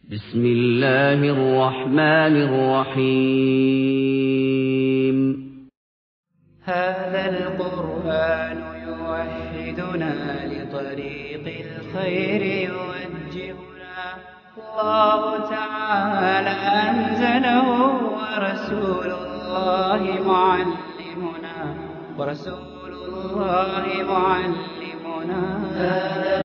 بسم الله الرحمن الرحيم هذا القرآن يوحدنا لطريق الخير يوجهنا الله تعالى أنزله ورسول الله معلمنا ورسول الله معلمنا هذا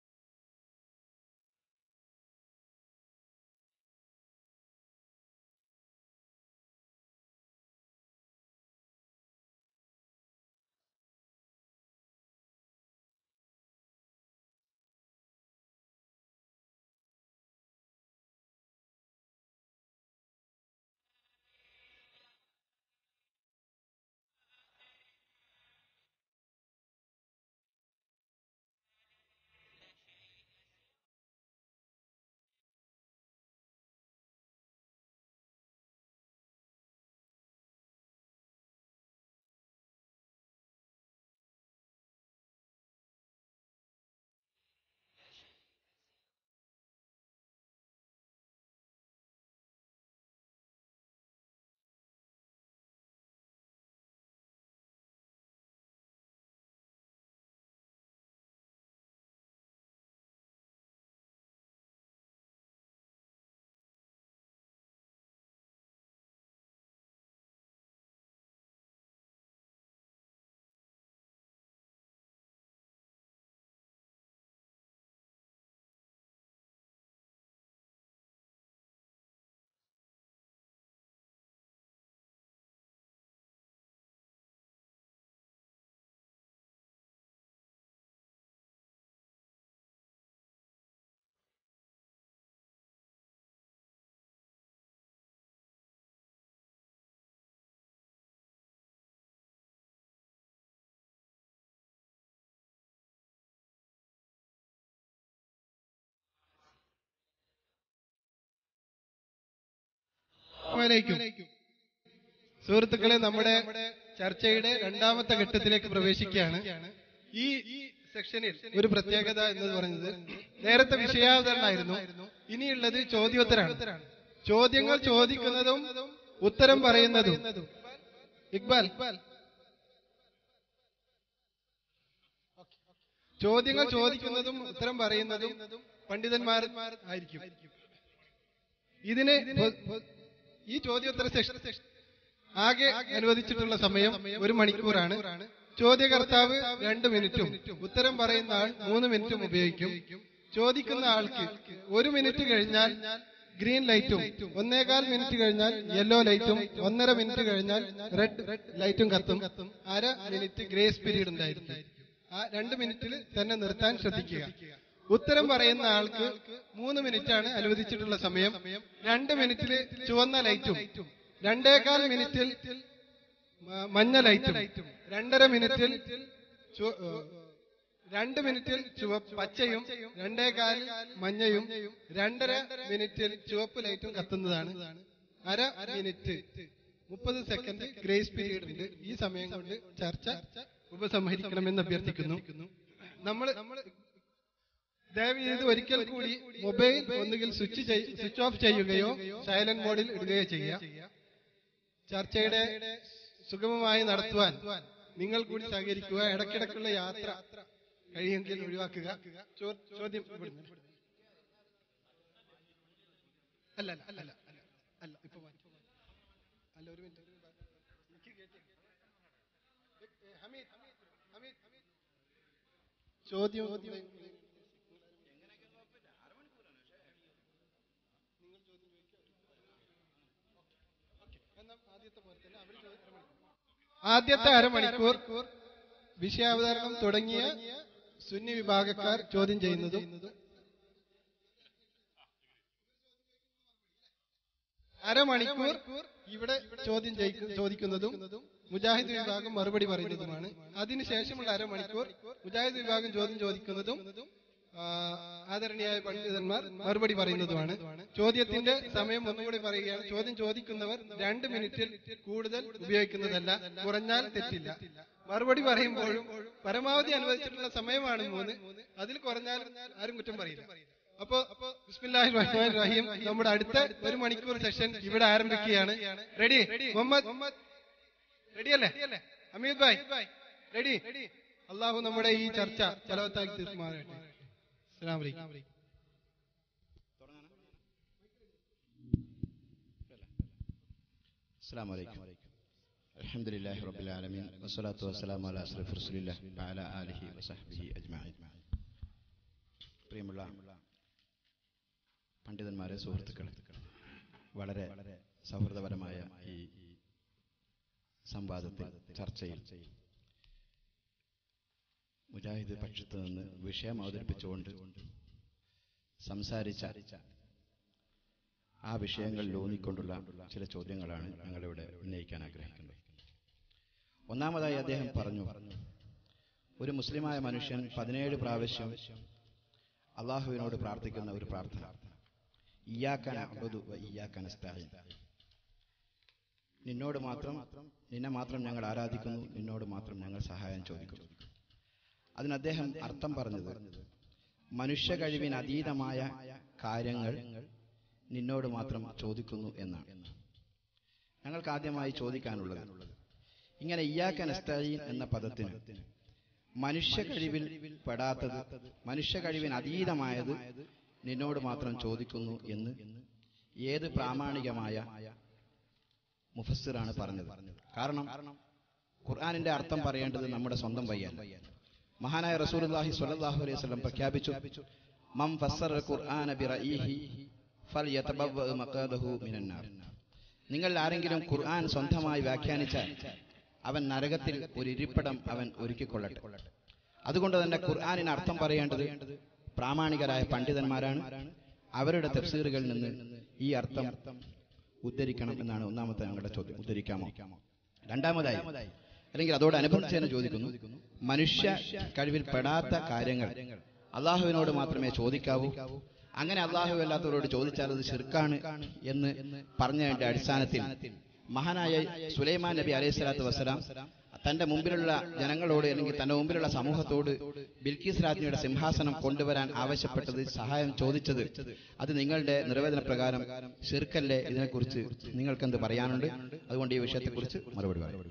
അസ്സലാമലൈക്കും സുഹൃത്തുക്കളെ നമ്മുടെ ചർച്ചയുടെ രണ്ടാമത്തെ ഘട്ടത്തിലേക്ക് പ്രവേശിക്കുകയാണ് ഈ സെക്ഷനിൽ ഒരു പ്രത്യേകത എന്ന് പറയുന്നത് നേരത്തെ വിഷയാവതരണമായിരുന്നു ഇനിയുള്ളത് ചോദ്യോത്തരാണ് ചോദ്യങ്ങൾ ചോദിക്കുന്നതും ഉത്തരം പറയുന്നതും ഇക്ബാൽ ചോദ്യങ്ങൾ ചോദിക്കുന്നതും ഉത്തരം പറയുന്നതും പണ്ഡിതന്മാർ ആയിരിക്കും ഇതിന് പൊ- ഈ ചോദ്യോത്തര സെഷൻ ആകെ അനുവദിച്ചിട്ടുള്ള സമയം ഒരു മണിക്കൂറാണ് ചോദ്യകർത്താവ് രണ്ട് മിനിറ്റും ഉത്തരം പറയുന്ന ആൾ മൂന്ന് മിനിറ്റും ഉപയോഗിക്കും ചോദിക്കുന്ന ആൾക്ക് ഒരു മിനിറ്റ് കഴിഞ്ഞാൽ ഗ്രീൻ ലൈറ്റും ഒന്നേകാൽ മിനിറ്റ് കഴിഞ്ഞാൽ യെല്ലോ ലൈറ്റും ഒന്നര മിനിറ്റ് കഴിഞ്ഞാൽ റെഡ് ലൈറ്റും കത്തും അര മിനിറ്റ് ഗ്രേസ് പീരീഡ് ഉണ്ടായിരിക്കും ആ രണ്ട് മിനിറ്റിൽ തന്നെ നിർത്താൻ ശ്രദ്ധിക്കുക ഉത്തരം പറയുന്ന ആൾക്ക് മൂന്ന് മിനിറ്റ് ആണ് അനുവദിച്ചിട്ടുള്ള സമയം രണ്ട് മിനിറ്റിൽ ചുവന്ന ലൈറ്റും രണ്ടേകാൽ മിനിറ്റിൽ മ- മഞ്ഞ ലൈറ്റും രണ്ടര മിനിറ്റിൽ ചു- ഏഹ് രണ്ട് മിനിറ്റിൽ ചുവപ്പ് പച്ചയും രണ്ടേകാൽ മഞ്ഞയും രണ്ടര മിനിറ്റിൽ ചുവപ്പ് ലൈറ്റും കത്തുന്നതാണ് അര മിനിറ്റ് മുപ്പത് സെക്കൻഡ് ഗ്രേസ് പീരീഡ് ഉണ്ട് ഈ സമയം കൊണ്ട് ചർച്ച ഉപസംഹരിക്കണമെന്ന് അഭ്യർത്ഥിക്കുന്നു നമ്മൾ ദയവ് ചെയ്ത് ഒരിക്കൽ കൂടി മൊബൈൽ ഒന്നുകിൽ സ്വിച്ച് ചെയ്- സ്വിച്ച് ഓഫ് ചെയ്യുകയോ സൈലന്റ് മോഡിൽ ഇടുകയോ ചെയ്യുക ചർച്ചയുടെ സുഗമമായി നടത്തുവാൻ നിങ്ങൾ കൂടി സഹകരിക്കുക ഇടയ്ക്കിടയ്ക്കുള്ള യാത്ര കഴിയുമെങ്കിൽ ഒഴിവാക്കുക ചോ- ചോദ്യം ഇവിടുന്ന്. അല്ല അല്ല അല്ല അല്ല അല്ല ഇപ്പൊ മാറ്റി. അല്ല ഒരു മിനിറ്റ് എനിക്ക് കേട്ടില്ല. ഏ, ഹമീദ് ഹമീദ് ഹമീദ് ചോദ്യം ആദ്യത്തെ അരമണിക്കൂർ വിഷയാവതരണം തുടങ്ങിയ സുന്നി വിഭാഗക്കാർ ചോദ്യം ചെയ്യുന്നതും അരമണിക്കൂർ ഇവിടെ ചോദ്യം ചെയ്യിക്കു- ചോദിക്കുന്നതും മുജാഹിദ് വിഭാഗം മറുപടി പറയുന്നതുമാണ് അതിനുശേഷമുള്ള അരമണിക്കൂർ മുജാഹിദ് വിഭാഗം ചോദ്യം ചോദിക്കുന്നതും ആ, ആദരണീയായ പണ്ഡിതന്മാർ മറുപടി പറയുന്നതുമാണ് ചോദ്യത്തിന്റെ സമയം ഒന്നുകൂടി പറയുകയാണ് ചോദ്യം ചോദിക്കുന്നവർ രണ്ട് മിനിറ്റിൽ കൂടുതൽ ഉപയോഗിക്കുന്നതല്ല കുറഞ്ഞാൽ തെറ്റില്ല മറുപടി പറയുമ്പോഴും പരമാവധി അനുവദിച്ചിട്ടുള്ള സമയമാണ് മൂന്ന് അതിൽ കുറഞ്ഞാൽ ആരും കുറ്റം പറയില്ല അപ്പൊ ബിസ്മില്ലാഹിർ റഹ്മാനിർ റഹീം നമ്മുടെ അടുത്ത ഒരു മണിക്കൂർ സെഷൻ ഇവിടെ ആരംഭിക്കുകയാണ് റെഡി മുഹമ്മദ് റെഡി അല്ലേ അമീദ് ഭായ് റെഡി അള്ളാഹു നമ്മുടെ ഈ ചർച്ച ചലവത്താക്കി തീർക്കുമാറാകട്ടെ അസ്സലാമു അലൈക്കും السلام عليكم الحمد لله رب العالمين والصلاة والسلام على أشرف رسول الله وعلى آله وصحبه أجمعين പ്രിയമുള്ള പണ്ഡിതന്മാരെ സുഹൃത്തുക്കളെ വളരെ സൗഹൃദപരമായ ഈ സംവാദത്തിൽ ചർച്ചയിൽ മുജാഹിദ് പക്ഷത്ത് നിന്ന് വിഷയം അവതരിപ്പിച്ചുകൊണ്ട് സംസാരിച്ച ആ വിഷയങ്ങളിൽ ഊന്നിക്കൊണ്ടുള്ള ചില ചോദ്യങ്ങളാണ് ഞങ്ങളിവിടെ ഉന്നയിക്കാൻ ആഗ്രഹിക്കുന്നത് ഒന്നാമതായി അദ്ദേഹം പറഞ്ഞു ഒരു മുസ്ലിമായ മനുഷ്യൻ പതിനേഴ് പ്രാവശ്യം അള്ളാഹുവിനോട് പ്രാർത്ഥിക്കുന്ന ഒരു പ്രാർത്ഥന ഇയ്യാക്കാൻ അബദു വ ഇയ്യാക്കാൻ അസ്തഈൻ. നിന്നോട് മാത്രം നിന്നെ മാത്രം ഞങ്ങൾ ആരാധിക്കുന്നു നിന്നോട് മാത്രം ഞങ്ങൾ സഹായം ചോദിക്കുന്നു അതിന് അദ്ദേഹം അർത്ഥം പറഞ്ഞത് മനുഷ്യ കഴിവിന് അതീതമായ കാര്യങ്ങൾ നിന്നോട് മാത്രം ചോദിക്കുന്നു എന്നാണ് ഞങ്ങൾക്ക് ആദ്യമായി ചോദിക്കാനുള്ളത് ഇങ്ങനെ ഇയാക്കൻ അസ്തഈൻ എന്ന പദത്തിന് മനുഷ്യ കഴിവിൽ പെടാത്തത് മനുഷ്യ കഴിവിന് അതീതമായത് നിന്നോട് മാത്രം ചോദിക്കുന്നു എന്ന് ഏത് പ്രാമാണികമായ മുഫസ്സിറാണ് പറഞ്ഞത് കാരണം ഖുർആാനിന്റെ അർത്ഥം പറയേണ്ടത് നമ്മുടെ സ്വന്തം വയ്യല്ല മഹാനായ റസൂലുള്ളാഹി സ്വല്ലല്ലാഹു അലൈഹി വസല്ലം പ്രഖ്യാപിച്ചു മം ഫസ്സറ ഖുർആന ബിറഈഹി ഫൽയതബവ്വ മഖാദഹു മിനന്നാർ നിങ്ങൾ ആരെങ്കിലും ഖുർആൻ സ്വന്തമായി വ്യാഖ്യാനിച്ചാൽ അവൻ നരകത്തിൽ ഒരു ഇരിപ്പിടം അവൻ ഒരുക്കിക്കൊള്ളട്ടെ അതുകൊണ്ട് തന്നെ ഖുർആനിന് അർത്ഥം പറയേണ്ടത് പ്രാമാണികരായ പണ്ഡിതന്മാരാണ് അവരുടെ തഫ്സീറുകളിൽ നിന്ന് ഈ അർത്ഥം ഉദ്ധരിക്കണം എന്നാണ് ഒന്നാമത്തെ ഞങ്ങളുടെ ചോദ്യം ഉദ്ധരിക്കാമോ രണ്ടാമതായി അല്ലെങ്കിൽ അതോടനുബന്ധിച്ച് തന്നെ ചോദിക്കുന്നു മനുഷ്യ കഴിവിൽ പെടാത്ത കാര്യങ്ങൾ അള്ളാഹുവിനോട് മാത്രമേ ചോദിക്കാവൂ അങ്ങനെ അള്ളാഹു അല്ലാത്തവരോട് ചോദിച്ചാൽ അത് ശിർക്കാണ് എന്ന് പറഞ്ഞതിന്റെ അടിസ്ഥാനത്തിൽ മഹാനായ സുലൈമാൻ നബി അലൈഹി സ്വലാത്തു വസ്സലാം തന്റെ മുമ്പിലുള്ള ജനങ്ങളോട് അല്ലെങ്കിൽ തന്റെ മുമ്പിലുള്ള സമൂഹത്തോട് ബിൽക്കീസ് രാജ്ഞിയുടെ സിംഹാസനം കൊണ്ടുവരാൻ ആവശ്യപ്പെട്ടത് സഹായം ചോദിച്ചത് അത് നിങ്ങളുടെ നിർവചന പ്രകാരം ഷിർക്കല്ലേ ഇതിനെക്കുറിച്ച് നിങ്ങൾക്ക് എന്ത് പറയാനുണ്ട് അതുകൊണ്ട് ഈ വിഷയത്തെക്കുറിച്ച് മറുപടി പറയും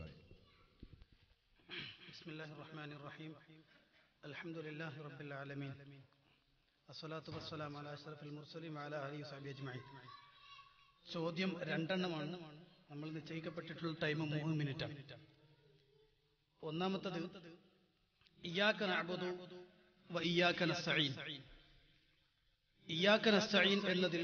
بسم الله الرحمن الرحيم الحمد لله رب العالمين الصلاة والسلام على أشرف المرسلين وعلى آله وصحبه أجمعين ചോദ്യം രണ്ടെണ്ണമാണ് നമ്മൾ നിശ്ചയിക്കപ്പെട്ടിട്ടുള്ള ടൈം മൂന്ന് മിനിറ്റാണ് ഒന്നാമത്തത് ഇയ്യാക്ക നഅ്ബുദു വ ഇയ്യാക്ക നസ്തഈൻ ഇയ്യാക്ക നസ്തഈൻ എന്നതിൽ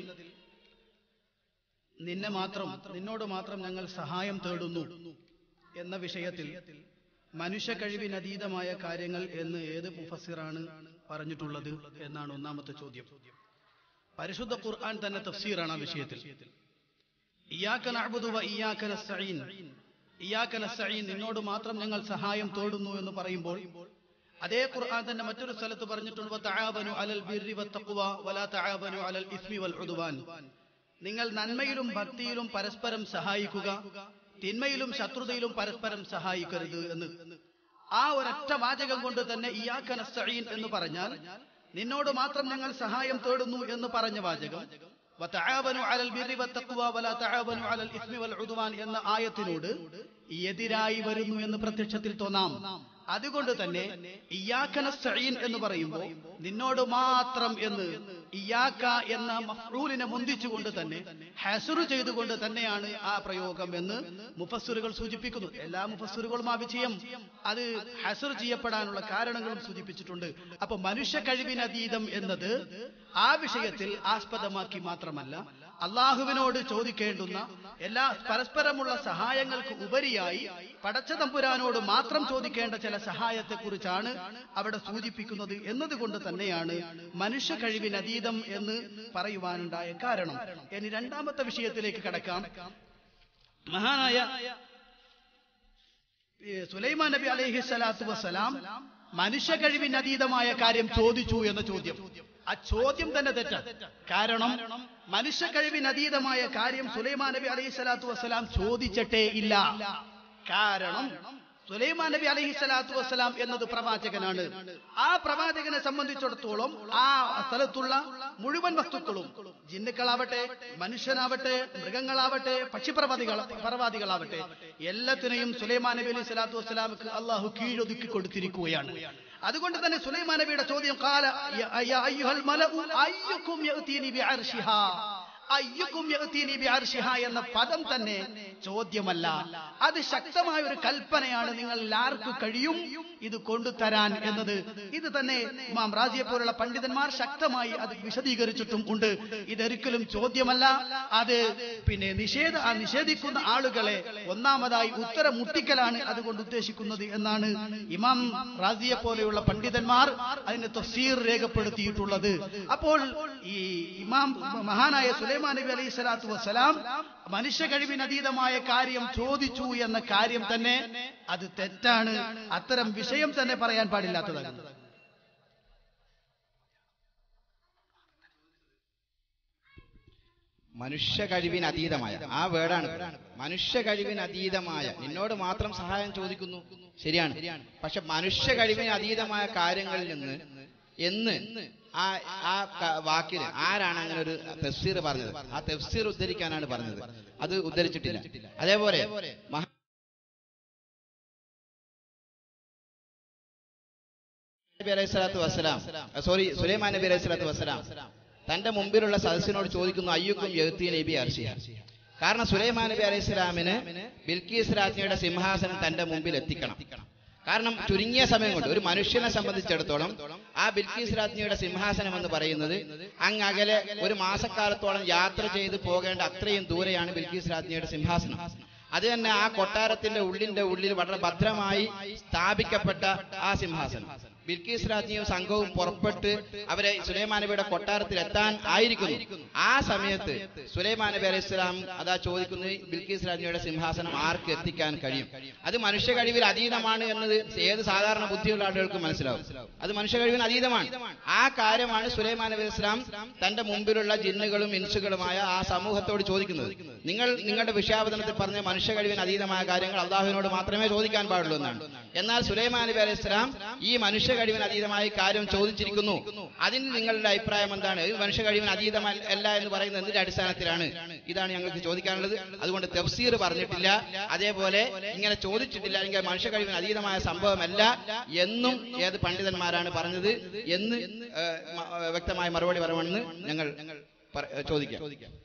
നിന്നെ മാത്രം നിന്നോട് മാത്രം ഞങ്ങൾ സഹായം തേടുന്നു എന്ന വിഷയത്തിൽ മനുഷ്യ കഴിവിനതീതമായ കാര്യങ്ങൾ എന്ന് ഏത് മുഫസ്സിറാണ് പറഞ്ഞിട്ടുള്ളത് എന്നാണ് ഒന്നാമത്തെ ചോദ്യം പരിശുദ്ധ ഖുർആൻ തന്നെ തഫ്സീറാണ് ആ വിഷയത്തിൽ ഇയ്യാക്ക നഅ്ബുദു വ ഇയ്യാക്ക നസ്തഈൻ ഇയ്യാക്ക നസ്തഈൻ നിന്നോട് മാത്രം ഞങ്ങൾ സഹായം തേടുന്നു എന്ന് പറയുമ്പോൾ അതേ ഖുർആൻ തന്നെ മറ്റൊരു സ്ഥലത്ത് പറഞ്ഞിട്ടുണ്ട് വതആബനു അലൽ ബിർരി വത്തഖ്വ വലാ തആബനു അലൽ ഇസ്മി വൽ ഉദ്വാൻ നിങ്ങൾ നന്മയിലും ഭക്തിയിലും പരസ്പരം സഹായിക്കുക തിന്മയിലും ശത്രുതയിലും പരസ്പരം സഹായിക്കരുത് എന്ന് ആ ഒരൊറ്റ വാചകം കൊണ്ട് തന്നെ ഇയാക്ക നസ്തഈൻ എന്ന് പറഞ്ഞാൽ നിന്നോട് മാത്രം ഞങ്ങൾ സഹായം തേടുന്നു എന്ന് പറഞ്ഞ വാചകം വതആവനു അലൽ ബിർരി വത്തഖ്വ വലാ തആവനു അലൽ ഇസ്മി വൽ ഉദ്വാൻ എന്ന ആയത്തിനോട് എതിരായി വരുന്നു എന്ന് പ്രത്യക്ഷത്തിൽ തോന്നാം അതുകൊണ്ട് തന്നെ ഇയാക്ക നസ്തഈൻ എന്ന് പറയുമ്പോൾ നിന്നോട് മാത്രം എന്ന് ഇയാക്ക എന്ന മഫ്റൂലിനെ മുന്തിച്ചുകൊണ്ട് തന്നെ ഹസറു ചെയ്തുകൊണ്ട് തന്നെയാണ് ആ പ്രയോഗം എന്ന് മുഫസ്സുറുകൾ സൂചിപ്പിക്കുന്നു എല്ലാ മുഫസ്സുറുകളും ആ വിജയം അത് ഹസർ ചെയ്യപ്പെടാനുള്ള കാരണങ്ങളും സൂചിപ്പിച്ചിട്ടുണ്ട് അപ്പൊ മനുഷ്യ കഴിവിനതീതം എന്നത് ആ വിഷയത്തിൽ ആസ്പദമാക്കി മാത്രമല്ല അള്ളാഹുവിനോട് ചോദിക്കേണ്ടുന്ന എല്ലാ പരസ്പരമുള്ള സഹായങ്ങൾക്ക് ഉപരിയായി പടച്ചതമ്പുരാനോട് മാത്രം ചോദിക്കേണ്ട ചില സഹായത്തെക്കുറിച്ചാണ് അവിടെ സൂചിപ്പിക്കുന്നത് എന്നതുകൊണ്ട് തന്നെയാണ് മനുഷ്യ കഴിവിനതീതം എന്ന് പറയുവാനുണ്ടായ കാരണം ഇനി രണ്ടാമത്തെ വിഷയത്തിലേക്ക് കടക്കാം മഹാനായ ഏ, സുലൈമാൻ നബി അലൈഹി സ്വലാത്തു വസ്സലാം മനുഷ്യ കഴിവിനതീതമായ കാര്യം ചോദിച്ചു എന്ന ചോദ്യം ആ ചോദ്യം തന്നെ തെറ്റ കാരണം മനുഷ്യ കഴിവിനതീതമായ കാര്യം സുലൈമാൻ നബി അലൈഹി സ്വലാത്തു വസ്സലാം ചോദിച്ചിട്ടേ ഇല്ല കാരണം സുലൈമാൻ നബി അലൈഹി സ്വലാത്തു വസ്സലാം എന്നത് പ്രവാചകനാണ് ആ പ്രവാചകനെ സംബന്ധിച്ചിടത്തോളം ആ സ്ഥലത്തുള്ള മുഴുവൻ വസ്തുക്കളും ജിന്നുക്കളാവട്ടെ മനുഷ്യനാവട്ടെ മൃഗങ്ങളാവട്ടെ പക്ഷിപ്രവാദികൾ പ്രവാദികളാവട്ടെ എല്ലാത്തിനെയും സുലൈമാൻ നബി അലൈഹി സ്വലാത്തു വസ്സലാമക്ക് അള്ളാഹു കീഴൊതുക്കി കൊടുത്തിരിക്കുകയാണ് അതുകൊണ്ട് തന്നെ സുലൈമാൻ നബിയുടെ ചോദ്യം കാല യ- യ- അയ്യുഹൽ മലഉ അയ്യുക്കും യഅ്തീനി ബിഅർശിഹാ അയ്യുക്കും യഅ്തീനി ബിഅർശിഹ എന്ന പദം തന്നെ ചോദ്യമല്ല അത് ശക്തമായ ഒരു കൽപ്പനയാണ് നിങ്ങൾ ആർക്ക് കഴിയും ഇത് കൊണ്ടുതരാൻ എന്നത് ഇത് തന്നെ ഇമാം റാജിയെ പോലുള്ള പണ്ഡിതന്മാർ ശക്തമായി അത് വിശദീകരിച്ചിട്ടും ഉണ്ട് ഇതൊരിക്കലും ചോദ്യമല്ല അത് പിന്നെ നിഷേധ ആ നിഷേധിക്കുന്ന ആളുകളെ ഒന്നാമതായി ഉത്തരം മുട്ടിക്കലാണ് അതുകൊണ്ട് ഉദ്ദേശിക്കുന്നത് എന്നാണ് ഇമാം റാസിയെ പോലെയുള്ള പണ്ഡിതന്മാർ അതിന് തഫ്സീർ രേഖപ്പെടുത്തിയിട്ടുള്ളത് അപ്പോൾ ഈ ഇമാം മഹാനായ സുലൈമാൻ നബി അലൈഹി സ്വലാത്തു വസ്സലാം മനുഷ്യ കഴിവിനതീതമായ കാര്യം ചോദിച്ചു എന്ന കാര്യം തന്നെ അത് തെറ്റാണ് അത്തരം വിഷയം തന്നെ പറയാൻ പാടില്ലാത്തതാണ് മനുഷ്യ കഴിവിന് അതീതമായ ആ വേർഡാണ് മനുഷ്യ കഴിവിന് അതീതമായ നിന്നോട് മാത്രം സഹായം ചോദിക്കുന്നു ശരിയാണ് പക്ഷെ മനുഷ്യ കഴിവിന് അതീതമായ കാര്യങ്ങളിൽ നിന്ന് എന്ന് ആ ആ ക- വാക്കിന് ആരാണ് അങ്ങനെ ഒരു തെഫ്സീർ പറഞ്ഞത് ആ തെഫ്സീർ ഉദ്ധരിക്കാനാണ് പറഞ്ഞത് അത് ഉദ്ധരിച്ചിട്ടില്ല അതേപോലെ മഹാ നബി അലൈഹി സ്വലാത്തു വസ്സലാം സോറി സുലൈമാൻ നബി അലൈഹി സ്വലാത്തു വസ്സലാം തന്റെ മുമ്പിലുള്ള സദസ്സിനോട് ചോദിക്കുന്നു അയ്യുക്കും യഹത്തി നബി അർഷിയ കാരണം സുലൈമാൻ നബി അലൈഹി സ്വലാമിന് ബിൽക്കീസ് രാജ്ഞിയുടെ സിംഹാസനം തന്റെ മുമ്പിൽ എത്തിക്കണം കാരണം ചുരുങ്ങിയ സമയം കൊണ്ട് ഒരു മനുഷ്യനെ സംബന്ധിച്ചിടത്തോളം ആ ബിൽക്കീസ് രാജ്ഞിയുടെ സിംഹാസനം എന്ന് പറയുന്നത് അങ്ങ് അകലെ ഒരു മാസക്കാലത്തോളം യാത്ര ചെയ്ത് പോകേണ്ട അത്രയും ദൂരെയാണ് ബിൽക്കീസ് രാജ്ഞിയുടെ സിംഹാസനം അത് തന്നെ ആ കൊട്ടാരത്തിന്റെ ഉള്ളിന്റെ ഉള്ളിൽ വളരെ ഭദ്രമായി സ്ഥാപിക്കപ്പെട്ട ആ സിംഹാസനം ബിൽക്കീസ് രാജ്ഞിയും സംഘവും പുറപ്പെട്ട് അവരെ സുലൈമാൻ നബിയുടെ കൊട്ടാരത്തിൽ എത്താൻ ആയിരിക്കുന്നു ആ സമയത്ത് സുലൈമാൻ നബി അലൈഹി സ്വലാം അതാ ചോദിക്കുന്നത് ബിൽക്കീസ് രാജ്ഞിയുടെ സിംഹാസനം ആർക്ക് എത്തിക്കാൻ കഴിയും അത് മനുഷ്യ കഴിവിൽ അതീതമാണ് എന്നത് ഏത് സാധാരണ ബുദ്ധിയുള്ള ആളുകൾക്ക് മനസ്സിലാവും അത് മനുഷ്യ കഴിവിന് അതീതമാണ് ആ കാര്യമാണ് സുലൈമാൻ നബി അലൈഹി സ്വലാം തന്റെ മുമ്പിലുള്ള ജിന്നുകളും ഇൻസുകളുമായ ആ സമൂഹത്തോട് ചോദിക്കുന്നത് നിങ്ങൾ നിങ്ങളുടെ വിഷയാവതരണത്തിൽ പറഞ്ഞ മനുഷ്യ കഴിവിന് അതീതമായ കാര്യങ്ങൾ അള്ളാഹുവിനോട് മാത്രമേ ചോദിക്കാൻ പാടുള്ളൂ എന്നാണ് എന്നാൽ സുലൈമാൻ നബി അലൈഹി സ്വലാം ഈ മനുഷ്യ കഴിവിന് അതീതമായ കാര്യം ചോദിച്ചിരിക്കുന്നു അതിന് നിങ്ങളുടെ അഭിപ്രായം എന്താണ് ഇത് മനുഷ്യ കഴിവിന് അതീതമല്ല എന്ന് പറയുന്നത് എന്തിന്റെ അടിസ്ഥാനത്തിലാണ് ഇതാണ് ഞങ്ങൾക്ക് ചോദിക്കാനുള്ളത് അതുകൊണ്ട് തഫ്സീർ പറഞ്ഞിട്ടില്ല അതേപോലെ ഇങ്ങനെ ചോദിച്ചിട്ടില്ല അല്ലെങ്കിൽ മനുഷ്യ കഴിവിന് അതീതമായ സംഭവമല്ല എന്നും ഏത് പണ്ഡിതന്മാരാണ് പറഞ്ഞത് എന്ന് ഏഹ്, മ- ഏഹ്, വ്യക്തമായ മറുപടി പറയണമെന്ന് ഞങ്ങൾ പറ- ഏഹ്, ചോദിക്കാം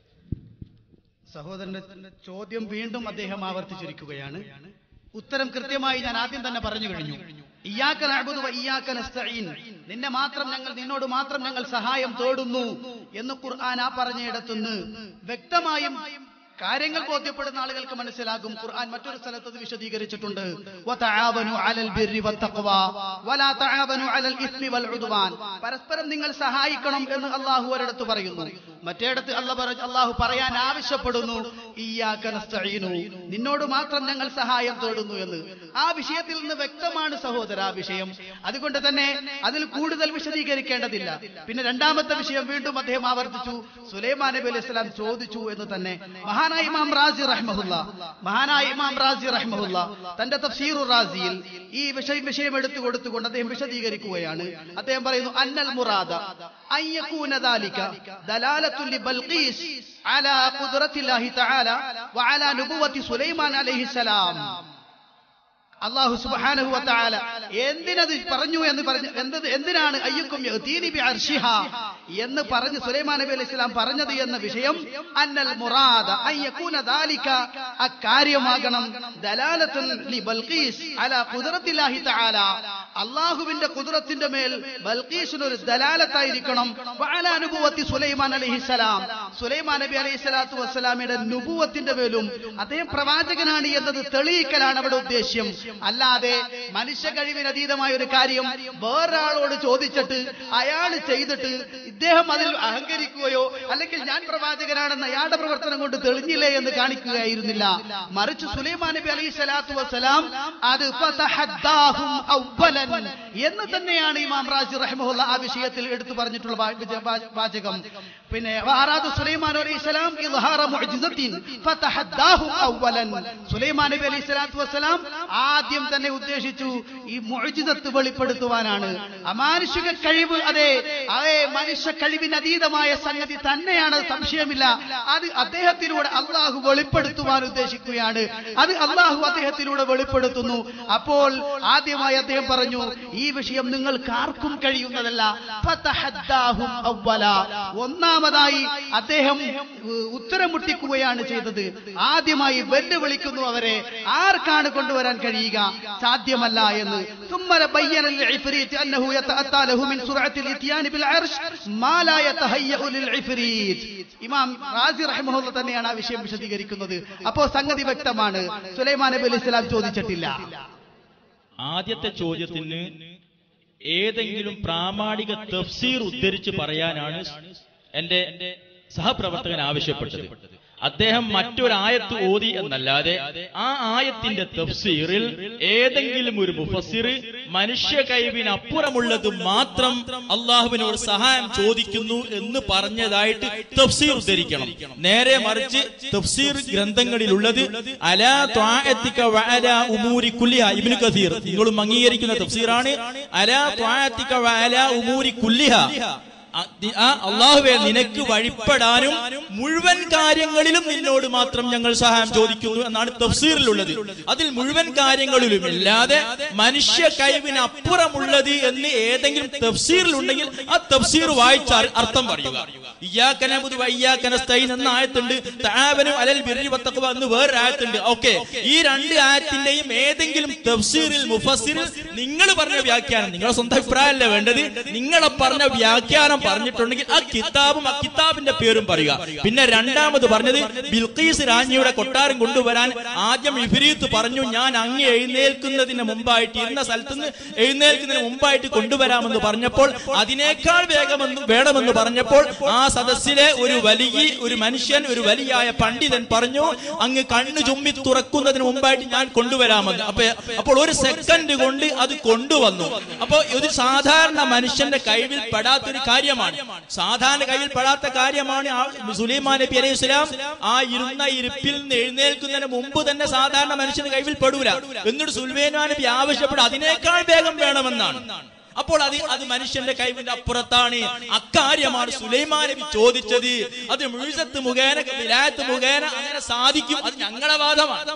സഹോദരന്റെ ചോദ്യം വീണ്ടും അദ്ദേഹം ആവർത്തിച്ചിരിക്കുകയാണ് ഉത്തരം കൃത്യമായി ഞാൻ ആദ്യം തന്നെ പറഞ്ഞു കഴിഞ്ഞു ഇയ്യാക്ക നഅ്ബുദു വ ഇയ്യാക്ക നസ്തഈൻ നിന്നെ മാത്രം ഞങ്ങൾ നിന്നോട് മാത്രം ഞങ്ങൾ സഹായം തേടുന്നു എന്ന് ഖുർആൻ ആ പറഞ്ഞിടത്തുനിന്ന് വ്യക്തമായും കാര്യങ്ങൾ ബോധ്യപ്പെടുന്ന ആളുകൾക്ക് മനസ്സിലാകും ഖുർആൻ മറ്റൊരു സ്ഥലത്ത് അത് വിശദീകരിച്ചിട്ടുണ്ട് വതആവനു അലൽ ബിർരി വത്തഖ്വ വലാ തആവനു അലൽ ഇസ്മി വൽ ഉദ്വാൻ പരസ്പരം നിങ്ങൾ സഹായിക്കണം എന്ന് അല്ലാഹു ഒരിടത്ത് പറയുന്നു മറ്റേടത്ത് അല്ല പറ- അല്ലാഹു പറയാൻ ആവശ്യപ്പെടുന്നു ഇയ്യാക നസ്തഈനു നിന്നോട് മാത്രം ഞങ്ങൾ സഹായം തേടുന്നു എന്ന് ആ വിഷയത്തിൽ നിന്ന് വ്യക്തമാണ് സഹോദര ആ വിഷയം അതുകൊണ്ട് തന്നെ അതിൽ കൂടുതൽ വിശദീകരിക്കേണ്ടതില്ല പിന്നെ രണ്ടാമത്തെ വിഷയം വീണ്ടും അദ്ദേഹം ആവർത്തിച്ചു സുലൈമാൻ നബി അലൈഹി സ്വലാം ചോദിച്ചു എന്ന് തന്നെ മഹാനായ ഇമാം റാസി റഹ്മഹുല്ല മഹാനായ ഇമാം റാസി റഹ്മഹുല്ല തന്റെ തഫ്സീറു റാസിയിൽ ഈ വിഷയം വിഷയം എടുത്തു കൊടുത്തുകൊണ്ട് അദ്ദേഹം വിശദീകരിക്കുകയാണ് അദ്ദേഹം പറയുന്നു അന്നൽ മുറാദ അയ്യക്കൂന ദാലിക ദലാലത്തുൽ ബൽഖീസ് അലാ ഖുദ്റത്തില്ലാഹി തആല വഅലാ നുബുവത്തി സുലൈമാൻ അലൈഹിസ്സലാം അള്ളാഹു സുബ്ഹാനഹു വതആല എന്തിനത് പറഞ്ഞു എന്ന് പറഞ്ഞു എന്തത് എന്തിനാണ് അയ്യുക്കും യഅ്തീനി ബി അർശിഹ എന്ന് പറഞ്ഞ് സുലൈമാൻ നബി അലൈഹി സ്വലാം പറഞ്ഞത് എന്ന വിഷയം അന്നൽ മുറാദ അയ്യകൂന ദാലിക അക്കാര്യമാകണം ദലാലത്തുൻ ലി ബൽഖീസ് അലാ ഖുദ്റത്തില്ലാഹി തആല അള്ളാഹുവിന്റെ കുതിരത്തിന്റെ മേൽ ബൽഖീസിന് ഒരു ദലാലത്തായിരിക്കണം വഅലാ നുബുവത്തി സുലൈമാൻ അലൈഹിസ്സലാം സുലൈമാൻ നബി അലൈഹി സ്വലാത്തു വസ്സലാമിയുടെ നുബുവത്തിന്റെ മേലും അദ്ദേഹം പ്രവാചകനാണ് എന്നത് തെളിയിക്കലാണ് അവിടെ ഉദ്ദേശ്യം അല്ലാതെ മനുഷ്യ കഴിവിനതീതമായ ഒരു കാര്യം വേറൊരാളോട് ചോദിച്ചിട്ട് അയാൾ ചെയ്തിട്ട് ഇദ്ദേഹം അതിൽ അഹങ്കരിക്കുകയോ അല്ലെങ്കിൽ ഞാൻ പ്രവാചകനാണെന്ന് അയാളുടെ പ്രവർത്തനം കൊണ്ട് തെളിഞ്ഞില്ലേ എന്ന് കാണിക്കുകയായിരുന്നില്ല മറിച്ച് സുലൈമാൻ നബി അലൈഹി സ്വലാത്തു വസ്സലാം അത് ഫതഹദ്ദാഹും അവ്വലൻ എന്ന് തന്നെയാണ് ഇമാം റാജി റഹ്മുല്ല ആ വിഷയത്തിൽ എടുത്തു പറഞ്ഞിട്ടുള്ള വാ- വിജ- വാ- വാചകം പിന്നെ വാറാദു സുലൈമാൻ അലൈഹി സ്വലാം ഇദ്ഹാറ മുഅ്ജിസത്തിൻ ഫതഹദ്ദാഹു അവലൻ സുലൈമാൻ നബി അലൈഹി സ്വലാത്തു വസ്സലാം ആദ്യം തന്നെ ഉദ്ദേശിച്ചു ഈ മുഅ്ജിസത്ത് വെളിപ്പെടുത്തുവാനാണ് അമാനുഷിക കഴിവ് അതെ അതേ മനുഷ്യ കഴിവിന് അതീതമായ സംഗതി തന്നെയാണ് സംശയമില്ല അത് അദ്ദേഹത്തിലൂടെ അള്ളാഹു വെളിപ്പെടുത്തുവാൻ ഉദ്ദേശിക്കുകയാണ് അത് അള്ളാഹു അദ്ദേഹത്തിലൂടെ വെളിപ്പെടുത്തുന്നു അപ്പോൾ ആദ്യമായി അദ്ദേഹം പറഞ്ഞു ഈ വിഷയം നിങ്ങൾക്ക് ആർക്കും കഴിയുന്നതല്ല ഫതഹദ്ദാഹും അവ്വല. ഒന്നാമതായി അദ്ദേഹം ഏഹ്, ഉത്തരം മുട്ടിക്കുകയാണ് ചെയ്തത് ആദ്യമായി വെല്ലുവിളിക്കുന്നു അവരെ ആർക്കാണ് കൊണ്ടുവരാൻ കഴിയുക സാധ്യമല്ല എന്ന് ثم بين للعفريت أنه يتأتى له من سرعة الإتيان بالعرش ما لا يتهيأ للعفريت ഇമാം റാസി റഹിമഹുല്ല തന്നെയാണ് ആ വിഷയം വിശദീകരിക്കുന്നത് അപ്പോ സംഗതി വ്യക്തമാണ് സുലൈമാൻ നബി അലൈഹി സ്വലാം ചോദിച്ചിട്ടില്ല ആദ്യത്തെ ചോദ്യത്തിന് ഏതെങ്കിലും പ്രാമാണിക തഫ്സീർ ഉദ്ധരിച്ച് പറയാനാണ് എന്റെ സഹപ്രവർത്തകൻ ആവശ്യപ്പെട്ടത് അദ്ദേഹം മറ്റൊരായത്ത് ഓതി എന്നല്ലാതെ ആ ആയത്തിന്റെ തഫ്സീറിൽ ഏതെങ്കിലും ഒരു മുഫസ്സിർ മനുഷ്യ കഴിവിനപ്പുറമുള്ളത് മാത്രം അള്ളാഹുവിനോട് സഹായം ചോദിക്കുന്നു എന്ന് പറഞ്ഞതായിട്ട് തഫ്സീർ ഉദ്ധരിക്കണം നേരെ മറിച്ച് തഫ്സീർ ഗ്രന്ഥങ്ങളിലുള്ളത് അലാ ത്വാഅത്തിക വഅലാ ഉമൂരി കുല്ലിഹ ഇബ്നു കസീർ നിങ്ങളും അംഗീകരിക്കുന്ന തഫ്സീറാണ് അലാ ത്വാഅത്തിക വഅലാ ഉമൂരി കുല്ലിഹ അ- ആ അള്ളാഹുവെ നിനക്ക് വഴിപ്പെടാനും മുഴുവൻ കാര്യങ്ങളിലും നിന്നോട് മാത്രം ഞങ്ങൾ സഹായം ചോദിക്കുന്നു എന്നാണ് തഫ്സീറിലുള്ളത് അതിൽ മുഴുവൻ കാര്യങ്ങളിലും ഇല്ലാതെ മനുഷ്യ കഴിവിന് അപ്പുറമുള്ളത് എന്ന് ഏതെങ്കിലും തഫ്സീറിലുണ്ടെങ്കിൽ ആ തഫ്സീർ വായിച്ചാൽ അർത്ഥം പറയുക ഇയ്യാക്കനബുദ് വയ്യാക്കനസ്തൈൻ എന്ന ആയത്തുണ്ട് തആവനും അലൽ ബിർരി വത്തഖ്വ എന്ന് വേറൊരു ആയത്തുണ്ട് ഓക്കെ ഈ രണ്ട് ആയത്തിന്റെയും ഏതെങ്കിലും തഫ്സീറിൽ മുഫസ്സിറിൽ നിങ്ങൾ പറഞ്ഞ വ്യാഖ്യാനം നിങ്ങളുടെ സ്വന്തം അഭിപ്രായമല്ല വേണ്ടത് നിങ്ങളെ പറഞ്ഞ വ്യാഖ്യാനം പറഞ്ഞിട്ടുണ്ടെങ്കിൽ ആ കിതാബും ആ കിതാബിന്റെ പേരും പറയുക പിന്നെ രണ്ടാമത് പറഞ്ഞത് ബിൽഖീസ് രാജ്ഞിയുടെ കൊട്ടാരം കൊണ്ടുവരാൻ ആദ്യം ഇഫരീത്ത് പറഞ്ഞു ഞാൻ അങ്ങ് എഴുന്നേൽക്കുന്നതിന് മുമ്പായിട്ട് ഇരുന്ന സ്ഥലത്ത് നിന്ന് എഴുന്നേൽക്കുന്നതിന് മുമ്പായിട്ട് കൊണ്ടുവരാമെന്ന് പറഞ്ഞപ്പോൾ അതിനേക്കാൾ വേഗമെന്ന് വേണമെന്ന് പറഞ്ഞപ്പോൾ ആ സദസ്സിലെ ഒരു വലിയ ഒരു മനുഷ്യൻ ഒരു വലിയായ പണ്ഡിതൻ പറഞ്ഞു അങ്ങ് കണ്ണു ചുമ്മി തുറക്കുന്നതിന് മുമ്പായിട്ട് ഞാൻ കൊണ്ടുവരാമെന്ന് അപ്പൊ അപ്പോൾ ഒരു സെക്കൻഡ് കൊണ്ട് അത് കൊണ്ടുവന്നു അപ്പൊ ഒരു സാധാരണ മനുഷ്യന്റെ കഴിവിൽ പെടാത്തൊരു കാര്യമാണ് സാധാരണ കയ്യിൽ പെടാത്ത കാര്യമാണ് ആ സുലൈമാൻ നബി അലൈഹി സ്വലാം ആ ഇരുന്ന ഇരിപ്പിൽ നിന്ന് എഴുന്നേൽക്കുന്നതിന് മുമ്പ് തന്നെ സാധാരണ മനുഷ്യന്റെ കൈവിൽ പെടൂല എന്നിട്ട് സുൽമേനാൻ നബി ആവശ്യപ്പെടും അതിനേക്കാൾ വേഗം വേണമെന്നാണ് അപ്പോൾ അത് അത് മനുഷ്യന്റെ കൈവിന്റെ അപ്പുറത്താണ് അക്കാര്യമാണ് സുലൈമാൻ നബി ചോദിച്ചത് അത് മുഴുസത്ത് മുഖേന വിലായത്ത് മുഖേന അങ്ങനെ സാധിക്കും അത് ഞങ്ങളുടെ വാദമാണ്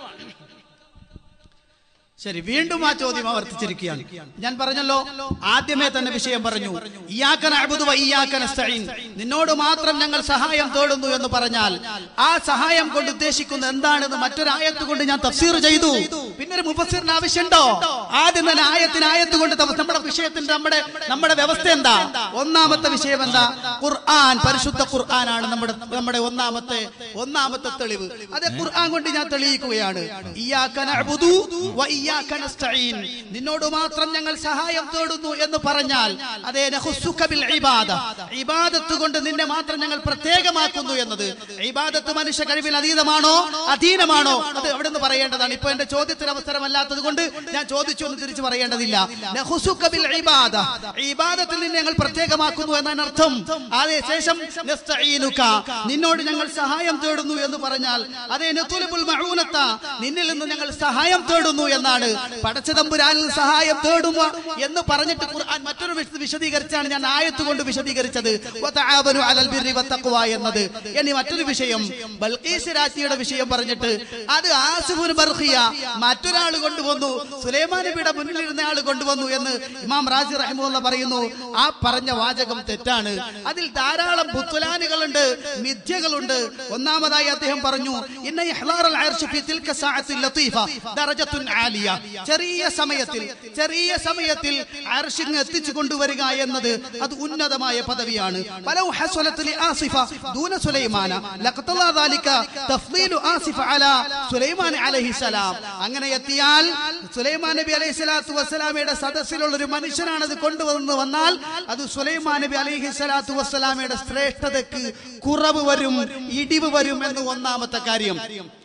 ശരി വീണ്ടും ആ ചോദ്യം ആവർത്തിച്ചിരിക്കുകയാണ് ഞാൻ പറഞ്ഞല്ലോ ആദ്യമേ തന്നെ വിഷയം പറഞ്ഞു ഇയ്യാക്കന അഅ്ബുദു വ ഇയ്യാക നസ്തഈൻ നിന്നോട് മാത്രം ഞങ്ങൾ സഹായം തേടുന്നു എന്ന് പറഞ്ഞാൽ ആ സഹായം കൊണ്ട് ഉദ്ദേശിക്കുന്നത് എന്താണെന്ന് മറ്റൊരായത്ത് കൊണ്ട് ഞാൻ തഫ്സീർ ചെയ്തു പിന്നെ ഒരു മുഫസ്സിറിന് ആവശ്യമുണ്ടോ ആദ്യം തന്നെ ആയത്തിന് ആയത്ത് കൊണ്ട് തഫ- നമ്മുടെ വിഷയത്തിന്റെ നമ്മുടെ നമ്മുടെ വ്യവസ്ഥ എന്താ ഒന്നാമത്തെ വിഷയം എന്താ ഖുർആൻ പരിശുദ്ധ ഖുർആനാണ് നമ്മുടെ നമ്മുടെ ഒന്നാമത്തെ ഒന്നാമത്തെ തെളിവ് അതെ ഖുർആൻ കൊണ്ട് ഞാൻ തെളിയിക്കുകയാണ് ഇയ്യാക നഅ്ബുദു വ ഇയ്യാക നസ്തഈൻ നിന്നോട് മാത്രം ഞങ്ങൾ സഹായം തേടുന്നു എന്ന് പറഞ്ഞാൽ അതേ നഖുസ്സുക ബിൽ ഇബാദ ഇബാദത്ത് കൊണ്ട് നിന്നെ മാത്രം ഞങ്ങൾ പ്രത്യേകമാക്കുന്നു എന്നത് ഇബാദത്ത് മനുഷ്യ കഴിവിൽ അതീതമാണോ അധീനമാണോ അത് അവിടെ നിന്ന് പറയേണ്ടതാണ് ഇപ്പൊ എന്റെ ചോദ്യത്തിന് അവസരമല്ലാത്തത് കൊണ്ട് ഞാൻ ചോദിച്ചു എന്ന് തിരിച്ചു പറയേണ്ടതില്ല നഖുസ്സുക ബിൽ ഇബാദ ഇബാദത്തിൽ നിന്നെ ഞങ്ങൾ പ്രത്യേകമാക്കുന്നു എന്നാണ് അർത്ഥം അതേ ശേഷം നസ്തഈനുക നിന്നോട് ഞങ്ങൾ സഹായം തേടുന്നു എന്ന് പറഞ്ഞാൽ അതേ നതുലുബുൽ മഊനത്ത നിന്നിൽ നിന്ന് ഞങ്ങൾ സഹായം തേടുന്നു എന്നാണ് പടച്ചതമ്പുരാനിൽ സഹായം തേടുക എന്ന് പറഞ്ഞിട്ട് ഖുർആൻ മറ്റൊരു വിശ- വിശദീകരിച്ചാണ് ഞാൻ ആയത്ത് കൊണ്ട് വിശദീകരിച്ചത് വതആവനു അലൽ ബിർരി വത്തഖ്വ എന്നത് ഇനി മറ്റൊരു വിഷയം ബൽഖീസ് രാജ്ഞിയുടെ വിഷയം പറഞ്ഞിട്ട് അത് ആസിഫുൻ ബർഖിയ മറ്റൊരാൾ കൊണ്ടുവന്നു സുലൈമാൻ നബിയുടെ മുന്നിലിരുന്ന ആൾ കൊണ്ടുവന്നു എന്ന് ഇമാം റാജി റഹിമുള്ള പറയുന്നു ആ പറഞ്ഞ വാചകം തെറ്റാണ് അതിൽ ധാരാളം ബുത്തുലാനുകളുണ്ട് മിഥ്യകളുണ്ട് ഒന്നാമതായി അദ്ദേഹം പറഞ്ഞു ഇന്ന ഇഹ്ലാറൽ അർശ് ഫി തിൽക സഅത്തിൽ ലതീഫ ദറജത്തുൻ ആലിയ ചെറിയ സമയത്തിൽ ചെറിയ സമയത്തിൽ അർശിന് എത്തിച്ചു കൊണ്ടുവരിക എന്നത് അത് ഉന്നതമായ പദവിയാണ് വലൗ ഹസ്വലത്ത് ലി ആസിഫ ദൂന സുലൈമാന ലഖതല ദാലിക തഫ്ളീലു ആസിഫ അലാ സുലൈമാൻ അലൈഹിസ്സലാം അങ്ങനെ എത്തിയാൽ സുലൈമാൻ നബി അലൈഹി സ്വലാത്തു വസ്സലാമയുടെ സദസ്സിലുള്ള ഒരു മനുഷ്യനാണ് അത് കൊണ്ടുവന്ന് വന്നാൽ അത് സുലൈമാൻ നബി അലൈഹി സ്വലാത്തു വസ്സലാമയുടെ ശ്രേഷ്ഠതയ്ക്ക് കുറവ് വരും ഇടിവ് വരും എന്ന് ഒന്നാമത്തെ കാര്യം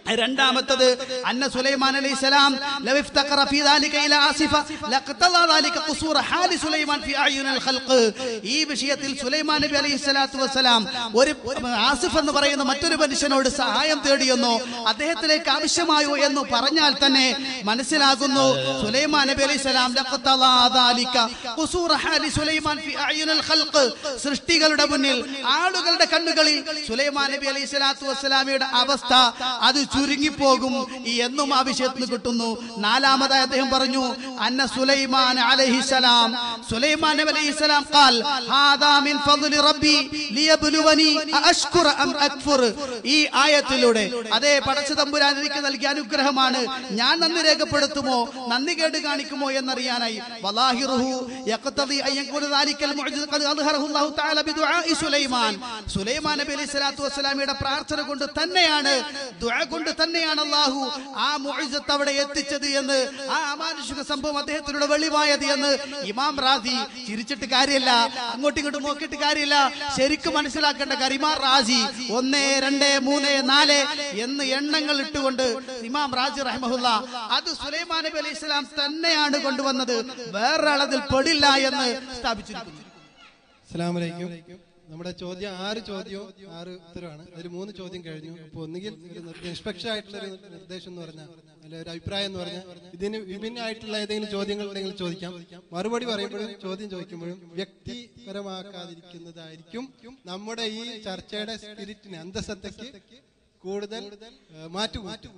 രണ്ടാമത്തത് അന്ന സുലൈമാൻ അലൈഹി സലാം ലൗ ഇഫ്തഖറ ഫീ ദാലിക ഇലാ ആസിഫ ലഖതല ദാലിക ഖുസൂറ ഹാലി സുലൈമാൻ ഫീ അയ്യുനിൽ ഖൽഖ് ഈ വിഷയത്തിൽ സുലൈമാൻ നബി അലൈഹി സ്വലാത്തു വസ്സലാം ഒരു ആസിഫ് എന്ന് പറയുന്ന മറ്റൊരു മനുഷ്യനോട് സഹായം തേടിയെന്നോ അദ്ദേഹത്തിലേക്ക് ആവശ്യമായോ എന്ന് പറഞ്ഞാൽ തന്നെ മനസ്സിലാകുന്നു സുലൈമാൻ നബി അലൈഹി സ്വലാം ലഖതല ദാലിക ഖുസൂറ ഹാലി സുലൈമാൻ ഫീ അയ്യുനിൽ ഖൽഖ് സൃഷ്ടികളുടെ മുന്നിൽ ആളുകളുടെ കണ്ണുകളിൽ സുലൈമാൻ നബി അലൈഹി സ്വലാത്തു വസ്സലാമയുടെ അവസ്ഥ അത് ചുരുങ്ങിപ്പോകും എന്നും ആ വിഷയത്തിൽ കിട്ടുന്നു നാലാമതായി അദ്ദേഹം പറഞ്ഞു അന്ന സുലൈമാൻ അലൈഹിസലാം സുലൈമാൻ നബി അലൈഹിസലാം ഖാൽ ഹാദാ മിൻ ഫദ്ലി റബ്ബി ലിയബ്ലുവനി അഷ്കുറ അം അക്ഫുർ ഈ ആയത്തിലൂടെ അതേ പടച്ച തമ്പുരാൻ എനിക്ക് നൽകിയ അനുഗ്രഹമാണ് ഞാൻ നന്ദി രേഖപ്പെടുത്തുമോ നന്ദി കേട് കാണിക്കുമോ എന്നറിയാനായി വലാഹിറുഹു യഖ്തദി അൻ യകൂന ദാലിക്കൽ മുഅ്ജിസ ഖദ് അദ്ഹറഹു അല്ലാഹു തആല ബിദുആഇ സുലൈമാൻ സുലൈമാൻ നബി അലൈഹി സ്വലാത്തു വസ്സലാമിയുടെ പ്രാർത്ഥന കൊണ്ട് തന്നെയാണ് ദുആ കൊണ്ട് തന്നെയാണ് അള്ളാഹു ആ മുഅ്ജിസത്ത് അവിടെ എത്തിച്ചത് എന്ന് ആ അമാനുഷിക സംഭവം അദ്ദേഹത്തിലൂടെ വെളിവായത് എന്ന് ഇമാം റാസി ചിരിച്ചിട്ട് കാര്യമില്ല അങ്ങോട്ടും ഇങ്ങോട്ടും നോക്കിയിട്ട് കാര്യമില്ല ശരിക്കും മനസ്സിലാക്കേണ്ട കാര്യം ഇമാം റാസി ഒന്ന് രണ്ട് മൂന്ന് നാല് എന്ന് എണ്ണങ്ങൾ ഇട്ടുകൊണ്ട് ഇമാം റാജി റഹ്മഹുല്ല അത് സുലൈമാൻ നബി അലൈഹി സ്വലാം തന്നെയാണ് കൊണ്ടുവന്നത് വേറൊരാളതിൽ പെടില്ല എന്ന് സ്ഥാപിച്ചിരിക്കുന്നു അസ്സലാമലൈക്കും നമ്മുടെ ചോദ്യം ആറ് ചോദ്യവും ആറ് ഉത്തരവാണ് അതിൽ മൂന്ന് ചോദ്യം കഴിഞ്ഞു അപ്പോൾ ഒന്നുകിൽ ഒരു നിർ- നിഷ്പക്ഷമായിട്ടുള്ള ഒരു നിർദ്ദേശം എന്ന് പറഞ്ഞാൽ അല്ല ഒരു അഭിപ്രായം എന്ന് പറഞ്ഞാൽ ഇതിന് വിഭിന്നമായിട്ടുള്ള ഏതെങ്കിലും ചോദ്യങ്ങൾ ഉണ്ടെങ്കിൽ ചോദിക്കാം മറുപടി പറയുമ്പോഴും ചോദ്യം ചോദിക്കുമ്പോഴും വ്യക്തിപരമാക്കാതിരിക്കുന്നതായിരിക്കും നമ്മുടെ ഈ ചർച്ചയുടെ സ്പിരിറ്റിന് അന്തസത്തയ്ക്ക് കൂടുതൽ ഏഹ്, മാറ്റു മാറ്റു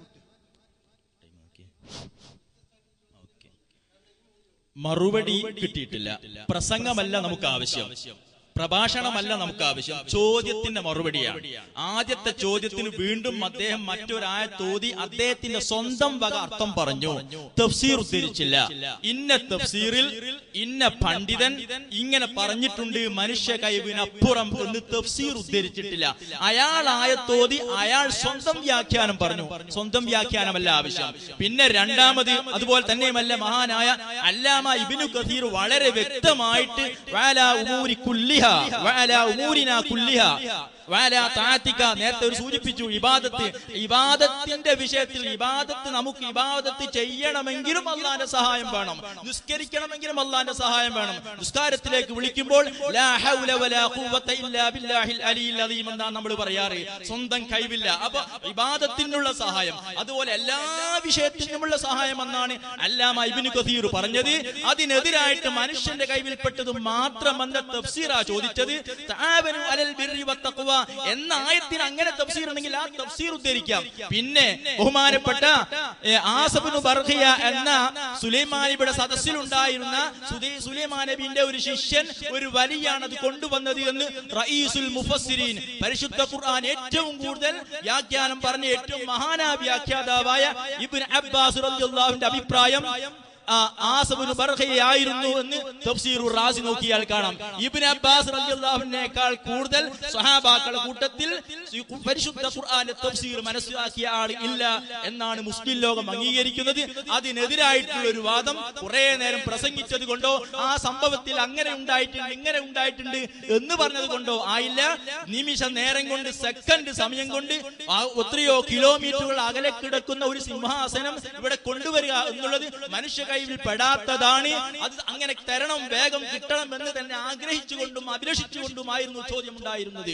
മറുപടി കിട്ടിയിട്ടില്ല പ്രസംഗമല്ല നമുക്ക് ആവശ്യം പ്രഭാഷണമല്ല നമുക്ക് ആവശ്യം ചോദ്യത്തിന്റെ മറുപടിയാണ് ആദ്യത്തെ ചോദ്യത്തിന് വീണ്ടും അദ്ദേഹം മറ്റൊരായ തോതി അദ്ദേഹത്തിന്റെ സ്വന്തം വക അർത്ഥം പറഞ്ഞു തഫ്സീർ ഉദ്ധരിച്ചില്ല ഇന്ന തഫ്സീറിൽ ഇന്ന പണ്ഡിതൻ ഇങ്ങനെ പറഞ്ഞിട്ടുണ്ട് മനുഷ്യ കഴിവിനപ്പുറം എന്ന് തഫ്സീർ ഉദ്ധരിച്ചിട്ടില്ല അയാൾ ആയത്തോതി അയാൾ സ്വന്തം വ്യാഖ്യാനം പറഞ്ഞു സ്വന്തം വ്യാഖ്യാനമല്ല ആവശ്യം പിന്നെ രണ്ടാമത് അതുപോലെ തന്നെയുമല്ല മഹാനായ അല്ലാമ ഇബിനു കഥീർ വളരെ വ്യക്തമായിട്ട് വാലാ ഉമൂരി കുല്ലിഹ വാലാ ഉമൂരിന കുല്ലിഹ വാലാ താത്തിക നേരത്തെ ഒരു സൂചിപ്പിച്ചു ഇബാദത്ത് ഇബാദത്തിന്റെ വിഷയത്തിൽ ഇബാദത്ത് നമുക്ക് ഇബാദത്ത് ചെയ്യണമെങ്കിലും അള്ളാന്റെ സഹായം വേണം നിസ്കരിക്കണമെങ്കിലും അള്ളാന്റെ സഹായം വേണം നിസ്കാരത്തിലേക്ക് വിളിക്കുമ്പോൾ ലാ ഹൗല വലാ ഖുവത ഇല്ലാ ബില്ലാഹിൽ അലിയിൽ അദീം എന്നാണ് നമ്മൾ പറയാറ് സ്വന്തം കഴിവില്ല അപ്പൊ ഇബാദത്തിനുള്ള സഹായം അതുപോലെ എല്ലാ വിഷയത്തിനുമുള്ള സഹായം എന്നാണ് അല്ലാമ ഇബ്നു കസീർ പറഞ്ഞത് അതിനെതിരായിട്ട് മനുഷ്യന്റെ കൈവിൽപ്പെട്ടത് മാത്രം എന്ന തഫ്സീറാ ചോദിച്ചത് തആവനു അലൽ ബിർരി വത്തഖ്വ എന്ന ആയത്തിന് അങ്ങനെ തഫ്സീർ ഉണ്ടെങ്കിൽ ആ തഫ്സീർ ഉദ്ധരിക്കാം പിന്നെ ബഹുമാനപ്പെട്ട ഏ, ആസബിനു ബർഖിയ എന്ന സുലൈമാൻ ഇവിടെ സദസ്സിലുണ്ടായിരുന്ന സുദൈ- സുലൈമാൻ നബിന്റെ ഒരു ശിഷ്യൻ ഒരു വലിയാണ് അത് കൊണ്ടുവന്നത് എന്ന് റഈസുൽ മുഫസ്സിരീൻ പരിശുദ്ധ ഖുർആൻ ഏറ്റവും കൂടുതൽ വ്യാഖ്യാനം പറഞ്ഞ ഏറ്റവും മഹാനാ വ്യാഖ്യാതാവായ ഇബ്നു അബ്ബാസ് റളിയല്ലാഹുവിന്റെ അഭിപ്രായം ആ ആസബിന് ബർഹയായിരുന്നു എന്ന് തഫ്സീറു റാസി നോക്കിയാൽ കാണാം ഇബ്നു അബ്ബാസ് റളിയല്ലാഹുവിനേക്കാൾ കൂടുതൽ സ്വഹാബാക്കളുടെ കൂട്ടത്തിൽ പരിശുദ്ധ ഖുർആന്റെ തഫ്സീർ മനസ്സിലാക്കിയ ആൾ ഇല്ല എന്നാണ് മുസ്ലിം ലോകം അംഗീകരിക്കുന്നത് അതിനെതിരായിട്ടുള്ള ഒരു വാദം കുറെ നേരം പ്രസംഗിച്ചത് കൊണ്ടോ ആ സംഭവത്തിൽ അങ്ങനെ ഉണ്ടായിട്ടുണ്ട് ഇങ്ങനെ ഉണ്ടായിട്ടുണ്ട് എന്ന് പറഞ്ഞത് കൊണ്ടോ ആയില്ല നിമിഷ നേരം കൊണ്ട് സെക്കൻഡ് സമയം കൊണ്ട് ആ എത്രയോ കിലോമീറ്ററുകൾ അകലെ കിടക്കുന്ന ഒരു സിംഹാസനം ഇവിടെ കൊണ്ടുവരിക എന്നുള്ളത് മനുഷ്യ കൈവിൽ പെടാത്തതാണ് അത് അങ്ങനെ തരണം വേഗം കിട്ടണം എന്ന് തന്നെ ആഗ്രഹിച്ചുകൊണ്ടും അഭിലഷിച്ചുകൊണ്ടുമായിരുന്നു ചോദ്യം ഉണ്ടായിരുന്നത്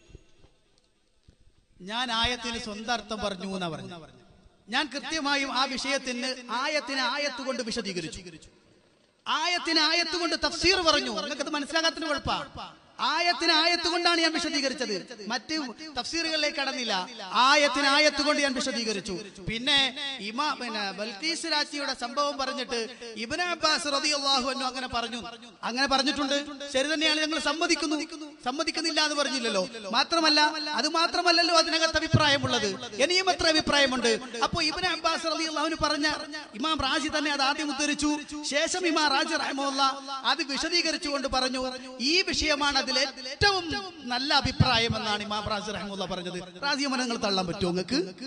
ഞാൻ ആയത്തിന് സ്വന്തം അർത്ഥം പറഞ്ഞു എന്നാ പറഞ്ഞു ഞാൻ കൃത്യമായും ആ വിഷയത്തിന് ആയത്തിന് ആയത്ത് കൊണ്ട് വിശദീകരിച്ചു ആയത്തിന് ആയത്ത് കൊണ്ട് തഫ്സീർ പറഞ്ഞു നിങ്ങൾക്ക് അത് മനസ്സിലാകാത്തതിന് കുഴപ്പ ആയത്തിന് ആയത്ത് കൊണ്ടാണ് ഞാൻ വിശദീകരിച്ചത് മറ്റ് തഫ്സീറുകളിലേക്ക് കടന്നില്ല ആയത്തിന് ആയത്ത് കൊണ്ട് ഞാൻ വിശദീകരിച്ചു പിന്നെ ഇമാ പിന്നെ ബൽക്കീസ് രാജിയുടെ സംഭവം പറഞ്ഞിട്ട് ഇബിൻ അബ്ബാസ് റളിയല്ലാഹു അൻഹു അങ്ങനെ പറഞ്ഞു അങ്ങനെ പറഞ്ഞിട്ടുണ്ട് ശരി തന്നെയാണ് ഞങ്ങൾ സമ്മതിക്കുന്നു സമ്മതിക്കുന്നില്ല എന്ന് പറഞ്ഞില്ലല്ലോ മാത്രമല്ല അത് മാത്രമല്ലല്ലോ അതിനകത്ത് അഭിപ്രായമുള്ളത് ഇനിയും എത്ര അഭിപ്രായമുണ്ട് അപ്പോ ഇബിൻ അബ്ബാസ് റളിയല്ലാഹുവിന് പറഞ്ഞ ഇമാം റാജി തന്നെ അത് ആദ്യം ഉദ്ധരിച്ചു ശേഷം ഇമാം റാജി റഹ്മുല്ല അത് വിശദീകരിച്ചുകൊണ്ട് പറഞ്ഞു ഈ വിഷയമാണ് അതിൽ ഏറ്റവും നല്ല അഭിപ്രായം എന്നാണ് ഇമാം റാജി റഹ്മുല്ല പറഞ്ഞത് റാജി നിങ്ങൾ തള്ളാൻ പറ്റുമോ നിങ്ങൾക്ക്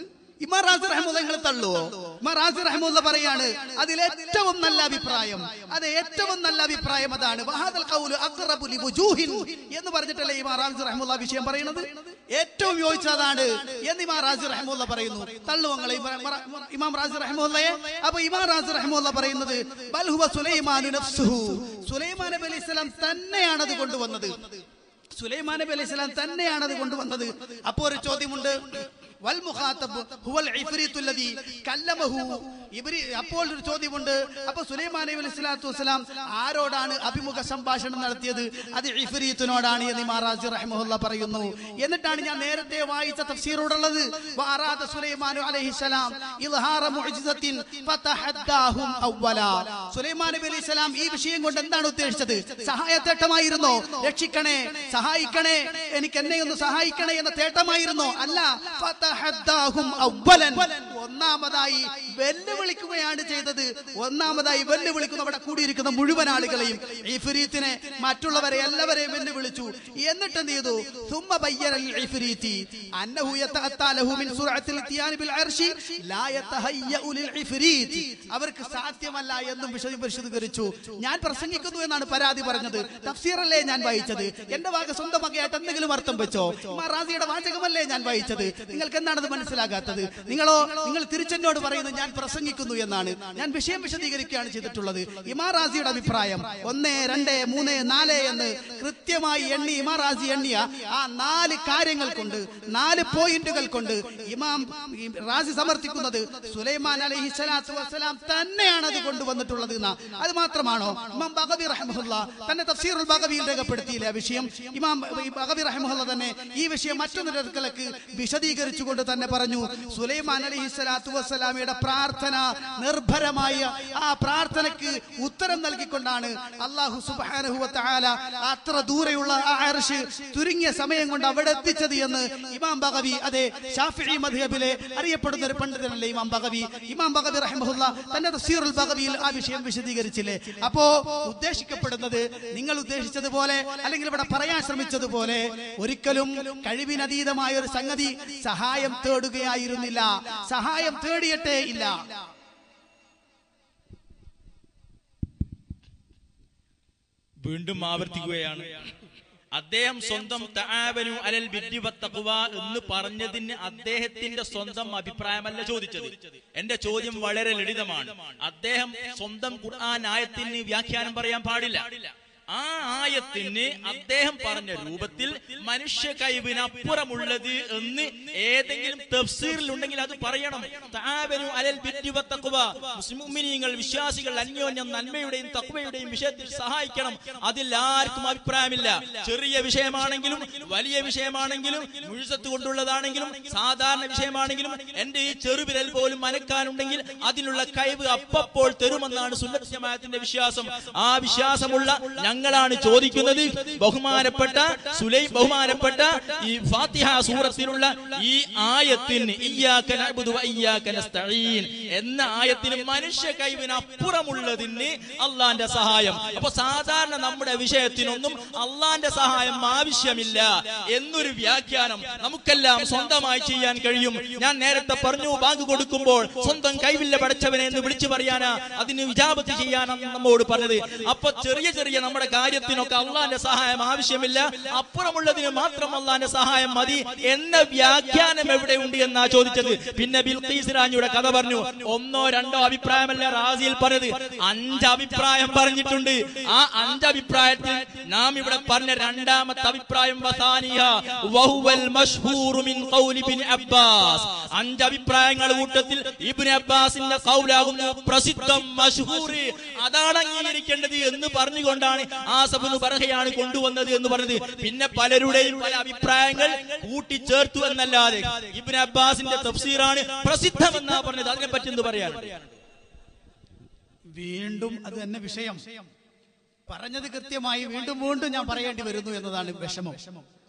ഇമാം റാസി റഹ്മുല്ല നിങ്ങൾ തള്ളുവോ ഇമാം റാസി റഹ്മുല്ല പറയാണ് അതിൽ ഏറ്റവും നല്ല അഭിപ്രായം അത് ഏറ്റവും നല്ല അഭിപ്രായം അതാണ് വഹാദൽ ഖൗലു അഖ്റബു ലിവുജൂഹിൻ എന്ന് പറഞ്ഞിട്ടല്ലേ ഇമാം റാസി റഹ്മുല്ല വിഷയം പറയുന്നത് ഏറ്റവും യോജിച്ചതാണ് എന്ന് ഇമാം റാസി റഹ്മുല്ല പറയുന്നു തള്ളുവോ നിങ്ങൾ ഇമാം- ഇമാം റാസി റഹ്മുല്ലയെ അപ്പൊ ഇമാം റാസി റഹ്മുല്ല പറയുന്നത് ബൽ ഹുവ സുലൈമാനു നഫ്സുഹു സുലൈമാൻ നബി അലൈഹി സ്വലാം തന്നെയാണ് അത് കൊണ്ടുവന്നത് സുലൈമാൻ നബി അലൈഹി സ്വലാം തന്നെയാണ് അത് കൊണ്ടുവന്നത് അപ്പോ ഒരു ചോദ്യമുണ്ട് വൽ മുഖാത്തബ് ഹുവൽ ഇഫ്രീത്തു അല്ലദീ കല്ലമഹു ഇവര് അപ്പോൾ ഒരു ചോദ്യമുണ്ട് അപ്പൊ സുലൈമാൻ നബി അലൈഹി സ്വലാത്തു വസ്സലാം ആരോടാണ് അഭിമുഖ സംഭാഷണം നടത്തിയത് അത് ഇഫ്രീത്തിനോടാണ് എന്ന് മാറാജി റഹ്മുല്ല പറയുന്നു എന്നിട്ടാണ് ഞാൻ നേരത്തെ വായിച്ച തഫ്സീറോടുള്ളത് വാറാദ സുലൈമാനു അലൈഹിസ്സലാം ഇൽഹാറ മുഅ്ജിസത്തിൻ ഫതഹദ്ദാഹും അവ്വല സുലൈമാൻ നബി അലൈഹി സ്വലാം ഈ വിഷയം കൊണ്ട് എന്താണ് ഉദ്ദേശിച്ചത് സഹായത്തേട്ടമായിരുന്നോ രക്ഷിക്കണേ സഹായിക്കണേ എനിക്ക് എന്നെ ഒന്ന് സഹായിക്കണേ എന്ന തേട്ടമായിരുന്നോ അല്ല ഫതഹദ്ദാഹും അവ്വലൻ ഒന്നാമതായി വെല്ലുവിളിക്കുകയാണ് ചെയ്തത് ഒന്നാമതായി വെല്ലുവിളിക്കുന്ന അവിടെ കൂടിയിരിക്കുന്ന മുഴുവൻ ആളുകളെയും ഇഫ്രീത്തിനെ മറ്റുള്ളവരെ എല്ലാവരെയും വെല്ലുവിളിച്ചു എന്നിട്ട് എന്ത് ചെയ്തു ثم بين العفريت انه يتأتى له من سرعة الاتيان بالعرش لا يتهيأ للعفريت അവർക്ക് സാധ്യമല്ല എന്നും വിശദ വിശദീകരിച്ചു ഞാൻ പ്രസംഗിക്കുന്നു എന്നാണ് പരാതി പറഞ്ഞത് തഫ്സീറല്ലേ ഞാൻ വായിച്ചത് എന്റെ വാക സ്വന്തമാക്കിയായിട്ട് എന്തെങ്കിലും അർത്ഥം വെച്ചോ മറാസിയുടെ വാചകമല്ലേ ഞാൻ വായിച്ചത് നിങ്ങൾക്ക് എന്താണത് മനസ്സിലാകാത്തത് നിങ്ങളോ നിങ്ങൾ തിരിച്ചെന്നോട് പറയുന്നത് ഞാൻ പ്രസംഗിക്കുന്നു എന്നാണ് ഞാൻ വിഷയം വിശദീകരിക്കുകയാണ് ചെയ്തിട്ടുള്ളത് ഇമാറാസിയുടെ അഭിപ്രായം ഒന്ന് രണ്ട് മൂന്ന് നാല് എന്ന് കൃത്യമായി എണ്ണി ഇമാറാസി എണ്ണിയ ആ നാല് കാര്യങ്ങൾ കൊണ്ട് നാല് പോയിന്റുകൾ കൊണ്ട് ഇമാം ഈ റാസി സമർത്ഥിക്കുന്നത് സുലൈമാൻ അലൈഹി സ്വലാത്തു വസ്സലാം തന്നെയാണ് അത് കൊണ്ടുവന്നിട്ടുള്ളത് എന്ന അത് മാത്രമാണോ ഇമാം ബഗവി റഹ്മുല്ല തന്നെ തഫ്സീറുൽ ബഗവിയിൽ രേഖപ്പെടുത്തിയില്ല ആ വിഷയം ഇമാം ഈ ബഗവി റഹ്മുല്ല തന്നെ ഈ വിഷയം മറ്റൊരു തരത്തിലേക്ക് വിശദീകരിച്ചുകൊണ്ട് തന്നെ പറഞ്ഞു സുലൈമാൻ അലൈഹി സ്വലാത്തു വസ്സലാമയുടെ പ്രാർത്ഥന നിർഭരമായ ആ പ്രാർത്ഥനയ്ക്ക് ഉത്തരം നൽകിക്കൊണ്ടാണ് അള്ളാഹു സുബ്ഹാനഹു വ തആല അത്ര ദൂരെയുള്ള ആ അർശ് ചുരുങ്ങിയ സമയം കൊണ്ട് അവിടെ എത്തിച്ചത് എന്ന് ഇമാം ബഗവി അതെ ഷാഫിഈ മദ്ഹബിലെ അറിയപ്പെടുന്ന ഒരു പണ്ഡിതനല്ലേ ഇമാം ബഗവി ഇമാം ബഗവി റഹ്മഹുല്ല തന്റെ തഫ്സീറുൽ ബഗവിയിൽ ആ വിഷയം വിശദീകരിച്ചില്ലേ അപ്പോ ഉദ്ദേശിക്കപ്പെടുന്നത് നിങ്ങൾ ഉദ്ദേശിച്ചതുപോലെ അല്ലെങ്കിൽ ഇവിടെ പറയാൻ ശ്രമിച്ചതുപോലെ ഒരിക്കലും കഴിവിനതീതമായ ഒരു സംഗതി സഹായം തേടുകയായിരുന്നില്ല സഹായം തേടിയിട്ടേ ഇല്ല വീണ്ടും ആവർത്തിക്കുകയാണ് അദ്ദേഹം സ്വന്തം തആവനു അലൽ ബിർരി വത്തഖ്വ എന്ന് പറഞ്ഞതിന് അദ്ദേഹത്തിന്റെ സ്വന്തം അഭിപ്രായമല്ല ചോദിച്ചത് എന്റെ ചോദ്യം വളരെ ലളിതമാണ് അദ്ദേഹം സ്വന്തം ഖുർആൻ ആയത്തിന് വ്യാഖ്യാനം പറയാൻ പാടില്ല ആ ആയത്തിന് അദ്ദേഹം പറഞ്ഞ രൂപത്തിൽ മനുഷ്യ കഴിവിനപ്പുറമുള്ളത് എന്ന് ഏതെങ്കിലും തഫ്സീറിൽ ഉണ്ടെങ്കിൽ അത് പറയണം തആവനു അലൽ ബിർരി വത്തഖ്വ മുസ്ലിമീങ്ങൾ വിശ്വാസികൾ അന്യോന്യം നന്മയുടെയും തഖ്വയുടെയും വിഷയത്തിൽ സഹായിക്കണം അതിൽ ആർക്കും അഭിപ്രായമില്ല ചെറിയ വിഷയമാണെങ്കിലും വലിയ വിഷയമാണെങ്കിലും മുഴുസത്ത് കൊണ്ടുള്ളതാണെങ്കിലും സാധാരണ വിഷയമാണെങ്കിലും എന്റെ ഈ ചെറുവിരൽ പോലും അനക്കാനുണ്ടെങ്കിൽ അതിനുള്ള കഴിവ് അപ്പപ്പോൾ തരുമെന്നാണ് സുന്നത്യമായത്തിന്റെ വിശ്വാസം ആ വിശ്വാസമുള്ള ഞങ്ങളാണ് ചോദിക്കുന്നത് ബഹുമാനപ്പെട്ട സുലൈ ബഹുമാനപ്പെട്ട ഈ ഫാത്തിഹ സൂറത്തിലുള്ള ഈ ആയത്തിന് ഇയ്യാക നഅ്ബുദു വ ഇയ്യാക നസ്തഈൻ എന്ന ആയത്തിന് മനുഷ്യ കഴിവിന് അപ്പുറമുള്ളതിന് അള്ളാന്റെ സഹായം അപ്പൊ സാധാരണ നമ്മുടെ വിഷയത്തിനൊന്നും അള്ളാന്റെ സഹായം ആവശ്യമില്ല എന്നൊരു വ്യാഖ്യാനം നമുക്കെല്ലാം സ്വന്തമായി ചെയ്യാൻ കഴിയും ഞാൻ നേരത്തെ പറഞ്ഞു ബാങ്ക് കൊടുക്കുമ്പോൾ സ്വന്തം കൈവില്ല പടച്ചവനെ എന്ന് വിളിച്ചു പറയാനാ അതിന് വിജാപത്ത് ചെയ്യാനാണ് നമ്മോട് പറഞ്ഞത് അപ്പൊ ചെറിയ ചെറിയ നമ്മുടെ കാര്യത്തിനൊക്കെ അള്ളാന്റെ സഹായം ആവശ്യമില്ല അപ്പുറമുള്ളതിന് മാത്രം അള്ളാന്റെ സഹായം മതി എന്ന വ്യാഖ്യാനം എവിടെയുണ്ട് എന്നാ ചോദിച്ചത് പിന്നെ ബിൽഖീസ് റാണിയുടെ കഥ പറഞ്ഞു ഒന്നോ രണ്ടോ അഭിപ്രായമല്ല റാസിയിൽ പറഞ്ഞത് അഞ്ച് അഭിപ്രായം പറഞ്ഞിട്ടുണ്ട് ആ അഞ്ച് അഭിപ്രായത്തിൽ നാം ഇവിടെ പറഞ്ഞ രണ്ടാമത്തെ അഭിപ്രായം വസാനിഹ വഹുവൽ മശ്ഹൂറു മിൻ ഖൗലി ഇബ്നു അബ്ബാസ് അഞ്ച് അഭിപ്രായങ്ങൾ കൂട്ടത്തിൽ ഇബ്നു അബ്ബാസിന്റെ കൗലാകുന്നു പ്രസിദ്ധം മഷ്ഹൂർ അതാണ് അംഗീകരിക്കേണ്ടത് എന്ന് പറഞ്ഞുകൊണ്ടാണ് ആസബിന് പറഹയാണ് കൊണ്ടുവന്നത് എന്ന് പറഞ്ഞത് പിന്നെ പലരുടെയും പല അഭിപ്രായങ്ങൾ കൂട്ടിച്ചേർത്തു എന്നല്ലാതെ ഇബ്നു അബ്ബാസിന്റെ തഫ്സീറാണ് പ്രസിദ്ധമെന്നാ പറഞ്ഞത് അതിനെ പറ്റി എന്ത് പറയാൻ വീണ്ടും അത് തന്നെ വിഷയം പറഞ്ഞത് കൃത്യമായി വീണ്ടും വീണ്ടും ഞാൻ പറയേണ്ടി വരുന്നു എന്നതാണ് വിഷമം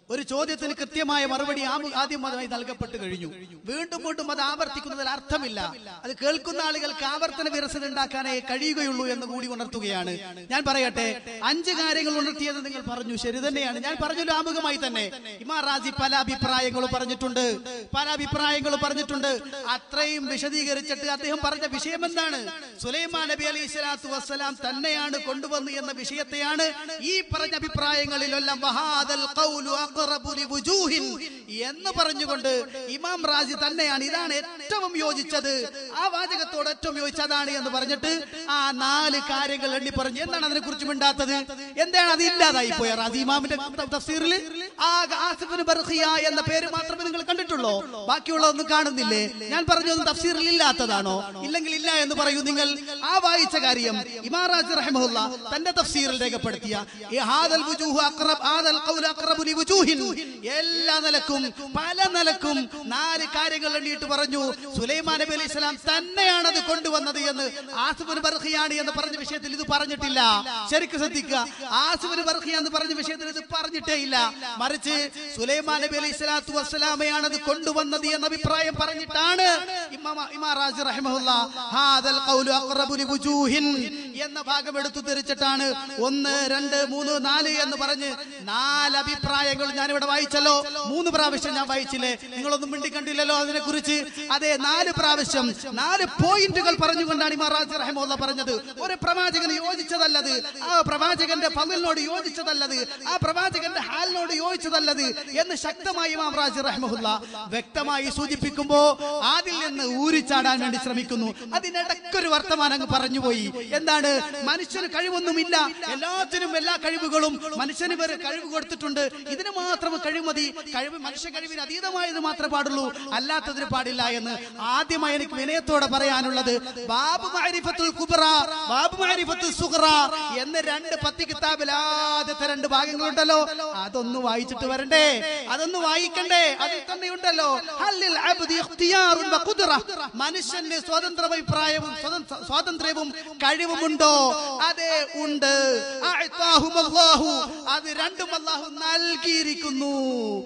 ഒരു ചോദ്യത്തിന് കൃത്യമായ മറുപടി ആമു- ആദ്യമായി നൽകപ്പെട്ട് കഴിഞ്ഞു വീണ്ടും വീണ്ടും അത് ആവർത്തിക്കുന്നതിൽ അർത്ഥമില്ല അത് കേൾക്കുന്ന ആളുകൾക്ക് ആവർത്തന വിരസത ഉണ്ടാക്കാനേ കഴിയുകയുള്ളൂ എന്ന് കൂടി ഉണർത്തുകയാണ് ഞാൻ പറയട്ടെ അഞ്ച് കാര്യങ്ങൾ ഉണർത്തിയത് നിങ്ങൾ പറഞ്ഞു ശരി തന്നെയാണ് ഞാൻ പറഞ്ഞല്ലോ ആമുഖമായി തന്നെ ഇമാ റാജി പല അഭിപ്രായങ്ങളും പറഞ്ഞിട്ടുണ്ട് പല അഭിപ്രായങ്ങളും പറഞ്ഞിട്ടുണ്ട് അത്രയും വിശദീകരിച്ചിട്ട് അദ്ദേഹം പറഞ്ഞ വിഷയം എന്താണ് സുലൈമാൻ നബി അലൈഹി സ്വലാത്തു വസ്സലാം തന്നെയാണ് കൊണ്ടുവന്നു എന്ന വിഷയത്തെയാണ് ഈ പറഞ്ഞ അഭിപ്രായങ്ങളിലെല്ലാം വഹാദൽ ഖൗലു അഖ്റബു ലിവുജൂഹിൻ എന്ന് പറഞ്ഞുകൊണ്ട് ഇമാം റാജി തന്നെയാണ് ഇതാണ് ഏറ്റവും യോജിച്ചത് ആ വാചകത്തോട് ഏറ്റവും യോജിച്ചതാണ് എന്ന് പറഞ്ഞിട്ട് ആ നാല് കാര്യങ്ങൾ എണ്ണി പറഞ്ഞു എന്താണ് അതിനെ കുറിച്ച് മിണ്ടാത്തത് എന്താണ് അത് ഇല്ലാതായി പോയ റാജി ഇമാമിന്റെ തഫ്സീറിൽ ആ ആസിഫിന് ബർഖിയ എന്ന പേര് മാത്രമേ നിങ്ങൾ കണ്ടിട്ടുള്ളൂ ബാക്കിയുള്ളതൊന്നും കാണുന്നില്ലേ ഞാൻ പറഞ്ഞത് തഫ്സീറിൽ ഇല്ലാത്തതാണോ ഇല്ലെങ്കിൽ ഇല്ല എന്ന് പറയൂ നിങ്ങൾ ആ വായിച്ച കാര്യം ഇമാറാജ് റഹ്മുല്ല തന്റെ തഫ്സീറിൽ രേഖപ്പെടുത്തിയ ഈ ഹാദൽ വുജൂഹു അഖ്റബ് ഹാദൽ ഖൗലു അഖ്റബു ലിവുജൂഹിൻ എല്ലാ നിലക്കും പല നിലക്കും നാല് കാര്യങ്ങൾ എണ്ണിയിട്ട് പറഞ്ഞു സുലൈമാൻ നബി അലൈഹി സ്വലാം തന്നെയാണ് അത് കൊണ്ടുവന്നത് എന്ന് ആസിഫിന് ബർഖിയാണ് എന്ന് പറഞ്ഞ വിഷയത്തിൽ ഇത് പറഞ്ഞിട്ടില്ല ശരിക്കും ശ്രദ്ധിക്കുക ആസിഫിന് ബർഖിയ എന്ന് പറഞ്ഞ വിഷയത്തിൽ ഇത് പറഞ്ഞിട്ടേ ഇല്ല മറിച്ച് സുലൈമാൻ നബി അലൈഹി സ്വലാത്തു വസ്സലാമയാണ് അത് കൊണ്ടുവന്നത് എന്ന അഭിപ്രായം പറഞ്ഞിട്ടാണ് ഇമാമ- ഇമാം റാജി റഹിമഹുല്ല ഹാദൽ ഖൗലു അഖ്റബു ലിവുജൂഹിൻ എന്ന ഭാഗം എടുത്തു തിരിച്ചിട്ടാണ് ഒന്ന് രണ്ട് മൂന്ന് നാല് എന്ന് പറഞ്ഞ് നാല് അഭിപ്രായങ്ങൾ ഞാൻ ഇവിടെ വായിച്ചല്ലോ മൂന്ന് പ്രാവശ്യം ഞാൻ വായിച്ചില്ലേ നിങ്ങളൊന്നും മിണ്ടിക്കണ്ടില്ലല്ലോ അതിനെ കുറിച്ച് അതെ നാല് പ്രാവശ്യം നാല് പോയിന്റുകൾ പറഞ്ഞുകൊണ്ടാണ് ഇമാറാജ് റഹ്മുല്ല പറഞ്ഞത് ഒരു പ്രവാചകന് യോജിച്ചതല്ലത് ആ പ്രവാചകന്റെ പതിലിനോട് യോജിച്ചതല്ലത് ആ പ്രവാചകന്റെ ഹാലിനോട് യോജിച്ചതല്ലത് എന്ന് ശക്തമായി ഇമാം റാജി റഹ്മുല്ല വ്യക്തമായി സൂചിപ്പിക്കുമ്പോ അതിൽ നിന്ന് ഊരിച്ചാടാൻ വേണ്ടി ശ്രമിക്കുന്നു അതിനിടയ്ക്കൊരു വർത്തമാനം അങ്ങ് പറഞ്ഞുപോയി എന്താണ് മനുഷ്യന് കഴിവൊന്നുമില്ല എല്ലാത്തിനും എല്ലാ കഴിവുകളും മനുഷ്യന് വരെ കഴിവ് കൊടുത്തിട്ടുണ്ട് ഇതിന് മാത്രം കഴിമതി കഴിവ് മനുഷ്യ കഴിവിന് അതീതമായത് മാത്രമേ പാടുള്ളൂ അല്ലാത്തതിന് പാടില്ല എന്ന് ആദ്യമായി എനിക്ക് വിനയത്തോടെ പറയാനുള്ളത് ബാബു മാരിഫത്തുൽ കുബ്ര ബാബു മാരിഫത്തുൽ സുഹറ എന്ന് രണ്ട് പത്തി കിതാബിൽ ആദ്യത്തെ രണ്ട് ഭാഗങ്ങളുണ്ടല്ലോ അതൊന്ന് വായിച്ചിട്ട് വരണ്ടേ അതൊന്ന് വായിക്കണ്ടേ അതിൽ തന്നെ ഉണ്ടല്ലോ ഹല്ലിൽ അബ്ദി ഇഖ്തിയാറുൻ വ ഖുദ്റ മനുഷ്യന് സ്വതന്ത്ര അഭിപ്രായവും സ്വതന്ത്ര- സ്വാതന്ത്ര്യവും കഴിവുമുണ്ടോ അതെ ഉണ്ട് അഅ്താഹും അല്ലാഹു അത് രണ്ടും അല്ലാഹു നൽകിയിരിക്കുന്നു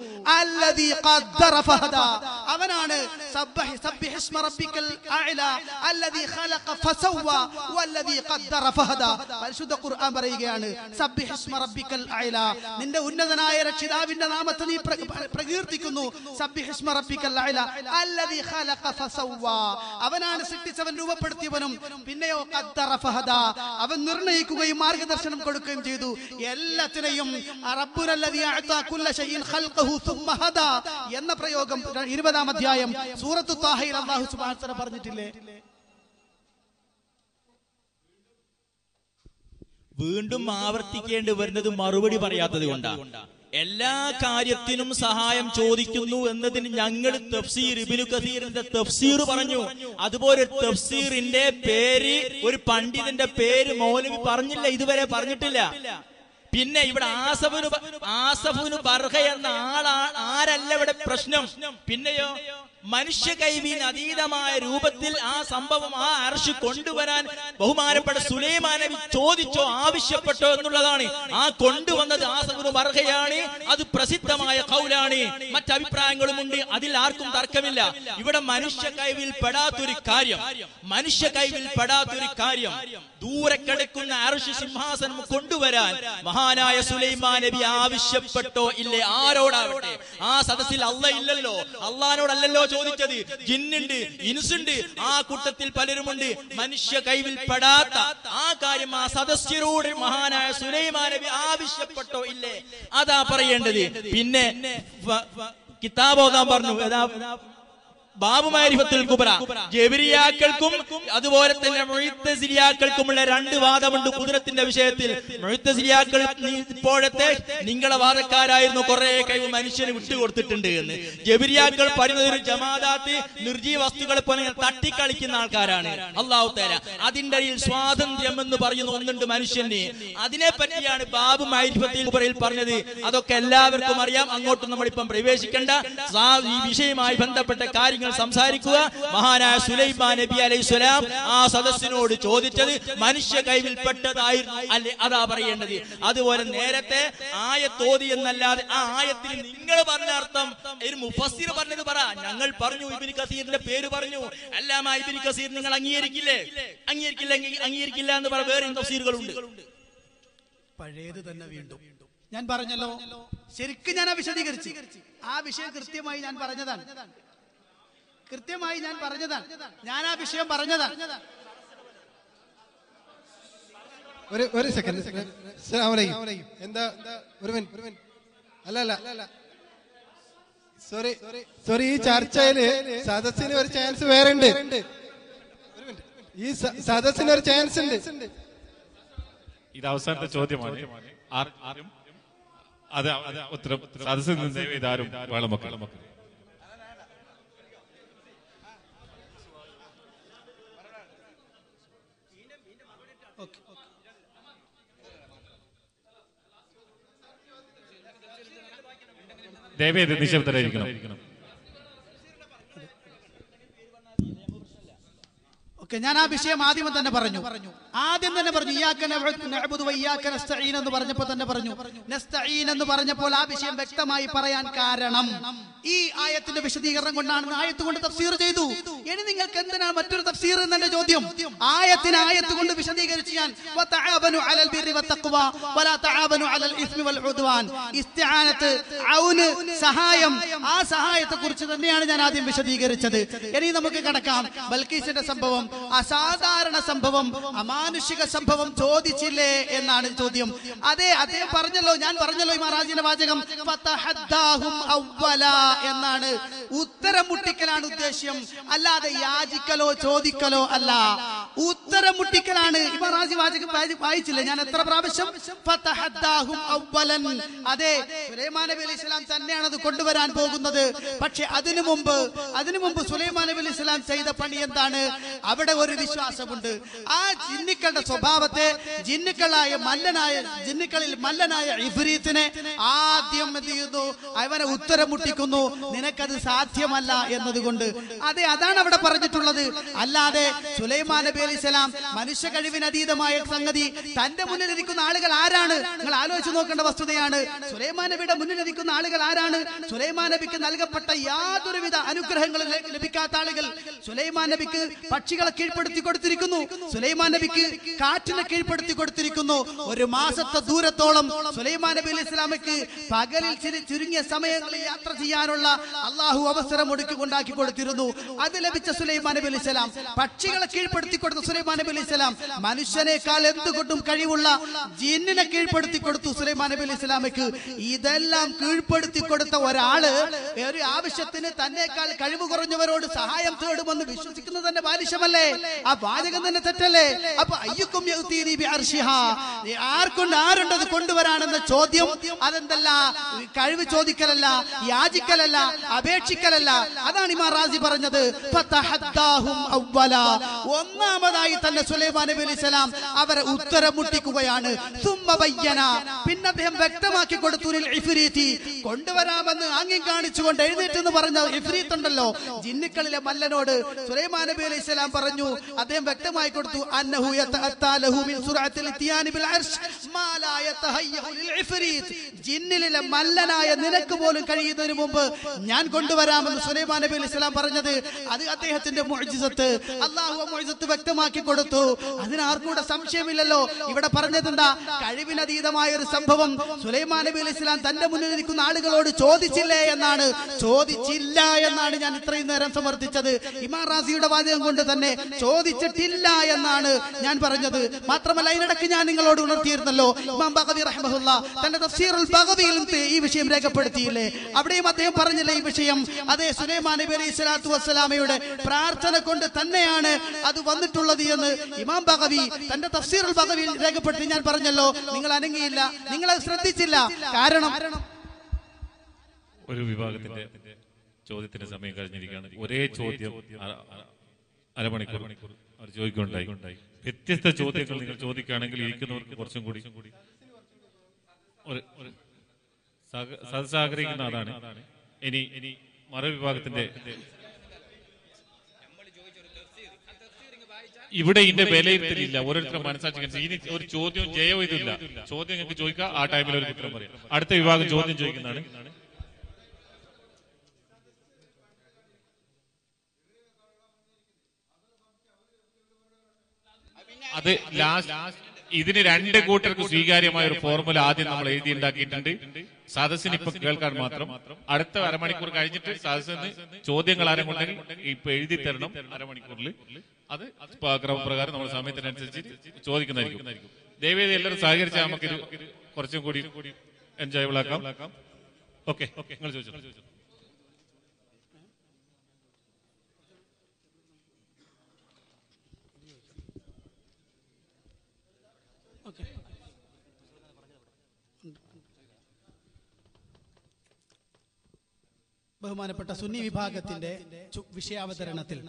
അല്ലദീ ഖദ്ദറ ഫഹദ അവനാണ് സബ്ബഹി സബ്ബിഹ് ഇസ്മ റബ്ബിക്കൽ അഅല അല്ലദീ ഖലഖ ഫസവ്വ വല്ലദീ ഖദ്ദറ ഫഹദ പരിശുദ്ധ ഖുർആൻ പറയുകയാണ് സബ്ബിഹ് ഇസ്മ റബ്ബിക്കൽ അഅല നിന്റെ ഉന്നതനായ രക്ഷിതാവിന്റെ നാമത്തെ നീ പ്ര- പ്ര- പ്രകീർത്തിക്കുന്നു സബ്ബിഹ് ഇസ്മ റബ്ബിക്കൽ അഅല അല്ലദീ ഖലഖ ഫസവ്വ അവനാണ് സൃഷ്ടിച്ചവൻ രൂപപ്പെടുത്തിയവനും പിന്നെയോ ഖദ്ദറ ഫഹദ അവൻ നിർണയിക്കുകയും മാർഗദർശനം കൊടുക്കുകയും ചെയ്തു എല്ലാത്തിനെയും റബ്ബുനല്ലദീ അഅതാ കുല്ല ശൈഇൻ ഖൽഖഹു സുമ്മ ഹദാ എന്ന പ്രയോഗം ഇരുപതാം അധ്യായം സൂറത്തു താഹയിൽ അല്ലാഹു സുബ്ഹാനഹു വ തആല പറഞ്ഞിട്ടില്ലേ വീണ്ടും ആവർത്തിക്കേണ്ടി വരുന്നത് മറുപടി പറയാത്തത് കൊണ്ടാണ് എല്ലാ കാര്യത്തിനും സഹായം ചോദിക്കുന്നു എന്നതിന് ഞങ്ങൾ തഫ്സീർ ഇബിനു കസീറിന്റെ തഫ്സീർ പറഞ്ഞു അതുപോലെ ഒരു തഫ്സീറിന്റെ പേര് ഒരു പണ്ഡിതന്റെ പേര് മൗലവി പറഞ്ഞില്ല ഇതുവരെ പറഞ്ഞിട്ടില്ല പിന്നെ ഇവിടെ ആസഫിന് ബ- ആസഫിന് ബർഹ എന്ന ആളാ ആരല്ല ഇവിടെ പ്രശ്നം പിന്നെയോ മനുഷ്യ കൈവിന് അതീതമായ രൂപത്തിൽ ആ സംഭവം ആ അർഷ് കൊണ്ടുവരാൻ ബഹുമാനപ്പെട്ട സുലൈമാൻ നബി ചോദിച്ചോ ആവശ്യപ്പെട്ടോ എന്നുള്ളതാണ് ആ കൊണ്ടുവന്നത് ആസഫിന് ബർഹയാണ് അത് പ്രസിദ്ധമായ കൗലാണ് മറ്റഭിപ്രായങ്ങളുമുണ്ട് അതിൽ ആർക്കും തർക്കമില്ല ഇവിടെ മനുഷ്യ കൈവിൽ പെടാത്തൊരു കാര്യം മനുഷ്യ കൈവിൽ പെടാത്തൊരു കാര്യം ദൂരെ കിടക്കുന്ന അർഷ് സിംഹാസനം കൊണ്ടുവരാൻ മഹാനായ സുലൈമാൻ നബി ആവശ്യപ്പെട്ടോ ഇല്ലേ ആരോടാവട്ടെ ആ സദസ്സിൽ അല്ല ഇല്ലല്ലോ അള്ളഹാനോടല്ലല്ലോ ചോദിച്ചത് ജിന്നുണ്ട് ഇൻസുണ്ട് ആ കൂട്ടത്തിൽ പലരുമുണ്ട് മനുഷ്യ കൈവിൽ പെടാത്ത ആ കാര്യം ആ സദസ്യരോട് മഹാനായ സുലൈമാൻ നബി ആവശ്യപ്പെട്ടോ ഇല്ലേ അതാ പറയേണ്ടത് പിന്നെ വ- വ- കിതാബ് ഓതാൻ പറഞ്ഞു ഏതാ ബാബുമാരിഫത്തുൽ കുബ്ര ജബരിയാക്കൾക്കും അതുപോലെ തന്നെ മൊയ്ത്തസിരിയാക്കൾക്കുമുള്ള രണ്ട് വാദമുണ്ട് കുതിരത്തിന്റെ വിഷയത്തിൽ മൊയ്ത്തസിരിയാക്കൾ ഇപ്പോഴത്തെ നിങ്ങളെ വാദക്കാരായിരുന്നു കുറെ കഴിവ് മനുഷ്യന് വിട്ടുകൊടുത്തിട്ടുണ്ട് എന്ന് ജബരിയാക്കൾ പറയുന്നത് ഒരു ജമാദാത്ത് നിർജീവ വസ്തുക്കളെ പോലെ ഇങ്ങനെ തട്ടിക്കളിക്കുന്ന ആൾക്കാരാണ് അള്ളാഹു തേല അതിന്റെ ഇടയിൽ സ്വാതന്ത്ര്യം എന്ന് പറയുന്ന ഒന്നുണ്ട് മനുഷ്യന് അതിനെ പറ്റിയാണ് ബാബു മാരിഫത്തിൽ കുബ്രയിൽ പറഞ്ഞത് അതൊക്കെ എല്ലാവർക്കും അറിയാം അങ്ങോട്ടും നമ്മളിപ്പം പ്രവേശിക്കേണ്ട സാ- ഈ വിഷയവുമായി ബന്ധപ്പെട്ട കാര്യങ്ങൾ കാര്യങ്ങൾ സംസാരിക്കുക മഹാനായ സുലൈമാൻ നബി അലൈഹി സ്വലാം ആ സദസ്സിനോട് ചോദിച്ചത് മനുഷ്യ കൈവിൽപ്പെട്ടതായിരുന്നു അല്ലെ അതാ പറയേണ്ടത് അതുപോലെ നേരത്തെ ആയത്തോതി എന്നല്ലാതെ ആ ആയത്തിന് നിങ്ങൾ പറഞ്ഞ അർത്ഥം ഒരു മുഫസ്സിർ പറഞ്ഞത് പറ ഞങ്ങൾ പറഞ്ഞു ഇബിൻ കസീറിന്റെ പേര് പറഞ്ഞു അല്ലാമ ഇബിൻ കസീർ നിങ്ങൾ അംഗീകരിക്കില്ലേ അംഗീകരിക്കില്ല അംഗീകരിക്കില്ല എന്ന് പറ വേറെ തഫ്സീറുകളുണ്ട് പഴയത് തന്നെ വീണ്ടും ഞാൻ പറഞ്ഞല്ലോ ശരിക്കും ഞാൻ ആ വിശദീകരിച്ചു ആ വിഷയം കൃത്യമായി ഞാൻ പറഞ്ഞതാണ് കൃത്യമായി ഞാൻ പറഞ്ഞതാണ് ഞാൻ ആ വിഷയം പറഞ്ഞതാണ് ഒരു ഒരു സെക്കൻഡ് എന്താ ഒരു മിനിറ്റ് ഒരു മിനിറ്റ് അല്ല അല്ല അല്ല സോറി സോറി ഈ ചർച്ചയില് സദസ്സിന് ഒരു ചാൻസ് വേറെ ഉണ്ട് ഒരു മിനിറ്റ്. ഈ സ- സദസ്സിന് ഒരു ചാൻസ് ഉണ്ട് ഇത് അവസാനത്തെ ചോദ്യമാണ് ആർ- ആരും അത് അത് ഉത്തരം സദസ്സിൽ നിന്ന് ഇതാരും വേളമക്കൾ ദയവേത് നിശബ്ദരായിരിക്കണം ഓക്കെ ഞാൻ ആ വിഷയം ആദ്യം തന്നെ പറഞ്ഞു ആദ്യം തന്നെ പറഞ്ഞു ഇയ്യാക്ക നഅ്ബുദു നഅ്ബുദു വ ഇയ്യാക്ക നസ്തഈൻ എന്ന് പറഞ്ഞപ്പോൾ തന്നെ പറഞ്ഞു നസ്തഈൻ എന്ന് പറഞ്ഞപ്പോൾ ആ വിഷയം വ്യക്തമായി പറയാൻ കാരണം ഈ ആയത്തിന്റെ വിശദീകരണം കൊണ്ടാണ് ആയത്ത് കൊണ്ട് തഫ്സീർ ചെയ്തു ഇനി നിങ്ങൾക്ക് എന്തിനാണ് മറ്റൊരു തഫ്സീർ എന്നെ ചോദ്യം ആയത്തിന് ആയത്ത് കൊണ്ട് വിശദീകരിച്ച് ഞാൻ വതആബനു അലൽ ബിർരി വത്തഖ്വ വലാ തആബനു അലൽ ഇസ്മി വൽ ഉദ്വാൻ ഇസ്തിആനത്ത് ഔന് സഹായം ആ സഹായത്തെ കുറിച്ച് തന്നെയാണ് ഞാൻ ആദ്യം വിശദീകരിച്ചത് ഇനി നമുക്ക് കടക്കാം ബൽക്കീസിന്റെ സംഭവം അസാധാരണ സംഭവം അമാനുഷിക സംഭവം ചോദിച്ചില്ലേ എന്നാണ് ചോദ്യം അതെ അദ്ദേഹം പറഞ്ഞല്ലോ ഞാൻ പറഞ്ഞല്ലോ ഈ മഹാരാജിന്റെ വാചകം ഫതഹദ്ദാഹും അവ്വല എന്നാണ് ഉത്തരം മുട്ടിക്കലാണ് ഉദ്ദേശ്യം അല്ലാതെ യാചിക്കലോ ചോദിക്കലോ അല്ല ഉത്തരം മുട്ടിക്കലാണ് ഈ മഹാരാജി വാചകം വായി- വായിച്ചില്ലേ ഞാൻ എത്ര പ്രാവശ്യം ഫതഹദ്ദാഹും അവ്വലൻ അതെ സുലൈമാൻ നബി അലൈഹി സ്വലാം തന്നെയാണ് അത് കൊണ്ടുവരാൻ പോകുന്നത് പക്ഷെ അതിനു മുമ്പ് അതിനു മുമ്പ് സുലൈമാൻ നബി അലൈഹി സ്വലാം ചെയ്ത പണി എന്താണ് അവിടെ ഒരു വിശ്വാസമുണ്ട് ആ ജിന്നുക്കളുടെ സ്വഭാവത്തെ ജിന്നുക്കളായ മല്ലനായ ജിന്നുക്കളിൽ മല്ലനായ ഇഫ്രീത്തിനെ ആദ്യം എന്ത് ചെയ്യുന്നു അവനെ ഉത്തരം മുട്ടിക്കുന്നു നിനക്കത് സാധ്യമല്ല എന്നതുകൊണ്ട് അതെ അതാണ് അവിടെ പറഞ്ഞിട്ടുള്ളത് അല്ലാതെ സുലൈമാൻ നബി അലൈഹി സ്വലാം മനുഷ്യ കഴിവിനതീതമായ സംഗതി തന്റെ മുന്നിലിരിക്കുന്ന ആളുകൾ ആരാണ് നിങ്ങൾ ആലോചിച്ച് നോക്കേണ്ട വസ്തുതയാണ് സുലൈമാൻ നബിയുടെ മുന്നിലിരിക്കുന്ന ആളുകൾ ആരാണ് സുലൈമാൻ നബിക്ക് നൽകപ്പെട്ട യാതൊരുവിധ അനുഗ്രഹങ്ങളും ലഭി- ലഭിക്കാത്ത ആളുകൾ സുലൈമാൻ നബിക്ക് പക്ഷികളെ കീഴ്പ്പെടുത്തി കൊടുത്തിരിക്കുന്നു സുലൈമാൻ നബിക്ക് കാറ്റിനെ കീഴ്പ്പെടുത്തി കൊടുത്തിരിക്കുന്നു ഒരു മാസത്തെ ദൂരത്തോളം സുലൈമാൻ നബി അലൈഹി ഇസ്ലാമക്ക് പകലിൽ ചിരി- ചുരുങ്ങിയ സമയങ്ങളിൽ യാത്ര ചെയ്യാനുള്ള അള്ളാഹു അവസരം ഒടുക്കിക്കൊണ്ടാക്കി കൊടുത്തിരുന്നു അത് ലഭിച്ച സുലൈമാൻ നബി അലൈഹി സ്വലാം പക്ഷികളെ കീഴ്പ്പെടുത്തി കൊടുത്ത സുലൈമാൻ നബി അലൈഹി സ്വലാം മനുഷ്യനേക്കാൾ എന്തുകൊണ്ടും കഴിവുള്ള ജിന്നിനെ കീഴ്പ്പെടുത്തി കൊടുത്തു സുലൈമാൻ നബി അലൈഹി സ്വലാമക്ക് ഇതെല്ലാം കീഴ്പ്പെടുത്തി കൊടുത്ത ഒരാള് ഒരു ആവശ്യത്തിന് തന്നേക്കാൾ കഴിവ് കുറഞ്ഞവരോട് സഹായം തേടുമെന്ന് വിശ്വസിക്കുന്നത് തന്നെ ബാലിശമല്ലേ ആ വാചകം തന്നെ തെറ്റല്ലേ അപ്പൊ അയ്യുക്കും യൗതീനി ബി അർശിഹാ. ആർക്കൊണ്ട് ആരുണ്ടത് കൊണ്ടുവരാനെന്ന ചോദ്യം അതെന്തല്ല കഴിവ് ചോദിക്കലല്ല യാചിക്കലല്ല അപേക്ഷിക്കലല്ല അതാണ് ഇമാ റാസി പറഞ്ഞത് ഫതഹദ്ദാഹും അവ്വല. ഒന്നാമതായി തന്നെ സുലൈമാൻ നബി അലൈഹി സ്വലാം അവരെ ഉത്തരം മുട്ടിക്കുകയാണ് സുമ്മ ബയ്യന. പിന്നെ അദ്ദേഹം വ്യക്തമാക്കി കൊടുത്തു ലിൽ ഇഫ്രീത്തി. കൊണ്ടുവരാമെന്ന് ആംഗ്യം കാണിച്ചുകൊണ്ട് എഴുന്നേറ്റ് എന്ന് പറഞ്ഞ ഇഫ്രീത്ത് ഉണ്ടല്ലോ ജിന്നുക്കളിലെ മല്ലനോട് സുലൈമാൻ നബി അലൈഹി സ്വലാം പറഞ്ഞു അദ്ദേഹം വ്യക്തമായി കൊടുത്തു അന്നഹു യതഅത്താ ലഹു മിൻ സുറഅത്തിൽ ഇത്യാനി ബിൽ അർശ് മാ ലാ യതഹയ്യഉ ലിൽ ഇഫ്രീത്ത്. ജിന്നിലെ മല്ലനായ നിനക്ക് പോലും കഴിയുന്നതിന് മുമ്പ് ഞാൻ കൊണ്ടുവരാമെന്ന് സുലൈമാൻ നബി അലൈഹി സ്വലാം പറഞ്ഞത് അത് അദ്ദേഹത്തിന്റെ മുഅ്ജിസത്ത് അള്ളാഹു ആ മുഅ്ജിസത്ത് വ്യക്തമാക്കി കൊടുത്തു അതിന് ആർക്കൂടെ സംശയമില്ലല്ലോ ഇവിടെ പറഞ്ഞത് എന്താ കഴിവിനതീതമായ ഒരു സംഭവം സുലൈമാൻ നബി അലൈഹി സ്വലാം തന്റെ മുന്നിൽ ഇരിക്കുന്ന ആളുകളോട് ചോദിച്ചില്ലേ എന്നാണ് ചോദിച്ചില്ല എന്നാണ് ഞാൻ ഇത്രയും നേരം സമർത്ഥിച്ചത് ഇമാം റാസിയുടെ വാചകം കൊണ്ട് തന്നെ ചോദിച്ചിട്ടില്ല എന്നാണ് ഞാൻ പറഞ്ഞത് മാത്രമല്ല അതിനിടയ്ക്ക് ഞാൻ നിങ്ങളോട് ഉണർത്തിയിരുന്നല്ലോ ഇമാം ബഗവി റഹ്മഹുല്ല തന്റെ തഫ്സീറുൽ ബഗവിയിലും തെ- ഈ വിഷയം രേഖപ്പെടുത്തിയില്ലേ അവിടെയും അദ്ദേഹം പറഞ്ഞില്ലേ ഈ വിഷയം അതേ സുലൈമാൻ നബി അലൈഹി സ്വലാത്തു വസ്സലാമയുടെ പ്രാർത്ഥന കൊണ്ട് തന്നെയാണ് അത് വന്നിട്ടുള്ളത് എന്ന് ഇമാം ബഗവി തന്റെ തഫ്സീറുൽ ബഗവിയിൽ രേഖപ്പെടുത്തി ഞാൻ പറഞ്ഞല്ലോ നിങ്ങൾ അനങ്ങിയില്ല നിങ്ങൾ അത് ശ്രദ്ധിച്ചില്ല കാരണം ഒരു വിഭാഗത്തിന്റെ ചോദ്യത്തിന്റെ സമയം കഴിഞ്ഞിരിക്കുകയാണ് ഒരേ ചോദ്യം അര- അര- അരമണിക്കൂർ അവർ ചോദിക്കുകയുണ്ടായി വ്യത്യസ്ത ചോദ്യങ്ങൾ നിങ്ങൾ ചോദിക്കുകയാണെങ്കിൽ ഇരിക്കുന്നവർക്ക് കുറച്ചും കൂടി ഒരു ഒരു സഹ- സദസ്സ് ആഗ്രഹിക്കുന്ന അതാണ് ഇനി ഇനി മറുവിഭാഗത്തിന്റെ ഇവിടെ ഇതിന്റെ വിലയിരുത്തലില്ല ഓരോരുത്തരും മനസ്സാക്ഷി ഇനി ഒരു ചോദ്യവും ജയവും ഇതില്ല ചോദ്യം നിങ്ങൾക്ക് ചോദിക്കാം ആ ടൈമിൽ ഒരു ഉത്തരം പറയാം അടുത്ത വിഭാഗം ചോദ്യം ചോദിക്കുന്നതാണ് അത് ലാസ്റ്റ് ഇതിന് രണ്ട് കൂട്ടർക്ക് സ്വീകാര്യമായ ഒരു ഫോർമുല ആദ്യം നമ്മൾ എഴുതി ഉണ്ടാക്കിയിട്ടുണ്ട് സദസ്സിന് ഇപ്പൊ കേൾക്കാൻ മാത്രം അടുത്ത അരമണിക്കൂർ കഴിഞ്ഞിട്ട് സദസ്സിന് ചോദ്യങ്ങൾ ആരും ഉണ്ടെങ്കിൽ ഇപ്പൊ എഴുതി തരണം അരമണിക്കൂറിൽ അത് പ- ക്രമപ്രകാരം നമ്മുടെ സമയത്തിനനുസരിച്ച് ചോദിക്കുന്നതായിരിക്കും ദയവേദി എല്ലാവരും സഹകരിച്ചാൽ നമുക്ക് കുറച്ചും കൂടി എൻജോയബിൾ ആക്കാം ഓക്കെ നിങ്ങൾ ചോദിച്ചു ബഹുമാനപ്പെട്ട സുന്നി വിഭാഗത്തിന്റെ ചു- വിഷയാവതരണത്തിൽ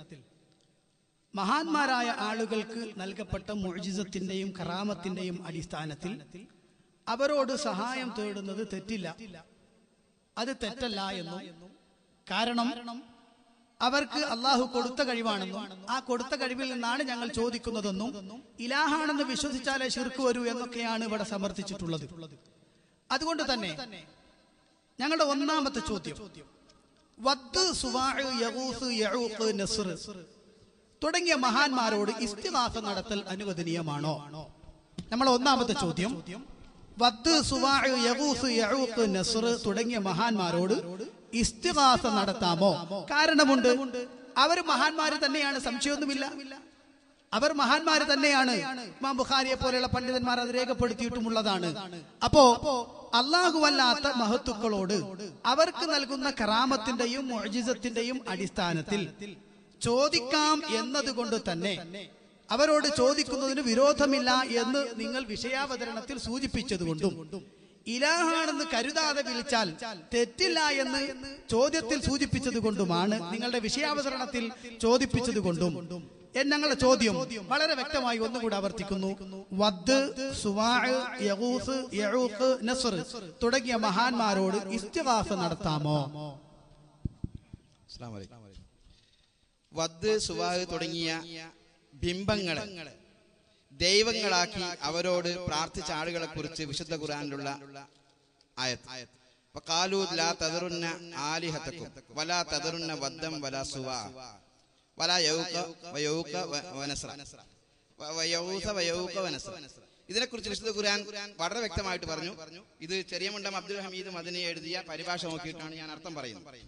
മഹാന്മാരായ ആളുകൾക്ക് നൽകപ്പെട്ട മുഴുജിസത്തിന്റെയും കറാമത്തിന്റെയും അടിസ്ഥാനത്തിൽ അവരോട് സഹായം തേടുന്നത് തെറ്റില്ല അത് തെറ്റല്ല എന്നും കാരണം അവർക്ക് അള്ളാഹു കൊടുത്ത കഴിവാണെന്നും ആ കൊടുത്ത കഴിവിൽ നിന്നാണ് ഞങ്ങൾ ചോദിക്കുന്നതെന്നും ഇലാഹാണെന്ന് വിശ്വസിച്ചാലേ ശിർക്ക് വരൂ എന്നൊക്കെയാണ് ഇവിടെ സമർത്ഥിച്ചിട്ടുള്ളത് അതുകൊണ്ട് തന്നെ ഞങ്ങളുടെ ഒന്നാമത്തെ ചോദ്യം വദ് സുവാഅ് യഗൂസ് യഊഖ് നസ്ർ തുടങ്ങിയ മഹാന്മാരോട് ഇസ്തിഗാസ നടത്തൽ അനുവദനീയമാണോ നമ്മളെ ഒന്നാമത്തെ ചോദ്യം വദ് സുവാഅ് യഗൂസ് യഊഖ് നസ്ർ തുടങ്ങിയ മഹാന്മാരോട് ഇസ്തിഗാസ നടത്താമോ കാരണമുണ്ട് അവർ മഹാന്മാര് തന്നെയാണ് സംശയമൊന്നുമില്ല അവർ മഹാന്മാര് തന്നെയാണ് ഇമാം ബുഖാരിയെ പോലെയുള്ള പണ്ഡിതന്മാർ അത് രേഖപ്പെടുത്തിയിട്ടുമുള്ളതാണ് അപ്പോ അല്ലാഹുവല്ലാത്ത മഹത്തുക്കളോട് അവർക്ക് നൽകുന്ന കറാമത്തിന്റെയും മൊഴിജിസത്തിന്റെയും അടിസ്ഥാനത്തിൽ ചോദിക്കാം എന്നതുകൊണ്ട് തന്നെ അവരോട് ചോദിക്കുന്നതിന് വിരോധമില്ല എന്ന് നിങ്ങൾ വിഷയാവതരണത്തിൽ സൂചിപ്പിച്ചതുകൊണ്ടും ഇലാഹാണെന്ന് കരുതാതെ വിളിച്ചാൽ തെറ്റില്ല എന്ന് ചോദ്യത്തിൽ സൂചിപ്പിച്ചത് കൊണ്ടുമാണ് നിങ്ങളുടെ വിഷയാവതരണത്തിൽ ചോദിപ്പിച്ചത് കൊണ്ടും എൻ- ഞങ്ങളുടെ ചോദ്യം വളരെ വ്യക്തമായി ഒന്നുകൂടി ആവർത്തിക്കുന്നു വദ് സുവാഅ് യഗൂസ് യഊഖ് നസ്ർ തുടങ്ങിയ മഹാന്മാരോട് ഇസ്തിഗാസ നടത്താമോ അസ്സലാമു അലൈക്കും. വദ് സുവാഹ് തുടങ്ങിയ ബിംബങ്ങളെ ദൈവങ്ങളാക്കി അവരോട് പ്രാർത്ഥിച്ച ആളുകളെ കുറിച്ച് വിശുദ്ധ ഖുർആനിലുള്ള ആയത്ത് അപ്പൊ കാലൂ ലാ തദറുന്ന ആലിഹത്തക്കും വലാ തദറുന്ന വദ്ദം വലാ സുവാ വലാ യൗക വയൗക വ- വനസ്ര വ- വയൗസ വയൗക വനസ്ര ഇതിനെക്കുറിച്ച് വിശുദ്ധ ഖുർആൻ വളരെ വ്യക്തമായിട്ട് പറഞ്ഞു ഇത് ചെറിയമുണ്ടം അബ്ദുൽ ഹമീദ് മദനി എഴുതിയ പരിഭാഷ നോക്കിയിട്ടാണ് ഞാൻ അർത്ഥം പറയുന്നത്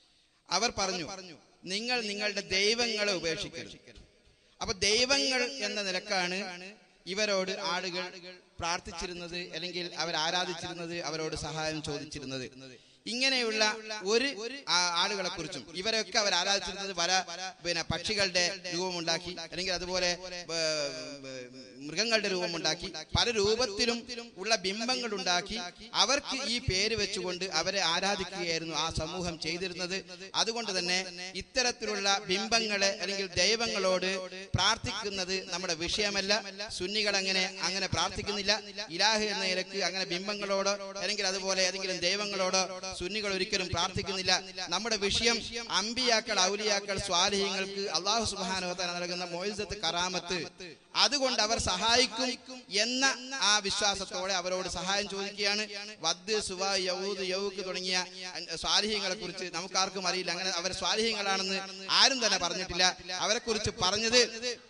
അവർ പറഞ്ഞു നിങ്ങൾ നിങ്ങളുടെ ദൈവങ്ങളെ ഉപേക്ഷിക്കരുത് അപ്പൊ ദൈവങ്ങൾ എന്ന നിലക്കാണ് ഇവരോട് ആളുകൾ പ്രാർത്ഥിച്ചിരുന്നത് അല്ലെങ്കിൽ അവർ ആരാധിച്ചിരുന്നത് അവരോട് സഹായം ചോദിച്ചിരുന്നത് ഇങ്ങനെയുള്ള ഒരു ആ- ആളുകളെ കുറിച്ചും ഇവരൊക്കെ അവർ ആരാധിച്ചിരുന്നത് പല പിന്നെ പക്ഷികളുടെ രൂപമുണ്ടാക്കി അല്ലെങ്കിൽ അതുപോലെ ഏ, ഏ, മൃഗങ്ങളുടെ രൂപമുണ്ടാക്കി പല രൂപത്തിലും ഉള്ള ബിംബങ്ങൾ ഉണ്ടാക്കി അവർക്ക് ഈ പേര് വെച്ചുകൊണ്ട് അവരെ ആരാധിക്കുകയായിരുന്നു ആ സമൂഹം ചെയ്തിരുന്നത് അതുകൊണ്ട് തന്നെ ഇത്തരത്തിലുള്ള ബിംബങ്ങളെ അല്ലെങ്കിൽ ദൈവങ്ങളോട് പ്രാർത്ഥിക്കുന്നത് നമ്മുടെ വിഷയമല്ല സുന്നികൾ അങ്ങനെ അങ്ങനെ പ്രാർത്ഥിക്കുന്നില്ല ഇലാഹ് എന്ന നിലക്ക് അങ്ങനെ ബിംബങ്ങളോടോ അല്ലെങ്കിൽ അതുപോലെ ഏതെങ്കിലും ദൈവങ്ങളോടോ സുന്നികൾ ഒരിക്കലും പ്രാർത്ഥിക്കുന്നില്ല നമ്മുടെ വിഷയം അമ്പിയാക്കൾ ഔലിയാക്കൾ സ്വാലിഹ്യങ്ങൾക്ക് അള്ളാഹു സുബാനുവത്താൻ നൽകുന്ന മൊയ്സത്ത് കറാമത്ത് അതുകൊണ്ട് അവർ സഹായിക്കും എന്ന ആ വിശ്വാസത്തോടെ അവരോട് സഹായം ചോദിക്കുകയാണ് വദ് സുവ യൗദ് യൗക്ക് തുടങ്ങിയ സ്വാലിഹ്യങ്ങളെ കുറിച്ച് നമുക്കാർക്കും അറിയില്ല അങ്ങനെ അവർ സ്വാലിഹ്യങ്ങളാണെന്ന് ആരും തന്നെ പറഞ്ഞിട്ടില്ല അവരെ കുറിച്ച് പറഞ്ഞത്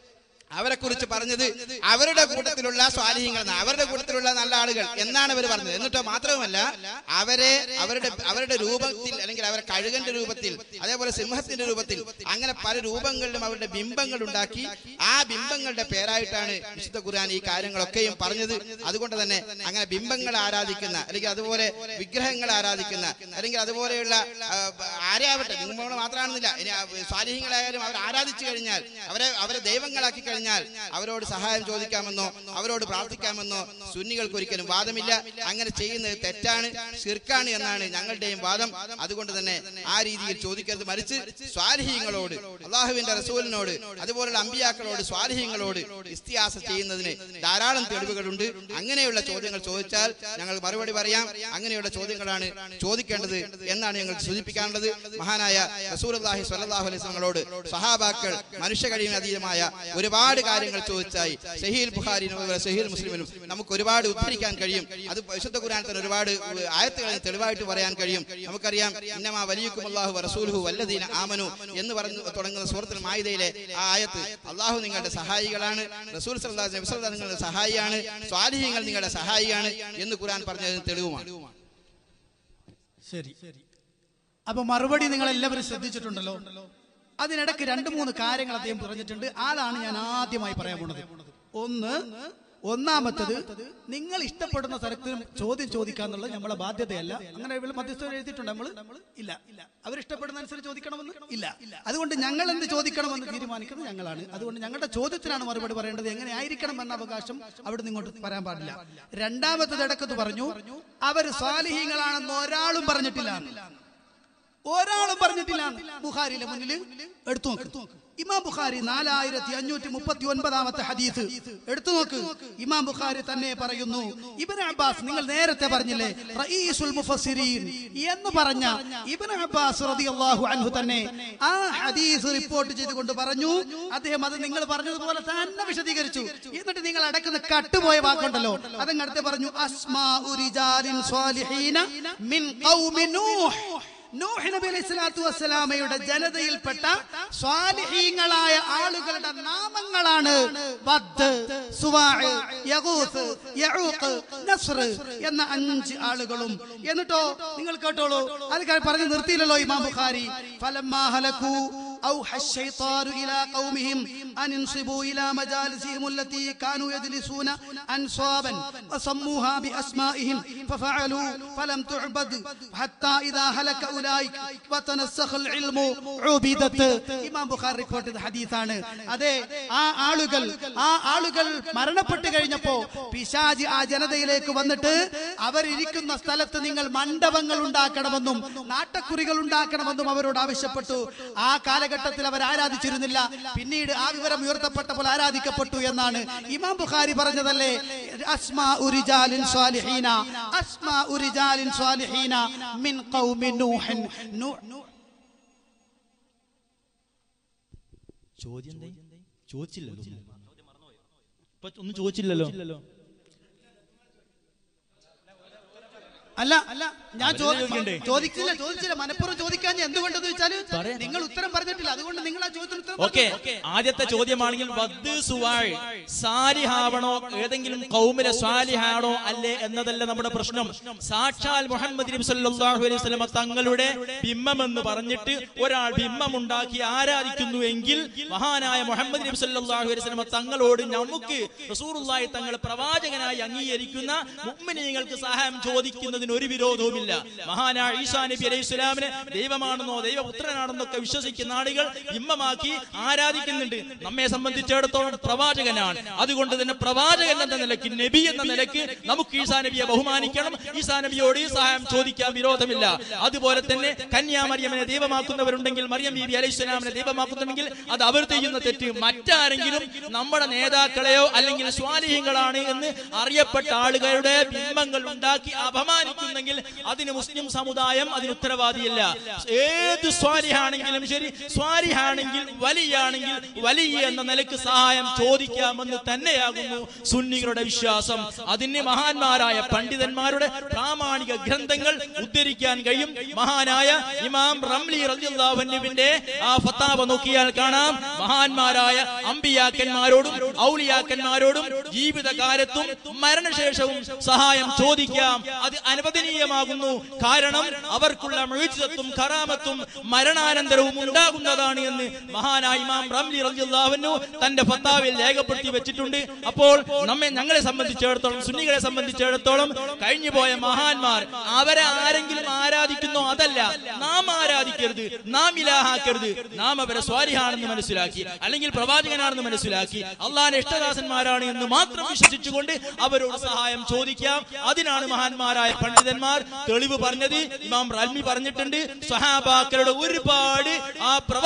അവരെ കുറിച്ച് പറഞ്ഞത് അവരുടെ കൂട്ടത്തിലുള്ള സ്വാലിഹ്യങ്ങൾ എന്നാണ്. അവരുടെ കൂട്ടത്തിലുള്ള നല്ല ആളുകൾ എന്നാണ് അവർ പറഞ്ഞത് എന്നിട്ടോ മാത്രവുമല്ല അവരെ അവരുടെ അവരുടെ രൂപത്തിൽ അല്ലെങ്കിൽ അവരെ കഴുകന്റെ രൂപത്തിൽ അതേപോലെ സിംഹത്തിന്റെ രൂപത്തിൽ അങ്ങനെ പല രൂപങ്ങളിലും അവരുടെ ബിംബങ്ങൾ ഉണ്ടാക്കി ആ ബിംബങ്ങളുടെ പേരായിട്ടാണ് വിശുദ്ധ ഖുർആൻ ഈ കാര്യങ്ങളൊക്കെയും പറഞ്ഞത് അതുകൊണ്ട് തന്നെ അങ്ങനെ ബിംബങ്ങൾ ആരാധിക്കുന്ന അല്ലെങ്കിൽ അതുപോലെ വിഗ്രഹങ്ങൾ ആരാധിക്കുന്ന അല്ലെങ്കിൽ അതുപോലെയുള്ള ആ, ആരെയാവട്ടെ നിങ്ങൾ മാത്രമാണെന്നില്ല ഇനി ആ സ്വാലിഹ്യങ്ങളായാലും അവർ ആരാധിച്ചു കഴിഞ്ഞാൽ അവരെ അവരെ ദൈവങ്ങളാക്കി കഴിഞ്ഞാൽ അവരോട് സഹായം ചോദിക്കാമെന്നോ അവരോട് പ്രാർത്ഥിക്കാമെന്നോ സുന്നികൾക്ക് ഒരിക്കലും വാദമില്ല അങ്ങനെ ചെയ്യുന്നത് തെറ്റാണ് ശിർക്കാണ് എന്നാണ് ഞങ്ങളുടെയും വാദം അതുകൊണ്ട് തന്നെ ആ രീതിയിൽ ചോദിക്കരുത് മറിച്ച് സ്വാലിഹ്യങ്ങളോട് അള്ളാഹുവിന്റെ റസൂലിനോട് അതുപോലുള്ള അമ്പിയാക്കളോട് സ്വാലിഹ്യങ്ങളോട് ഇസ്തിയാസ ചെയ്യുന്നതിന് ധാരാളം തെളിവുകളുണ്ട് അങ്ങനെയുള്ള ചോദ്യങ്ങൾ ചോദിച്ചാൽ ഞങ്ങൾ മറുപടി പറയാം അങ്ങനെയുള്ള ചോദ്യങ്ങളാണ് ചോദിക്കേണ്ടത് എന്നാണ് ഞങ്ങൾ സൂചിപ്പിക്കാനുള്ളത് മഹാനായ റസൂൽ അള്ളാഹി സ്വല്ലാഹു അലൈഹി സ്വലങ്ങളോട് സഹാബാക്കൾ മനുഷ്യ കഴിവിന് അതീതമായ ഒരുപാട് ഒരുപാട് കാര്യങ്ങൾ ചോദിച്ചായി ഷഹീൽ ബുഖാരിനും അതുപോലെ ഷഹീൽ മുസ്ലിമിനും നമുക്ക് ഒരുപാട് ഉദ്ധരിക്കാൻ കഴിയും അത് വിശുദ്ധ ഖുർആൻ തന്നെ ഒരുപാട് ആയത്തുകളിൽ തെളിവായിട്ട് പറയാൻ കഴിയും നമുക്കറിയാം ഇന്നമാ വലിയക്കും അള്ളാഹു റസൂലുഹു വല്ലദീന ആമനു എന്ന് പറഞ്ഞു തുടങ്ങുന്ന സൂറത്തുൽ മായിദയിലെ ആ ആയത്ത് അള്ളാഹു നിങ്ങളുടെ സഹായികളാണ് റസൂൽ സല്ലല്ലാഹു അലൈഹി വസല്ലം നിങ്ങളുടെ സഹായിയാണ് സ്വാലിഹ്യങ്ങൾ നിങ്ങളുടെ സഹായിയാണ് എന്ന് ഖുർആൻ പറഞ്ഞതിന് തെളിവുമാണ് ശരി അപ്പൊ മറുപടി നിങ്ങൾ എല്ലാവരും ശ്രദ്ധിച്ചിട്ടുണ്ടല്ലോ അതിനിടയ്ക്ക് രണ്ട് മൂന്ന് കാര്യങ്ങൾ അദ്ദേഹം പറഞ്ഞിട്ടുണ്ട് അതാണ് ഞാൻ ആദ്യമായി പറയാൻ പോണത് ഒന്ന് ഒന്നാമത്തത് നിങ്ങൾ ഇഷ്ടപ്പെടുന്ന തരത്തിലും ചോദ്യം ചോദിക്കാന്നുള്ളത് നമ്മളെ ബാധ്യതയല്ല അങ്ങനെ ഇവിടെ മധ്യസ്ഥ എഴുതിയിട്ടുണ്ട് നമ്മൾ ഇല്ല അവരിഷ്ടപ്പെടുന്ന അനുസരിച്ച് ചോദിക്കണമെന്ന് ഇല്ല അതുകൊണ്ട് ഞങ്ങൾ എന്ത് ചോദിക്കണമെന്ന് തീരുമാനിക്കുന്നത് ഞങ്ങളാണ് അതുകൊണ്ട് ഞങ്ങളുടെ ചോദ്യത്തിനാണ് മറുപടി പറയേണ്ടത് എങ്ങനെ ആയിരിക്കണം എന്ന അവകാശം അവിടെ നിങ്ങോട്ട് പറയാൻ പാടില്ല രണ്ടാമത്തത് ഇടക്കത്ത് പറഞ്ഞു അവർ സ്വാലിഹീങ്ങളാണെന്ന് ഒരാളും പറഞ്ഞിട്ടില്ല ഒരാളും പറഞ്ഞിട്ടില്ല ബുഖാരിയിലെ മുന്നിൽ എടുത്തു നോക്ക് ഇമാം ബുഖാരി നാലായിരത്തി അഞ്ഞൂറ്റി മുപ്പത്തി ഒൻപതാമത്തെ ഹദീസ് എടുത്തു നോക്ക് ഇമാം ബുഖാരി തന്നെ പറയുന്നു ഇബൻ അബ്ബാസ് നിങ്ങൾ നേരത്തെ പറഞ്ഞില്ലേ റഈസുൽ മുഫസ്സിരീൻ എന്ന് പറഞ്ഞ ഇബൻ അബ്ബാസ് റളിയല്ലാഹു അൻഹു തന്നെ ആ ഹദീസ് റിപ്പോർട്ട് ചെയ്തുകൊണ്ട് പറഞ്ഞു അദ്ദേഹം അത് നിങ്ങൾ പറഞ്ഞതുപോലെ തന്നെ വിശദീകരിച്ചു എന്നിട്ട് നിങ്ങൾ അടക്കുന്ന കട്ടുപോയ വാക്കുണ്ടല്ലോ അതങ്ങ് അടുത്ത് പറഞ്ഞു അസ്മാ ഉരിജാലിൻ സ്വാലിഹീന മിൻ ഖൗമി നൂഹ് നൂഹ് നബി അലൈഹി സ്വലാത്തു വസ്സലാമയുടെ ജനതയിൽപ്പെട്ട സ്വാലിഹീങ്ങളായ ആളുകളുടെ നാമങ്ങളാണ് വദ്, സുവാഅ്, യഗൂസ്, യഊഖ്, നസ്ർ എന്ന അഞ്ച് ആളുകളും എന്നിട്ടോ നിങ്ങൾ കേട്ടോളൂ അത് ക- പറഞ്ഞ് നിർത്തിയില്ലല്ലോ ഇമാം ബുഖാരി ഫലമ്മാ ഹലകൂ أوحى الشيطان إلى قومهم أن انصبوا إلى مجالسهم التي كانوا يجلسون أنصابا وسموها بأسمائهم ففعلوا فلم تعبد حتى إذا هلك أولئك وتنسخ العلم عبدت ഇമാം ബുഖാർ റിപ്പോർട്ട് ചെയ്ത ഹദീസാണ് അതെ ആ ആളുകൾ ആ ആളുകൾ മരണപ്പെട്ടു കഴിഞ്ഞപ്പോ പിശാജി ആ ജനതയിലേക്ക് വന്നിട്ട് അവരിയ്ക്കുന്ന സ്ഥലത്ത് നിങ്ങൾ മണ്ഡപങ്ങൾ ഉണ്ടാക്കണമെന്നും നാട്ടക്കുറികൾ ഉണ്ടാക്കണമെന്നും അവരോട് ആവശ്യപ്പെട്ടു ആ കാലഘട്ടത്തിൽ അവർ ആരാധിച്ചിരുന്നില്ല പിന്നീട് ആ വിവരം ഉയർത്തപ്പെട്ടപ്പോൾ ആരാധിക്കപ്പെട്ടു എന്നാണ് ഇമാം ബുഖാരി പറഞ്ഞതല്ലേ അസ്മാ ഉരിജാലിൻ സ്വാലിഹീന അസ്മാ ഉരിജാലിൻ സ്വാലിഹീന മിൻ ഖൗമി നൂഹൻ നൂ- ചോദ്യം എന്തേ? ചോദിച്ചില്ലല്ലോ ഇപ്പൊ ഒന്നും ചോദിച്ചില്ലല്ലോ അല്ല അല്ല ഞാൻ ചോ- അവരല്ലേ ചോദിക്കണ്ടേ? ചോദിച്ചില്ല ചോദിച്ചില്ല മനഃപൂർവ്വം ചോദിക്കാൻ എന്തുകൊണ്ടെന്ന് വെച്ചാല് നിങ്ങൾ ഉത്തരം പറഞ്ഞിട്ടില്ല അതുകൊണ്ട് നിങ്ങൾ ആ ചോദ്യത്തിന് ഉത്തരം ഓക്കെ പറഞ്ഞു. ആദ്യത്തെ ചോദ്യമാണെങ്കിൽ വദ് സുവാഴ് സാലിഹാവണോ ഏതെങ്കിലും കൗമിലെ സ്വാലിഹാണോ അല്ലേ എന്നതല്ല നമ്മുടെ പ്രശ്നം സാക്ഷാൽ മുഹമ്മദ് നബി സല്ലല്ലാഹു അലൈഹി വസല്ലമ തങ്ങളുടെ ബിംബം എന്ന് പറഞ്ഞിട്ട് ഒരാൾ ബിംബം ഉണ്ടാക്കി ആരാധിക്കുന്നു എങ്കിൽ മഹാനായ മുഹമ്മദ് നബി സല്ലല്ലാഹു അലൈഹി വസല്ലമ തങ്ങളോട് നമുക്ക് റസൂലുള്ളാഹി തങ്ങളെ പ്രവാചകനായി അംഗീകരിക്കുന്ന മുഅ്മിനീങ്ങൾക്ക് സഹായം ചോദിക്കുന്നതിന് ഒരു വിരോധവുമില്ല മഹാനായ ഈസാ നബി അലൈഹി സ്വലാമിനെ ദൈവമാണെന്നോ ദൈവപുത്രനാണെന്നൊക്കെ വിശ്വസിക്കുന്ന ആളുകൾ ബിംബമാക്കി ആരാധിക്കുന്നുണ്ട് നമ്മെ സംബന്ധിച്ചിടത്തോളം പ്രവാചകനാണ് അതുകൊണ്ട് തന്നെ പ്രവാചകൻ എന്ന നിലയ്ക്ക് നബി എന്ന നിലയ്ക്ക് നമുക്ക് ഈസാ നബിയെ ബഹുമാനിക്കണം ഈസാ നബിയോട് ഈ സഹായം ചോദിക്കാൻ വിരോധമില്ല അതുപോലെ തന്നെ കന്യാമറിയമ്മനെ ദൈവമാക്കുന്നവരുണ്ടെങ്കിൽ മറിയം ബീബി അലൈഹി സ്വലാമിനെ ദൈവമാക്കുന്നുണ്ടെങ്കിൽ അത് അവർ ചെയ്യുന്ന തെറ്റ് മറ്റാരെങ്കിലും നമ്മുടെ നേതാക്കളെയോ അല്ലെങ്കിൽ സ്വാലിഹ്യങ്ങളാണ് എന്ന് അറിയപ്പെട്ട ആളുകളുടെ ബിംബങ്ങൾ ഉണ്ടാക്കി അപമാനിക്കുന്നെങ്കിൽ അതിന് മുസ്ലിം സമുദായം അതിന് ഉത്തരവാദിയല്ല ഏത് സ്വാലിഹാണെങ്കിലും ശരി സ്വാലിഹാണെങ്കിൽ വലിയാണെങ്കിൽ വലിയ എന്ന നിലക്ക് സഹായം ചോദിക്കാമെന്ന് തന്നെയാകുന്നു സുന്നികളുടെ വിശ്വാസം അതിന് മഹാന്മാരായ പണ്ഡിതന്മാരുടെ പ്രാമാണിക ഗ്രന്ഥങ്ങൾ ഉദ്ധരിക്കാൻ കഴിയും മഹാനായ ഇമാം റംലി റളിയല്ലാഹുവിന്റെ ആ ഫത്താവ നോക്കിയാൽ കാണാം മഹാന്മാരായ അമ്പിയാക്കന്മാരോടും ഔലിയാക്കന്മാരോടും ജീവിതകാലത്തും മരണശേഷവും സഹായം ചോദിക്കാം അത് അനുവദനീയമാകുന്നു കാരണം അവർക്കുള്ള മുഴുജിതത്വം കറാമത്തും മരണാനന്തരവും ഉണ്ടാകുന്നതാണ് എന്ന് മഹാനായ ഇമാം റംലി റളിയല്ലാഹു തന്റെ ഫത്താവിൽ രേഖപ്പെടുത്തി വെച്ചിട്ടുണ്ട് അപ്പോൾ നമ്മെ ഞങ്ങളെ സംബന്ധിച്ചിടത്തോളം സുന്നികളെ സംബന്ധിച്ചിടത്തോളം കഴിഞ്ഞു പോയ മഹാന്മാർ അവരെ ആരെങ്കിലും ആരാധിക്കുന്നോ അതല്ല നാം ആരാധിക്കരുത് നാം ഇലാഹാക്കരുത് നാം അവരെ സ്വാരിഹാണെന്ന് മനസ്സിലാക്കി അല്ലെങ്കിൽ പ്രവാചകനാണെന്ന് മനസ്സിലാക്കി അള്ളാഹിന്റെ ഇഷ്ടദാസന്മാരാണ് എന്ന് മാത്രം വിശ്വസിച്ചുകൊണ്ട് അവരോട് സഹായം ചോദിക്കാം അതിനാണ് മഹാന്മാരായ പണ്ഡിതന്മാർ തെളിവ് പറഞ്ഞത് ഇമാം റൽമി പറഞ്ഞിട്ടുണ്ട് സഹാബാക്കളുടെ ഒരുപാട് ആ പ്രവർത്തനങ്ങൾ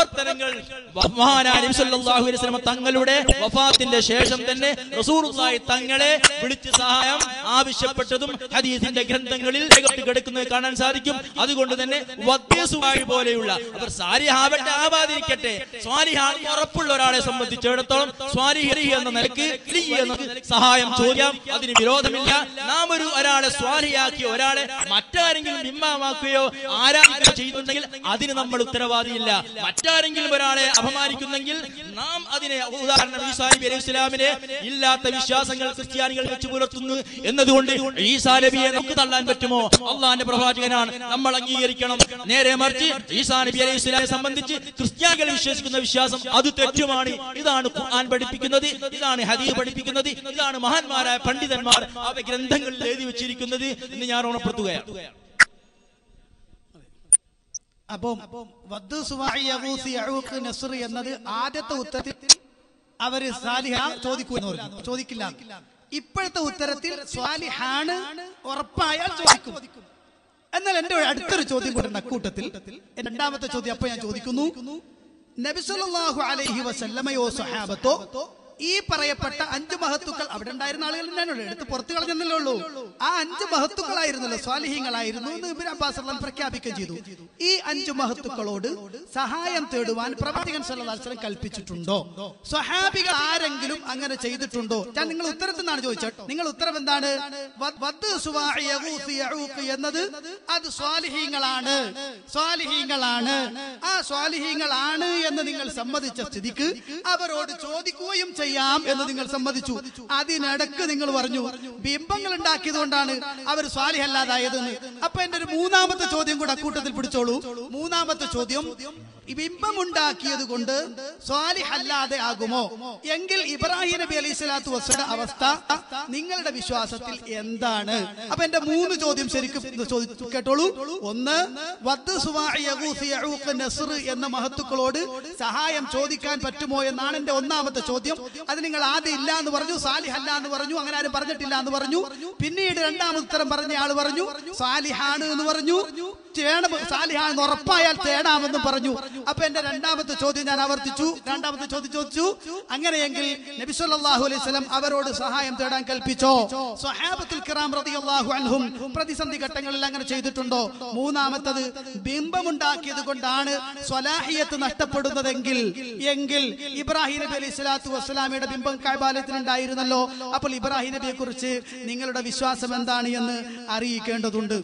മഹാനായ നബി സല്ലല്ലാഹു അലൈഹി വസല്ലം തങ്ങളുടെ വഫാത്തിന്റെ ശേഷം തന്നെ റസൂലുള്ളാഹി തങ്ങളെ വിളിച്ച് സഹായം ആവശ്യപ്പെട്ടതും ഹദീസിന്റെ ഗ്രന്ഥങ്ങളിൽ രേഖപ്പെട്ട് കിടക്കുന്നത് കാണാൻ സാധിക്കും അതുകൊണ്ട് തന്നെ വദ്യസുമായി പോലെയുള്ള അവർ സാലിഹാവട്ടെ ആവാതിരിക്കട്ടെ സ്വാലിഹാണ് ഉറപ്പുള്ള ഒരാളെ സംബന്ധിച്ചിടത്തോളം സ്വാലിഹി എന്ന നിലക്ക് ലി എന്ന സഹായം ചോദിക്കാം അതിന് വിരോധമില്ല നാം ഒരു ഒരാളെ സ്വാലിയാക്കി ഒരാളെ മറ്റാരെങ്കിലും ബിംബമാക്കുകയോ ആരാധിക്കുകയോ ചെയ്യുന്നുണ്ടെങ്കിൽ അതിന് നമ്മൾ ഉത്തരവാദിയില്ല മറ്റാരെങ്കിലും ഒരാളെ അപമാനിക്കുന്നെങ്കിൽ നാം അതിനെ ഉദാഹരണം ഈസാ നബി അലൈഹി ഇസ്ലാമിനെ ഇല്ലാത്ത വിശ്വാസങ്ങൾ ക്രിസ്ത്യാനികൾ വെച്ച് പുലർത്തുന്നു എന്നതുകൊണ്ട് ഈസാ നബിയെ നമുക്ക് തള്ളാൻ പറ്റുമോ അള്ളാന്റെ പ്രവാചകനാണ് നമ്മൾ അംഗീകരിക്കണം നേരെ മറിച്ച് ഈസാ നബി അലൈഹി ഇസ്ലാമിനെ സംബന്ധിച്ച് ക്രിസ്ത്യാനികൾ വിശ്വസിക്കുന്ന വിശ്വാസം അത് തെറ്റുമാണ് ഇതാണ് ഖുർആൻ പഠിപ്പിക്കുന്നത് ഇതാണ് ഹദീസ് പഠിപ്പിക്കുന്നത് ഇതാണ് മഹാന്മാരായ പണ്ഡിതന്മാർ അവ ഗ്രന്ഥങ്ങളിൽ എഴുതി വെച്ചിരിക്കുന്നത് എന്ന് ഞാൻ ഓർമ്മപ്പെടുത്തുകയാണ് അപ്പം വദ്ദു സുവാഇ യഗൂസ് യഊഖ് നസ്ർ എന്നത് ആദ്യത്തെ ഉത്തരത്തിൽ അവര് സാലിഹ ചോദിക്കുമെന്ന് പറഞ്ഞു ചോദിക്കില്ല ഇപ്പോഴത്തെ ഉത്തരത്തിൽ സ്വാലിഹാണ് ഉറപ്പായാൽ ചോദിക്കും എന്നാൽ എന്റെ ഒരു അടുത്തൊരു ചോദ്യം കൂടെ ഉണ്ട് അക്കൂട്ടത്തിൽ രണ്ടാമത്തെ ചോദ്യം അപ്പൊ ഞാൻ ചോദിക്കുന്നു നബിസല്ലാഹു അലൈഹി വസല്ലമയോ സഹാബത്തോ ഈ പറയപ്പെട്ട അഞ്ച് മഹത്തുക്കൾ അവിടെ ഉണ്ടായിരുന്ന ആളുകൾ തന്നെയാണല്ലോ എടുത്ത് പുറത്തു കളഞ്ഞെന്നല്ലേ ഉള്ളൂ ആ അഞ്ച് മഹത്തുക്കളായിരുന്നല്ലോ സ്വാലിഹ്യങ്ങളായിരുന്നു എന്ന് ഇബ്നു അബ്ബാസ് റളിയല്ലാഹു അൻഹു പ്രഖ്യാപിക്കുകയും ചെയ്തു ഈ അഞ്ച് മഹത്തുക്കളോട് സഹായം തേടുവാൻ പ്രവാചകൻ സല്ലല്ലാഹു അലൈഹി വസല്ലം കൽപ്പിച്ചിട്ടുണ്ടോ സ്വഹാബികൾ ആരെങ്കിലും അങ്ങനെ ചെയ്തിട്ടുണ്ടോ ഞാൻ നിങ്ങൾ ഉത്തരത്തിൽ നിന്നാണ് ചോദിച്ചത് നിങ്ങൾ ഉത്തരം എന്താണ് വ- വദ്ദ് സുവാഇ യഗൂസ് യഊഖ് എന്നത് അത് സ്വാലിഹീങ്ങളാണ് സ്വാലിഹീങ്ങളാണ് ആ സ്വാലിഹീങ്ങളാണ് എന്ന് നിങ്ങൾ സമ്മതിച്ച സ്ഥിതിക്ക് അവരോട് ചോദിക്കുകയും ചെയ്യാം എന്ന് നിങ്ങൾ സമ്മതിച്ചു അതിനിടക്ക് നിങ്ങൾ പറഞ്ഞു ബിംബങ്ങൾ ഉണ്ടാക്കിയത് കൊണ്ടാണ് അവർ സ്വാലിഹല്ലാതായതെന്ന് അപ്പൊ എന്റെ ഒരു മൂന്നാമത്തെ ചോദ്യം കൂടെ അക്കൂട്ടത്തിൽ പിടിച്ചോളൂ മൂന്നാമത്തെ ചോദ്യം ഈ ബിംബം ഉണ്ടാക്കിയത് കൊണ്ട് സ്വാലിഹല്ലാതെ ആകുമോ എങ്കിൽ ഇബ്രാഹിം നബി അലൈഹി സ്വലാത്തു വസ്സയുടെ അവസ്ഥ നിങ്ങളുടെ വിശ്വാസത്തിൽ എന്താണ് അപ്പൊ എന്റെ മൂന്ന് ചോദ്യം ശരിക്കും ഇത് ചോദി- കേട്ടോളൂ ഒന്ന് വദ്ദ് സുവാഇ യഗൂസ് യഊഖ് നസ്ർ എന്ന മഹത്തുക്കളോട് സഹായം ചോദിക്കാൻ പറ്റുമോ എന്നാണ് എന്റെ ഒന്നാമത്തെ ചോദ്യം അത് നിങ്ങൾ ആദ്യം ഇല്ല എന്ന് പറഞ്ഞു സാലിഹല്ല എന്ന് പറഞ്ഞു അങ്ങനെ ആരും പറഞ്ഞിട്ടില്ല എന്ന് പറഞ്ഞു പിന്നീട് രണ്ടാമത് ഉത്തരം പറഞ്ഞ ആൾ പറഞ്ഞു സാലിഹാണ് എന്ന് പറഞ്ഞു തേണം സാലിഹാണെന്ന് ഉറപ്പായാൽ തേടാമെന്ന് പറഞ്ഞു അപ്പൊ എന്റെ രണ്ടാമത്തെ ചോദ്യം ഞാൻ ആവർത്തിച്ചു രണ്ടാമത്തെ ചോദ്യം ചോദിച്ചു അങ്ങനെയെങ്കിൽ നബി സല്ലല്ലാഹു അലൈഹി വസല്ലം അവരോട് സഹായം തേടാൻ കൽപ്പിച്ചോ സ്വഹാബത്തുൽ കിറാം റളിയല്ലാഹു അൻഹും പ്രതിസന്ധി ഘട്ടങ്ങളിൽ അങ്ങനെ ചെയ്തിട്ടുണ്ടോ മൂന്നാമത്തത് ബിംബമുണ്ടാക്കിയത് കൊണ്ടാണ് സ്വലാഹിയത്ത് നഷ്ടപ്പെടുന്നതെങ്കിൽ എങ്കിൽ ഇബ്രാഹിം നബി അലൈഹി സ്വലാത്തു വസ്സലാമയുടെ ബിംബം കൈബാലയത്തിൽ ഉണ്ടായിരുന്നല്ലോ അപ്പോൾ ഇബ്രാഹിം നബിയെ കുറിച്ച് നിങ്ങളുടെ വിശ്വാസം എന്താണ് എന്ന് അറിയിക്കേണ്ടതുണ്ട്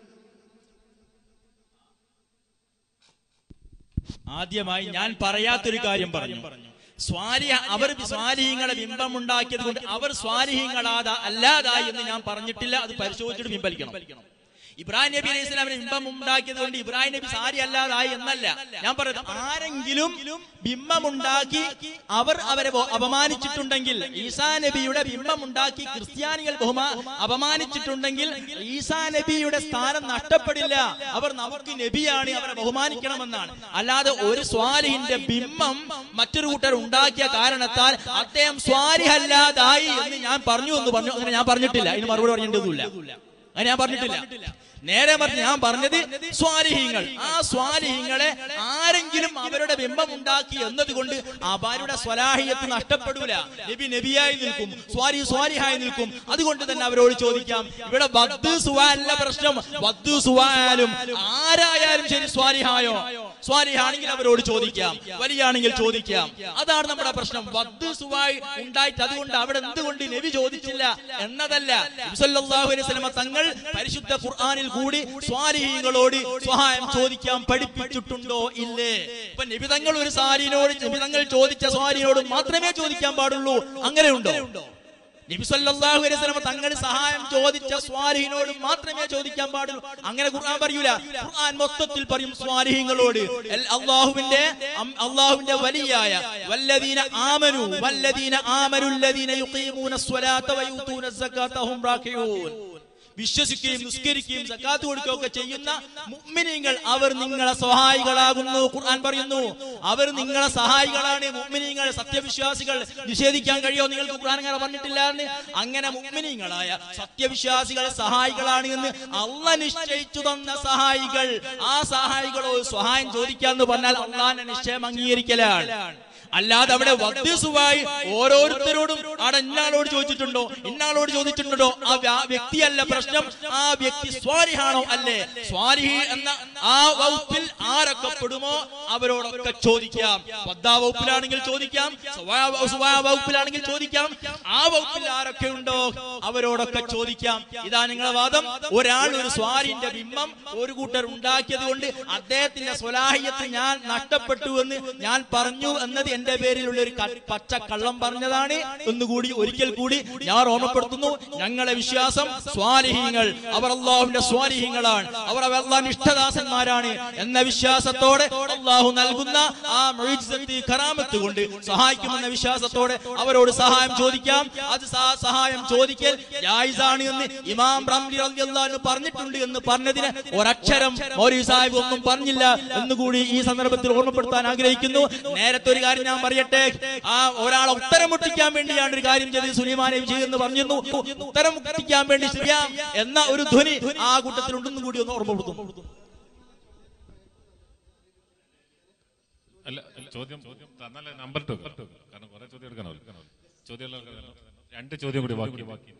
ആദ്യമായി ഞാൻ പറയാത്തൊരു കാര്യം പറഞ്ഞു സ്വാലിഹ അവർ സ്വാലിഹ്യങ്ങളെ ബിംബം ഉണ്ടാക്കിയത് കൊണ്ട് അവർ സ്വാലിഹ്യങ്ങളാതാ അല്ലാതായി എന്ന് ഞാൻ പറഞ്ഞിട്ടില്ല അത് പരിശോധിച്ചിട്ട് ബിംബലിക്കണം ഇബ്രാഹിം നബി അലൈഹി ഇസ്ലാമിന് ബിംബം ഉണ്ടാക്കിയത് കൊണ്ട് ഇബ്രാഹിം നബി സാരി അല്ലാതായി എന്നല്ല ഞാൻ പറയുന്നത് ആരെങ്കിലും ബിംബമുണ്ടാക്കി അവർ അവരെ ബഹു- അപമാനിച്ചിട്ടുണ്ടെങ്കിൽ ഈസാ നബിയുടെ ബിംബമുണ്ടാക്കി ക്രിസ്ത്യാനികൾ ബഹുമാ അപമാനിച്ചിട്ടുണ്ടെങ്കിൽ ഈസാ നബിയുടെ സ്ഥാനം നഷ്ടപ്പെടില്ല അവർ നമുക്ക് നബിയാണ് അവരെ ബഹുമാനിക്കണമെന്നാണ് അല്ലാതെ ഒരു സ്വാലിഹിന്റെ ബിംബം മറ്റൊരു കൂട്ടർ ഉണ്ടാക്കിയ കാരണത്താൽ അദ്ദേഹം സ്വാലിഹല്ലാതായി എന്ന് ഞാൻ പറഞ്ഞു എന്ന് പറഞ്ഞു അങ്ങനെ ഞാൻ പറഞ്ഞിട്ടില്ല ഇതിന് മറുപടി പറഞ്ഞിട്ടൊന്നുമില്ല അങ്ങനെ ഞാൻ പറഞ്ഞിട്ടില്ല നേരെ മറിച്ച് ഞാൻ പറഞ്ഞത് സ്വാലിഹീങ്ങൾ ആ സ്വാലിഹീങ്ങളെ ആരെങ്കിലും അവരുടെ ബിംബം ഉണ്ടാക്കി എന്നതുകൊണ്ട് അവരുടെ സ്വലാഹിയത്ത് നഷ്ടപ്പെടൂല നബി നബിയായി നിൽക്കും സ്വാരി സ്വാലിഹായി നിൽക്കും അതുകൊണ്ട് തന്നെ അവരോട് ചോദിക്കാം ഇവിടെ വദ്ദ് സുവാലല്ല പ്രശ്നം വദ്ദ് സുവാലും ആരായാലും ശരി സ്വാലിഹായോ സ്വാലിഹാണെങ്കിൽ അവരോട് ചോദിക്കാം വലിയാണെങ്കിൽ ചോദിക്കാം അതാണ് നമ്മുടെ പ്രശ്നം വദ്ദ് സുവായി ഉണ്ടായിട്ട് അതുകൊണ്ട് അവിടെ എന്തുകൊണ്ട് നബി ചോദിച്ചില്ല എന്നതല്ല നബി സല്ലല്ലാഹു അലൈഹി വസല്ലമ തങ്ങൾ പരിശുദ്ധ ഖുർആനിൽ കൂടി സ്വാലിഹീങ്ങളോട് സഹായം ചോദിക്കാൻ പഠിപ്പിച്ചിട്ടുണ്ടോ ഇല്ലേ ഇപ്പൊ നിബിതങ്ങൾ ഒരു സാരിനോട് നിബിതങ്ങൾ ചോദിച്ച സ്വാലിനോട് മാത്രമേ ചോദിക്കാൻ പാടുള്ളൂ അങ്ങനെയുണ്ടോ നബി സല്ലല്ലാഹു അലൈഹി വസല്ലം തങ്ങൾ സഹായം ചോദിച്ച സ്വാലിഹിനോട് മാത്രമേ ചോദിക്കാൻ പാടുള്ളൂ അങ്ങനെ ഖുർആൻ പറയൂല ഖുർആൻ മൊത്തത്തിൽ പറയും സ്വാലിഹീങ്ങളോട് എൽ- അള്ളാഹുവിന്റെ അം- അള്ളാഹുവിന്റെ വലിയായ വല്ലദീന ആമനു വല്ലദീന ആമനു അല്ലദീന യുഖീമൂന സ്വലാത്ത വയൂതൂന സകാത്ത ഹും റാക്കിഊൻ വിശ്വസിക്കുകയും നിസ്കരിക്കുകയും സക്കാത്ത് കൊടുക്കുകയും ഒക്കെ ചെയ്യുന്ന മുഅ്മിനീങ്ങൾ അവർ നിങ്ങളെ സഹായികളാകുന്നു ഖുർആൻ പറയുന്നു അവർ നിങ്ങളെ സഹായികളാണ് മുഅ്മിനീങ്ങൾ സത്യവിശ്വാസികൾ നിഷേധിക്കാൻ കഴിയോ നിങ്ങൾക്ക് ഖുർആൻ അങ്ങനെ പറഞ്ഞിട്ടില്ല എന്ന് അങ്ങനെ മുഅ്മിനീങ്ങളായ സത്യവിശ്വാസികൾ സഹായികളാണ് എന്ന് അള്ള നിശ്ചയിച്ചു തന്ന സഹായികൾ ആ സഹായികളോട് സഹായം ചോദിക്കാന്ന് പറഞ്ഞാൽ അള്ളാന്റെ നിശ്ചയം അംഗീകരിക്കലാണ് അല്ലാതെ അവിടെ വദ്യസുവായി ഓരോരുത്തരോടും അവിടെ ഇന്നാളോട് ചോദിച്ചിട്ടുണ്ടോ ഇന്നാളോട് ചോദിച്ചിട്ടുണ്ടോ ആ വ്യ- വ്യക്തിയല്ല പ്രശ്നം ആ വ്യക്തി സ്വാരിഹാണോ അല്ലേ സ്വാരിഹി എന്ന ആ വകുപ്പിൽ ആരൊക്കെ പെടുമോ അവരോടൊക്കെ ചോദിക്കാം പദ്ദാ വകുപ്പിലാണെങ്കിൽ ചോദിക്കാം സ്വഭാവ സ്വഭാവ വകുപ്പിലാണെങ്കിൽ ചോദിക്കാം ആ വകുപ്പിൽ ആരൊക്കെ ഉണ്ടോ അവരോടൊക്കെ ചോദിക്കാം ഇതാ നിങ്ങളെ വാദം ഒരാൾ ഒരു സ്വാരിന്റെ ബിംബം ഒരു കൂട്ടർ ഉണ്ടാക്കിയത് കൊണ്ട് അദ്ദേഹത്തിന്റെ സ്വലാഹിയത്ത് ഞാൻ നഷ്ടപ്പെട്ടു എന്ന് ഞാൻ പറഞ്ഞു എന്നത് എന്റെ പേരിലുള്ള ഒരു ക- പച്ച കള്ളം പറഞ്ഞതാണ് ഒന്നുകൂടി ഒരിക്കൽ കൂടി ഞാൻ ഓർമ്മപ്പെടുത്തുന്നു ഞങ്ങളെ വിശ്വാസം സ്വാലിഹീങ്ങൾ അവർ അള്ളാഹുവിന്റെ സ്വാലിഹീങ്ങളാണ് അവർ അള്ളാഹ് ഇഷ്ടദാസന്മാരാണ് എന്ന വിശ്വാസത്തോടെ അള്ളാഹു നൽകുന്ന ആ മുഈജിസത്ത്, കറാമത്ത് കൊണ്ട് സഹായിക്കുമെന്ന വിശ്വാസത്തോടെ അവരോട് സഹായം ചോദിക്കാം അത് സ- സഹായം ചോദിക്കൽ ജായിസാണ് എന്ന് ഇമാം റംലി റളിയല്ലാഹു അൻഹു പറഞ്ഞിട്ടുണ്ട് എന്ന് പറഞ്ഞതിന് ഒരക്ഷരം മൗലവി സാഹിബ് ഒന്നും പറഞ്ഞില്ല എന്നുകൂടി ഈ സന്ദർഭത്തിൽ ഓർമ്മപ്പെടുത്താൻ ആഗ്രഹിക്കുന്നു നേരത്തെ ഒരു കാര്യം ഞാൻ പറയട്ടെ ആ ഒരാളെ ഉത്തരം മുട്ടിക്കാൻ വേണ്ടിയാണ് ഒരു കാര്യം ചെയ്തത് സുലൈമാനെ ചെയ്തെന്ന് പറഞ്ഞിരുന്നു ഉത്തരം മുട്ടിക്കാൻ വേണ്ടി ചെയ്യാം എന്ന ഒരു ധ്വനി ആ കൂട്ടത്തിൽ ഉണ്ടെന്നും കൂടി ഒന്ന് ഓർമ്മപ്പെടുത്തുന്നു അല്ല അല്ല, ചോദ്യം ചോദ്യം തന്നല്ലേ നമ്പർ ഇട്ടു വെക്ക്. കാരണം കുറെ ചോദ്യം എടുക്കണമല്ലോ ചോദ്യം രണ്ട് ചോദ്യം കൂടി ബാക്കി ബാക്കി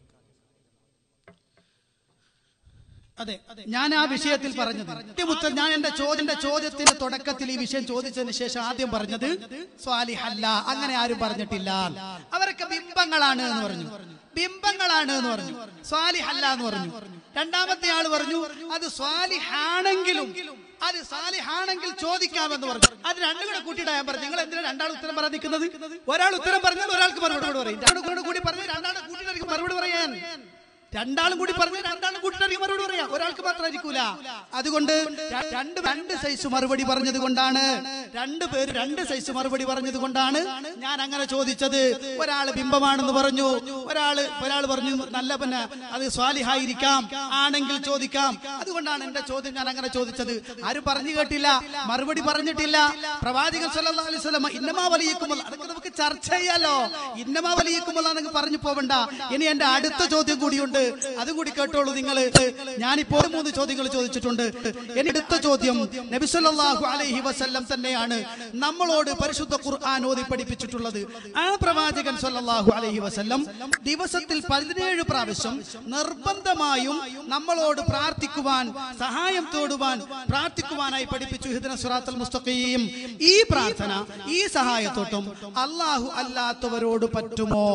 അതെ ഞാൻ ആ വിഷയത്തിൽ പറഞ്ഞത് ആദ്യമുത്ത ഞാൻ എന്റെ ചോദ്യന്റെ ചോദ്യത്തിന്റെ തുടക്കത്തിൽ ഈ വിഷയം ചോദിച്ചതിന് ശേഷം ആദ്യം പറഞ്ഞത് സ്വാലിഹല്ല അങ്ങനെ ആരും പറഞ്ഞിട്ടില്ല അവരൊക്കെ ബിംബങ്ങളാണ് എന്ന് പറഞ്ഞു ബിംബങ്ങളാണ് എന്ന് പറഞ്ഞു സ്വാലിഹല്ല എന്ന് പറഞ്ഞു രണ്ടാമത്തെ ആള് പറഞ്ഞു അത് സ്വാലിഹാണെങ്കിലും അത് സാലിഹാണെങ്കിൽ ചോദിക്കാമെന്ന് പറഞ്ഞു അത് രണ്ടും കൂടെ കൂട്ടിയിട്ടാ ഞാൻ പറഞ്ഞു നിങ്ങൾ എന്തിനാ രണ്ടാൾ ഉത്തരം പറയാൻ നിൽക്കുന്നത് ഒരാൾ ഉത്തരം പറഞ്ഞാൽ ഒരാൾക്ക് മറുപടി പറയും രണ്ടാളും കൂടെ കൂടി പറഞ്ഞ് രണ്ടാളും കൂട്ടിയിട്ടായിരിക്കും മറുപടി പറയാൻ രണ്ടാളും കൂടി പറഞ്ഞ് രണ്ടാളും കൂട്ടിട്ടായിരിക്കും മറുപടി പറയാം ഒരാൾക്ക് മാത്രമായിരിക്കൂല അതുകൊണ്ട് ര- രണ്ട് രണ്ട് സൈസ് മറുപടി പറഞ്ഞത് കൊണ്ടാണ് രണ്ട് പേര് രണ്ട് സൈസ് മറുപടി പറഞ്ഞത് കൊണ്ടാണ് ഞാൻ അങ്ങനെ ചോദിച്ചത് ഒരാള് ബിംബമാണെന്ന് പറഞ്ഞു ഒരാള് ഒരാൾ പറഞ്ഞു നല്ല പിന്നെ അത് സ്വാലിഹായിരിക്കാം ആണെങ്കിൽ ചോദിക്കാം അതുകൊണ്ടാണ് എന്റെ ചോദ്യം ഞാൻ അങ്ങനെ ചോദിച്ചത് ആരും പറഞ്ഞു കേട്ടില്ല മറുപടി പറഞ്ഞിട്ടില്ല പ്രവാചകൻ സല്ലല്ലാഹു അലൈഹി വസല്ലം ഇന്നമാ വലിയക്കുമ്പോൾ അതൊക്കെ നമുക്ക് ചർച്ച ചെയ്യാലോ ഇന്നമാ വലിയക്കുമ്പോൾ നിങ്ങൾ പറഞ്ഞു പോവണ്ട ഇനി എന്റെ അടുത്ത ചോദ്യം കൂടിയുണ്ട് അതും കൂടി കേട്ടോളൂ നിങ്ങൾ ഞാനിപ്പോൾ മൂന്ന് ചോദ്യങ്ങൾ ചോദിച്ചിട്ടുണ്ട് ഇനി അടുത്ത ചോദ്യം നബി സല്ലല്ലാഹു അലൈഹി വസല്ലം തന്നെയാണ് നമ്മളോട് പരിശുദ്ധ ഖുർആൻ ഓതി പഠിപ്പിച്ചിട്ടുള്ളത് ആ പ്രവാചകൻ സല്ലല്ലാഹു അലൈഹി വസല്ലം ദിവസത്തിൽ പതിനേഴ് പ്രാവശ്യം നിർബന്ധമായും നമ്മളോട് പ്രാർത്ഥിക്കുവാൻ സഹായം തേടുവാൻ പ്രാർത്ഥിക്കുവാനായി പഠിപ്പിച്ചു ഹിദ്ന സുറാത്തൽ മുസ്തഖീം ഈ പ്രാർത്ഥന ഈ സഹായത്തോട്ടും അള്ളാഹു അല്ലാത്തവരോട് പറ്റുമോ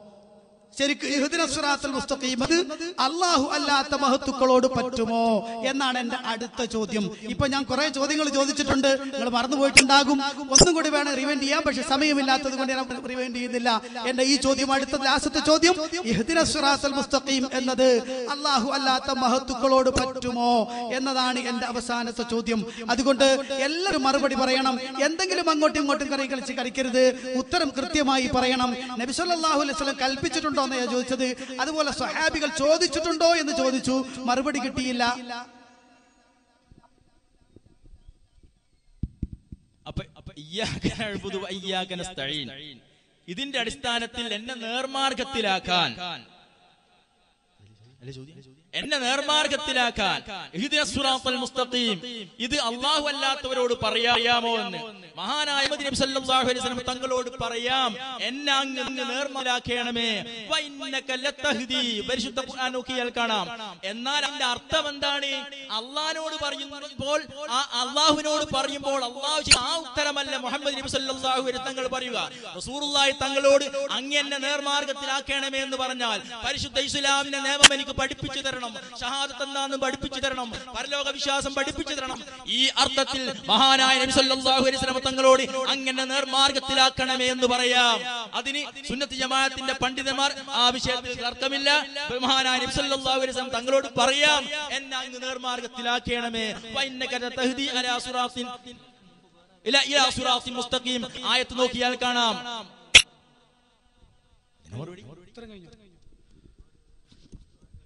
ശരിക്കും ഇഹ്ദിന സിറാത്തുൽ മുസ്തഖീം അത് അള്ളാഹു അല്ലാത്ത മഹത്തുക്കളോട് പറ്റുമോ എന്നാണ് എന്റെ അടുത്ത ചോദ്യം ഇപ്പൊ ഞാൻ കുറെ ചോദ്യങ്ങൾ ചോദിച്ചിട്ടുണ്ട് നിങ്ങൾ മറന്നുപോയിട്ടുണ്ടാകും ഒന്നും കൂടി വേണം റിവൈൻഡ് ചെയ്യാൻ പക്ഷെ സമയമില്ലാത്തത് കൊണ്ട് ഞാൻ റിവൈൻഡ് ചെയ്യുന്നില്ല എന്റെ ഈ ചോദ്യം അടുത്ത ലാസ്റ്റത്തെ ചോദ്യം ഇഹ്ദിന സിറാത്തുൽ മുസ്തഖീം എന്നത് അള്ളാഹു അല്ലാത്ത മഹത്തുക്കളോട് പറ്റുമോ എന്നതാണ് എന്റെ അവസാനത്തെ ചോദ്യം അതുകൊണ്ട് എല്ലാവരും മറുപടി പറയണം എന്തെങ്കിലും അങ്ങോട്ടും ഇങ്ങോട്ടും കറി കളിച്ച് കളിക്കരുത് ഉത്തരം കൃത്യമായി പറയണം നബി സല്ലല്ലാഹു അലൈഹി വസല്ലം കൽപ്പിച്ചിട്ടുണ്ടോ എന്ന് ഞാൻ ചോദിച്ചത് അതുപോലെ സ്വഹാബികൾ ചോദിച്ചിട്ടുണ്ടോ എന്ന് ചോദിച്ചു മറുപടി കിട്ടിയില്ല അപ്പൊ അപ്പൊ ഇയ്യാക നഅ്ബുദു വ ഇയ്യാക നസ്തഈൻ ഇതിന്റെ അടിസ്ഥാനത്തിൽ എന്നെ നേർമാർഗത്തിലാക്കാൻ എന്നെ നേർമാർഗത്തിലാക്കാൻ ഇഹ്ദിന സിറാത്തൽ മുസ്തഖീം ഇത് അള്ളാഹു അല്ലാത്തവരോട് പറയാമോ എന്ന് മഹാനായ മുഹമ്മദ് നബി സല്ലല്ലാഹു അലൈഹി വസല്ലം തങ്ങളോട് പറയാം എന്നെ അങ്ങ് അങ്ങ് നേർമാലാക്കണമേ വ ഇന്നക ലതഹ്ദി പരിശുദ്ധ ഖുർആൻ നോക്കിയാൽ കാണാം എന്നാൽ അതിന്റെ അർത്ഥം എന്താണ് അള്ളാഹിനോട് പറയുമ്പോൾ ആ അള്ളാഹുവിനോട് പറയുമ്പോൾ അള്ളാഹു ചെയ്ത ആ ഉത്തരമല്ല മുഹമ്മദ് നബി സല്ലല്ലാഹു അലൈഹി തങ്ങൾ പറയുക റസൂലുള്ളാഹി തങ്ങളോട് അങ്ങ് എന്നെ നേർമാർഗത്തിലാക്കണമേ എന്ന് പറഞ്ഞാൽ പരിശുദ്ധ ഇസ്ലാമിന്റെ നിയമം എനിക്ക് പഠിപ്പിച്ചു തരണം ഷഹാദത്ത് എന്താന്ന് പഠിപ്പിച്ചു തരണം പരലോക വിശ്വാസം പഠിപ്പിച്ചു തരണം ഈ അർത്ഥത്തിൽ മഹാനായ നബി സല്ലല്ലാഹു അലൈഹി വസല്ലം തങ്ങളോട് അങ്ങനെ നേർമാർഗത്തിലാക്കണമേ എന്ന് പറയാം അതിന് സുന്നത്ത് ജമാഅത്തിന്റെ പണ്ഡിതന്മാർ ആ വിഷയത്തിൽ തർക്കമില്ല മഹാനായ നബി സല്ലല്ലാഹു അലൈഹി വസല്ലം തങ്ങളോട് പറയാം എന്നെ അങ്ങ് നേർമാർഗത്തിലാക്കണമേ വഇന്നക ലതഹ്ദി അലാ സിറാത്തിൻ ഇല ഇലാ സിറാത്തിൻ മുസ്തഖീം ആയത്ത് നോക്കിയാൽ കാണാം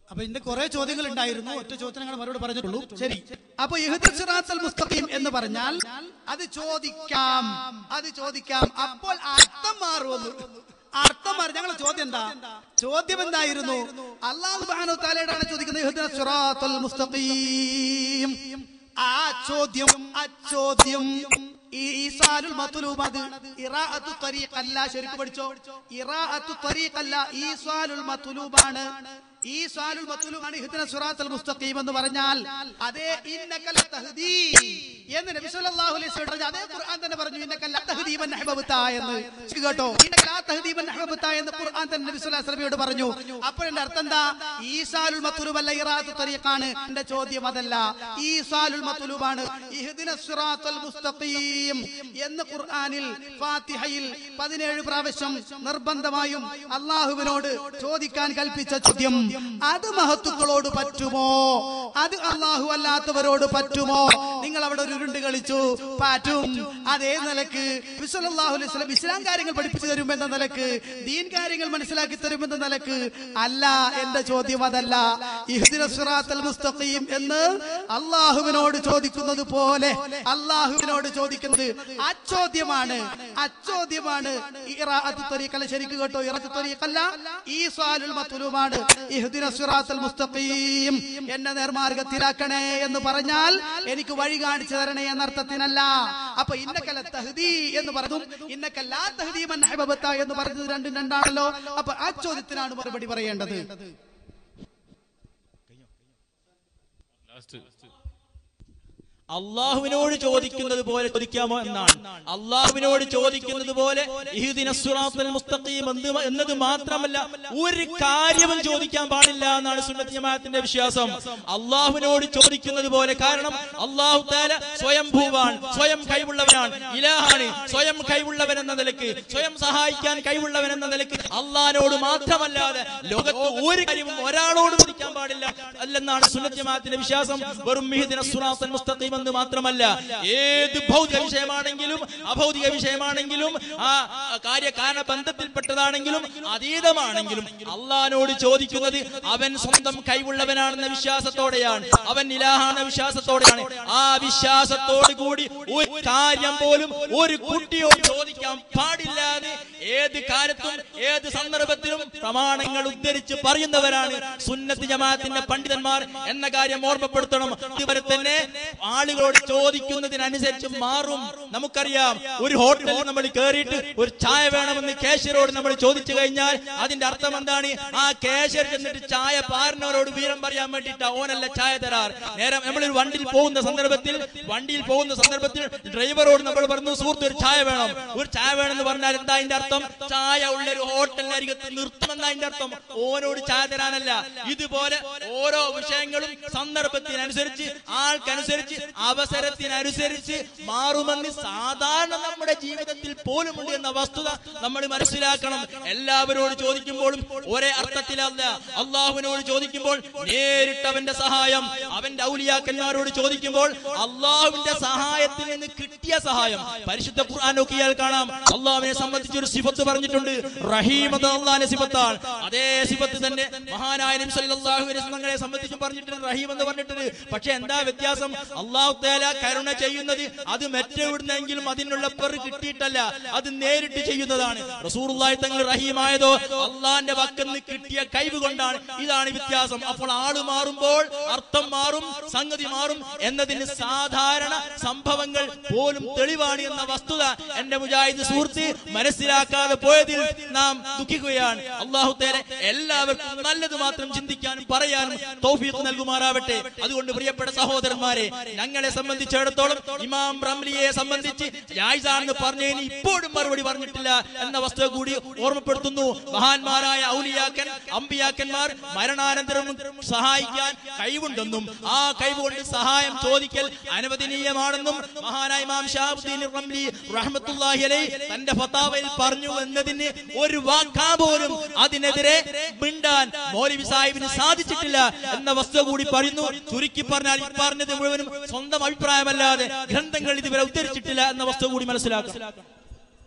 അപ്പൊ ഇതിന്റെ കുറെ ചോദ്യങ്ങൾ ഉണ്ടായിരുന്നു ഒറ്റ ചോദ്യത്തിന് ഞങ്ങൾ മറുപടി പറഞ്ഞിട്ടുള്ളൂ ശരി അപ്പൊ ഇഹ്ദിന സിറാത്തൽ മുസ്തഖീം എന്ന് പറഞ്ഞാൽ അത് ചോദിക്കാം അത് ചോദിക്കാം അപ്പോൾ അർത്ഥം മാറുമെന്ന് അർത്ഥം മാറി ഞങ്ങളെ ചോദ്യം എന്താ ചോദ്യം എന്തായിരുന്നു അള്ളാഹു സുബ്ഹാനഹു തആലയോടാണ് ചോദിക്കുന്നത് ഇഹ്ദിന സിറാത്തൽ മുസ്തഖീം ആ ചോദ്യം ആ ചോദ്യം ഈ ഈസാലുൽ മത്ലൂബ് അത് ഇറാഅത്തു തരീഖ് അല്ല ശരിക്കും പഠിച്ചോ ഇറാഅത്തു തരീഖ് അല്ല ഈസാലുൽ മത്ലൂബാണ് ഈസാലുൽ മത്ലൂബാണ് ഇഹ്ദിന സിറാത്തൽ മുസ്തഖീം എന്ന് പറഞ്ഞാൽ അതേ ഇന്നക ലതഹ്ദീ എന്ന് നബി സല്ലല്ലാഹു അലൈഹി വസല്ലം പറഞ്ഞു അതേ ഖുർആൻ തന്നെ പറഞ്ഞു ഇന്നക ലതഹ്ദീ മൻ അഹ്ബബ്ത എന്ന് ശരി കേട്ടോ ഇന്നക ലതഹ്ദീ മൻ അഹ്ബബ്ത എന്ന് ഖുർആൻ തന്നെ നബി സല്ലല്ലാഹു അലൈഹി വസല്ലമയോട് പറഞ്ഞു അപ്പോൾ എന്റെ അർത്ഥം എന്താ ഈസാലുൽ മത്ലൂബ് അല്ല ഇറാഅത്തു തരീഖാണ് എന്റെ ചോദ്യം അതല്ല ഈസാലുൽ മത്ലൂബാണ് ഇഹ്ദിന സിറാത്തൽ മുസ്തഖീം എന്ന് ഖുർആനിൽ ഫാത്തിഹയിൽ പതിനേഴ് പ്രാവശ്യം നിർബന്ധമായും അള്ളാഹുവിനോട് ചോദിക്കാൻ കൽപ്പിച്ച ചോദ്യം അത് മഹത്തുക്കളോട് പറ്റുമോ അത് അള്ളാഹു അല്ലാത്തവരോട് പറ്റുമോ നിങ്ങൾ അവിടെ ഒരു ഉരുണ്ട് കളിച്ചു പാറ്റും അതേ നിലക്ക് വിസ്വല്ലാഹു അലൈഹി വസല്ലം ഇസ്ലാം കാര്യങ്ങൾ പഠിപ്പിച്ചു തരുമെന്ന നിലക്ക് ദീൻ കാര്യങ്ങൾ മനസ്സിലാക്കി തരുമെന്ന നിലക്ക് അല്ല എന്റെ ചോദ്യം അതല്ല ഇഹ്ദിന സിറാത്തൽ മുസ്തഖീം എന്ന് അള്ളാഹുവിനോട് ചോദിക്കുന്നത് പോലെ അള്ളാഹുവിനോട് ചോദിക്കുന്നത് അച്ചോദ്യമാണ് അച്ചോദ്യമാണ് ഇറാഅത്തു ത്വരീഖല്ല ശരിക്ക് കേട്ടോ ഇറാഅത്തു ത്വരീഖല്ല ഈസാലുൽ മത്ലൂബാണ് ഇഹ്ദിന സിറാത്തൽ മുസ്തഖീം എന്നെ നേർമാർഗത്തിലാക്കണേ എന്ന് പറഞ്ഞാൽ എനിക്ക് വഴി കാണിച്ചു തരണേ എന്ന അർത്ഥത്തിനല്ല അപ്പൊ ഇന്നക്കല തഹ്ദീ എന്ന് പറഞ്ഞതും ഇന്നക്കല്ലാ തഹ്ദീ മൻ അഹ്ബബത്ത എന്ന് പറഞ്ഞത് രണ്ടും രണ്ടാണല്ലോ അപ്പൊ ആ ചോദ്യത്തിനാണ് മറുപടി പറയേണ്ടത് ലാസ്റ്റ് അള്ളാഹുവിനോട് ചോദിക്കുന്നത് പോലെ ചോദിക്കാമോ എന്നാണ് അള്ളാഹുവിനോട് ചോദിക്കുന്നത് പോലെ ഇഹ്ദിന സിറാത്തൽ മുസ്തഖീം എന്ത് എന്നത് മാത്രമല്ല ഒരു കാര്യവും ചോദിക്കാൻ പാടില്ല എന്നാണ് സുന്നത്ത് ജമാഅത്തിന്റെ വിശ്വാസം അള്ളാഹുവിനോട് ചോദിക്കുന്നത് പോലെ കാരണം അള്ളാഹു താല സ്വയം ഭൂവാൻ സ്വയം കഴിവുള്ളവനാണ് ഇലാഹാണ് സ്വയം കഴിവുള്ളവൻ എന്ന നിലക്ക് സ്വയം സഹായിക്കാൻ കഴിവുള്ളവൻ എന്ന നിലക്ക് അള്ളാഹിനോട് മാത്രമല്ലാതെ ലോകത്ത് ഒരു കാര്യവും ഒരാളോട് ചോദിക്കാൻ പാടില്ല അല്ലെന്നാണ് സുന്നത്ത് ജമാഅത്തിന്റെ വിശ്വാസം വെറും ഇഹ്ദിന സിറാത്തൽ മുസ്തഖീം എന്ന് മാത്രമല്ല ഏത് ഭൗതിക വിഷയമാണെങ്കിലും അഭൗതിക വിഷയമാണെങ്കിലും ആ കാര്യകാരണ ബന്ധത്തിൽപ്പെട്ടതാണെങ്കിലും അതീതമാണെങ്കിലും അള്ളഹാനോട് ചോദിക്കുന്നത് അവൻ സ്വന്തം കൈവുള്ളവനാണെന്ന വിശ്വാസത്തോടെയാണ് അവൻ ഇലാഹാണെന്ന വിശ്വാസത്തോടെയാണ് ആ വിശ്വാസത്തോട് കൂടി ഒരു കാര്യം പോലും ഒരു കുട്ടിയോട് ചോദിക്കാൻ പാടില്ലാതെ ഏത് കാലത്തും ഏത് സന്ദർഭത്തിലും പ്രമാണങ്ങൾ ഉദ്ധരിച്ച് പറയുന്നവരാണ് സുന്നത്ത് ജമാഅത്തിന്റെ പണ്ഡിതന്മാർ എന്ന കാര്യം ഓർമ്മപ്പെടുത്തണം ഇതുവരെ തന്നെ ആളുകളോട് ചോദിക്കുന്നതിനനുസരിച്ച് മാറും നമുക്കറിയാം ഒരു ഹോട്ടലിൽ നമ്മൾ കയറിയിട്ട് ഒരു ചായ വേണമെന്ന് കേശരോട് നമ്മൾ ചോദിച്ചു കഴിഞ്ഞാൽ അതിന്റെ അർത്ഥം എന്താണ് ആ കേശർ ചെന്നിട്ട് ചായ പാറിനവരോട് വീരം പറയാൻ വേണ്ടിയിട്ട് ഓനല്ല ചായ തരാർ നേരം നമ്മൾ ഒരു വണ്ടിയിൽ പോകുന്ന സന്ദർഭത്തിൽ വണ്ടിയിൽ പോകുന്ന സന്ദർഭത്തിൽ ഡ്രൈവറോട് നമ്മൾ പറഞ്ഞു സുഹൃത്ത് ഒരു ചായ വേണം ഒരു ചായ വേണമെന്ന് പറഞ്ഞാൽ എന്താ അതിന്റെ അർത്ഥം ചായ ഉള്ള ഒരു ഹോട്ടലിനരികത്ത് നിർത്തുമെന്ന അതിന്റെ അർത്ഥം ഓനോട് ചായ തരാനല്ല ഇതുപോലെ ഓരോ വിഷയങ്ങളും സന്ദർഭത്തിനനുസരിച്ച് ആൾക്കനുസരിച്ച് അവസരത്തിനനുസരിച്ച് മാറുമെന്ന് സാധാരണ നമ്മുടെ ജീവിതത്തിൽ പോലും ഉണ്ട് എന്ന വസ്തുത നമ്മൾ മനസ്സിലാക്കണം എല്ലാവരോട് ചോദിക്കുമ്പോഴും ഒരേ അർത്ഥത്തിലല്ല അള്ളാഹുവിനോട് ചോദിക്കുമ്പോൾ നേരിട്ട് അവന്റെ സഹായം അവന്റെ ഔലിയാക്കന്മാരോട് ചോദിക്കുമ്പോൾ അള്ളാഹുവിന്റെ സഹായത്തിൽ നിന്ന് കിട്ടിയ സഹായം പരിശുദ്ധ ഖുർആൻ നോക്കിയാൽ കാണാം അള്ളാഹുവിനെ സംബന്ധിച്ച് ഒരു സിഫത്ത് പറഞ്ഞിട്ടുണ്ട് റഹീം അത് അള്ളാഹിന്റെ സിഫത്താണ് അതേ സിഫത്ത് തന്നെ മഹാനായ നബി സല്ലല്ലാഹു അലൈഹി വസല്ലം തങ്ങളെ സംബന്ധിച്ചും പറഞ്ഞിട്ടുണ്ട് റഹീം എന്ന് പറഞ്ഞിട്ടുണ്ട് പക്ഷെ എന്താ വ്യത്യാസം അള്ളാഹു തആല കരുണ ചെയ്യുന്നത് അത് മറ്റെവിടുന്നെങ്കിലും അതിനുള്ള പെറ് കിട്ടിയിട്ടല്ല അത് നേരിട്ട് ചെയ്യുന്നതാണ് റസൂറുള്ളാഹി തങ്ങൾ റഹീമായതോ അള്ളാഹിന്റെ വക്കെന്ന് കിട്ടിയ കഴിവ് കൊണ്ടാണ് ഇതാണ് വ്യത്യാസം അപ്പോൾ ആള് മാറുമ്പോൾ അർത്ഥം മാറും സംഗതി മാറും എന്നതിന് സാധാരണ സംഭവങ്ങൾ പോലും തെളിവാണ് എന്ന വസ്തുത എന്റെ മുജാഹിദ് സുഹൃത്ത് മനസ്സിലാക്കാതെ പോയതിൽ നാം ദുഃഖിക്കുകയാണ് അള്ളാഹു തേരെ എല്ലാവർക്കും നല്ലത് മാത്രം ചിന്തിക്കാനും പറയാനും തൗഫീഖ് നൽകുമാറാവട്ടെ അതുകൊണ്ട് പ്രിയപ്പെട്ട സഹോദരന്മാരെ ഞങ്ങളെ സംബന്ധിച്ചിടത്തോളം ഇമാം റംലിയെ സംബന്ധിച്ച് ജായിസാണെന്ന് പറഞ്ഞതിന് ഇപ്പോഴും മറുപടി പറഞ്ഞിട്ടില്ല എന്ന വസ്തുത കൂടി ഓർമ്മപ്പെടുത്തുന്നു മഹാന്മാരായ ഔലിയാക്കൻ അമ്പിയാക്കന്മാർ മരണാനന്തരം സഹായിക്കാൻ കഴിവുണ്ടെന്നും ആ കഴിവ് കൊണ്ട് സഹായം ചോദിക്കൽ അനുവദനീയമാണെന്നും മഹാനായ ഇമാം ഷാബുദ്ദീൻ റംലി റഹ്മത്തുള്ളാഹി അലൈഹി തന്റെ ഫതാവയിൽ പറഞ്ഞു എന്നതിന് ഒരു വാക്കാ പോലും അതിനെതിരെ മിണ്ടാൻ മൗലവി സാഹിബിന് സാധിച്ചിട്ടില്ല എന്ന വസ്തുത കൂടി പറയുന്നു ചുരുക്കി പറഞ്ഞാൽ ഈ പറഞ്ഞത് മുഴുവനും സ്വന്തം അഭിപ്രായമല്ലാതെ ഗ്രന്ഥങ്ങൾ ഇതുവരെ ഉദ്ധരിച്ചിട്ടില്ല എന്ന വസ്തുത കൂടി മനസ്സിലാക്കാം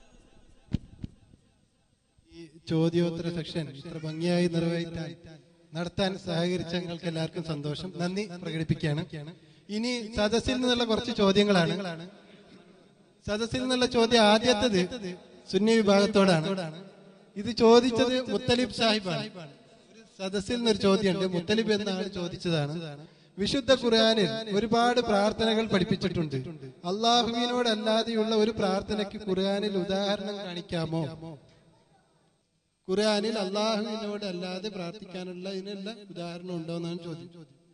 ഈ ചോദ്യോത്തര സെക്ഷൻ ഇത്ര ഭംഗിയായി നിർവഹിക്കാൻ നടത്താൻ സഹകരിച്ച ഞങ്ങൾക്ക് എല്ലാവർക്കും സന്തോഷം നന്ദി പ്രകടിപ്പിക്കുകയാണ് ഇനി സദസ്സിൽ നിന്നുള്ള കുറച്ച് ചോദ്യങ്ങളാണ് സദസ്സിൽ നിന്നുള്ള ചോദ്യം ആദ്യത്തത് സുന്നി വിഭാഗത്തോടാണ് ഇത് ചോദിച്ചത് മുത്തലിബ് സാഹിബാണ് ഒരു സദസ്സിൽ നിന്നൊരു ചോദ്യമുണ്ട് മുത്തലിബ് എന്ന ആൾ ചോദിച്ചതാണ് വിശുദ്ധ ഖുർആനിൽ ഒരുപാട് പ്രാർത്ഥനകൾ പഠിപ്പിച്ചിട്ടുണ്ട് അള്ളാഹുവിനോടല്ലാതെയുള്ള ഒരു പ്രാർത്ഥനയ്ക്ക് ഖുർആനിൽ ഉദാഹരണം കാണിക്കാമോ ഖുർആനിൽ അള്ളാഹുവിനോട് അല്ലാതെ പ്രാർത്ഥിക്കാനുള്ള ഇതിനുള്ള ഉദാഹരണം ഉണ്ടോ എന്നാണ് ചോദ്യം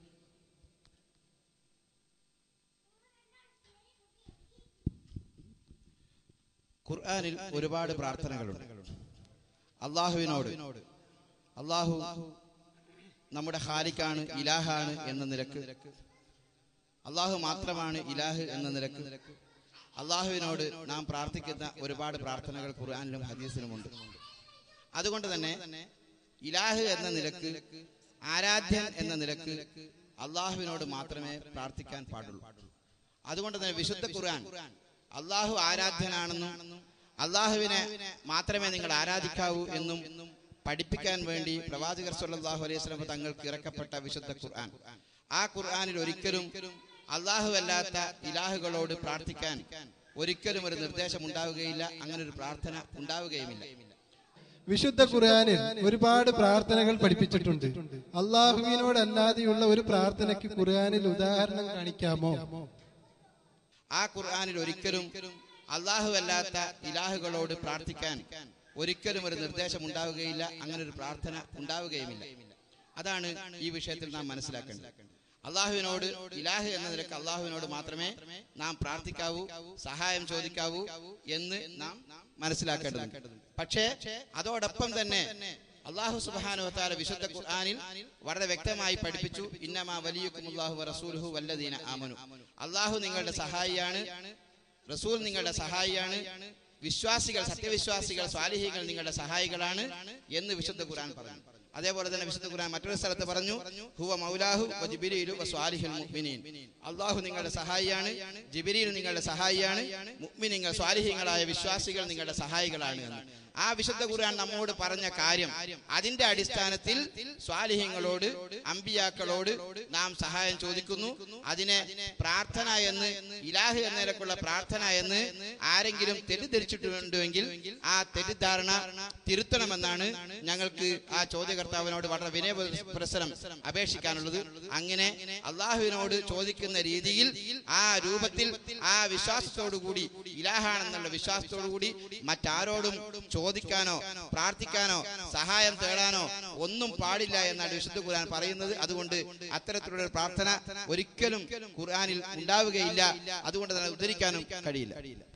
ഖുർആനിൽ ഒരുപാട് പ്രാർത്ഥനകളുണ്ട് അള്ളാഹുവിനോട് അള്ളാഹു നമ്മുടെ ഖാലിക്കാണ് ഇലാഹാണ് എന്ന നിരക്ക് അള്ളാഹു മാത്രമാണ് ഇലാഹ് എന്ന നിരക്ക് അള്ളാഹുവിനോട് നാം പ്രാർത്ഥിക്കുന്ന ഒരുപാട് പ്രാർത്ഥനകൾ ഖുർആനിലും ഹദീസിലുമുണ്ട് അതുകൊണ്ട് തന്നെ ഇലാഹ് എന്ന നിലക്ക് ആരാധ്യൻ എന്ന നിലക്ക് അള്ളാഹുവിനോട് മാത്രമേ പ്രാർത്ഥിക്കാൻ പാടുള്ളൂ അതുകൊണ്ട് തന്നെ വിശുദ്ധ ഖുർആൻ അള്ളാഹു ആരാധ്യനാണെന്നും അള്ളാഹുവിനെ മാത്രമേ നിങ്ങൾ ആരാധിക്കാവൂ എന്നും പഠിപ്പിക്കാൻ വേണ്ടി പ്രവാചകർ സല്ലല്ലാഹു അലൈഹി വസല്ലം തങ്ങൾക്ക് ഇറക്കപ്പെട്ട വിശുദ്ധ ഖുർആൻ ആ ഖുർആനിൽ ഒരിക്കലും അള്ളാഹു അല്ലാത്ത ഇലാഹുകളോട് പ്രാർത്ഥിക്കാൻ ഒരിക്കലും ഒരു നിർദ്ദേശം ഉണ്ടാവുകയില്ല അങ്ങനെ ഒരു പ്രാർത്ഥന ഉണ്ടാവുകയുമില്ല വിശുദ്ധ ഖുർആനിൽ ഒരുപാട് പ്രാർത്ഥനകൾ പഠിപ്പിച്ചിട്ടുണ്ട് അള്ളാഹുവിനോടല്ലാതെയുള്ള ഒരു പ്രാർത്ഥനയ്ക്ക് ഖുർആനിൽ ഉദാഹരണം കാണിക്കാമോ ആ ഖുർആനിൽ ഒരിക്കലും അള്ളാഹു അല്ലാത്ത ഇലാഹുകളോട് പ്രാർത്ഥിക്കാൻ ഒരിക്കലും ഒരു നിർദ്ദേശം ഉണ്ടാവുകയില്ല അങ്ങനെ ഒരു പ്രാർത്ഥന ഉണ്ടാവുകയുമില്ല അതാണ് ഈ വിഷയത്തിൽ നാം മനസ്സിലാക്കേണ്ടത് അള്ളാഹുവിനോട് ഇലാഹ് എന്ന നിലക്ക് അള്ളാഹുവിനോട് മാത്രമേ നാം പ്രാർത്ഥിക്കാവൂ സഹായം ചോദിക്കാവൂ എന്ന് നാം മനസ്സിലാക്കേണ്ടതുണ്ട് പക്ഷേ അതോടൊപ്പം തന്നെ അള്ളാഹു സുബാനുവത്താല വിശുദ്ധ ഖുർആനിൽ വളരെ വ്യക്തമായി പഠിപ്പിച്ചു ഇന്നമാ വലിയക്കും അള്ളാഹു റസൂലുഹു വല്ലദീന ആമനു അള്ളാഹു നിങ്ങളുടെ സഹായിയാണ് റസൂൽ നിങ്ങളുടെ സഹായിയാണ് വിശ്വാസികൾ സത്യവിശ്വാസികൾ സ്വാലിഹികൾ നിങ്ങളുടെ സഹായികളാണ് എന്ന് വിശുദ്ധ ഖുർആൻ പറഞ്ഞു അതേപോലെ തന്നെ വിശുദ്ധ ഖുർആൻ മറ്റൊരു സ്ഥലത്ത് പറഞ്ഞു ഹുവ മൗലാഹു വ ജിബ്രീലു വ സ്വാലിഹുൽ മുഅ്മിനീൻ അള്ളാഹു നിങ്ങളുടെ സഹായിയാണ് ജിബ്രീൽ നിങ്ങളുടെ സഹായിയാണ് മുഅ്മിനീങ്ങൾ സ്വാലിഹീങ്ങളായ വിശ്വാസികൾ നിങ്ങളുടെ സഹായികളാണ് എന്ന് ആ വിശുദ്ധ ഖുർആൻ നമ്മോട് പറഞ്ഞ കാര്യം അതിന്റെ അടിസ്ഥാനത്തിൽ സ്വാലിഹ്യങ്ങളോട് അമ്പിയാക്കളോട് നാം സഹായം ചോദിക്കുന്നു അതിനെ പ്രാർത്ഥന എന്ന് ഇലാഹ് എന്ന നിലക്കുള്ള പ്രാർത്ഥന എന്ന് ആരെങ്കിലും തെറ്റിദ്ധരിച്ചിട്ടുണ്ടെങ്കിൽ ആ തെറ്റിദ്ധാരണ തിരുത്തണമെന്നാണ് ഞങ്ങൾക്ക് ആ ചോദ്യകർത്താവിനോട് വളരെ വിനയ പുരസരം അപേക്ഷിക്കാനുള്ളത് അങ്ങനെ അള്ളാഹുവിനോട് ചോദിക്കുന്ന രീതിയിൽ ആ രൂപത്തിൽ ആ വിശ്വാസത്തോടു കൂടി ഇലാഹാണെന്നുള്ള വിശ്വാസത്തോടു കൂടി മറ്റാരോടും ചോദിക്കാനോ പ്രാർത്ഥിക്കാനോ സഹായം തേടാനോ ഒന്നും പാടില്ല എന്നാണ് വിശുദ്ധ ഖുർആൻ പറയുന്നത് അതുകൊണ്ട് അത്തരത്തിലുള്ള ഒരു പ്രാർത്ഥന ഒരിക്കലും ഖുർആനിൽ ഉണ്ടാവുകയില്ല അതുകൊണ്ട് തന്നെ ഉദ്ധരിക്കാനും കഴിയില്ല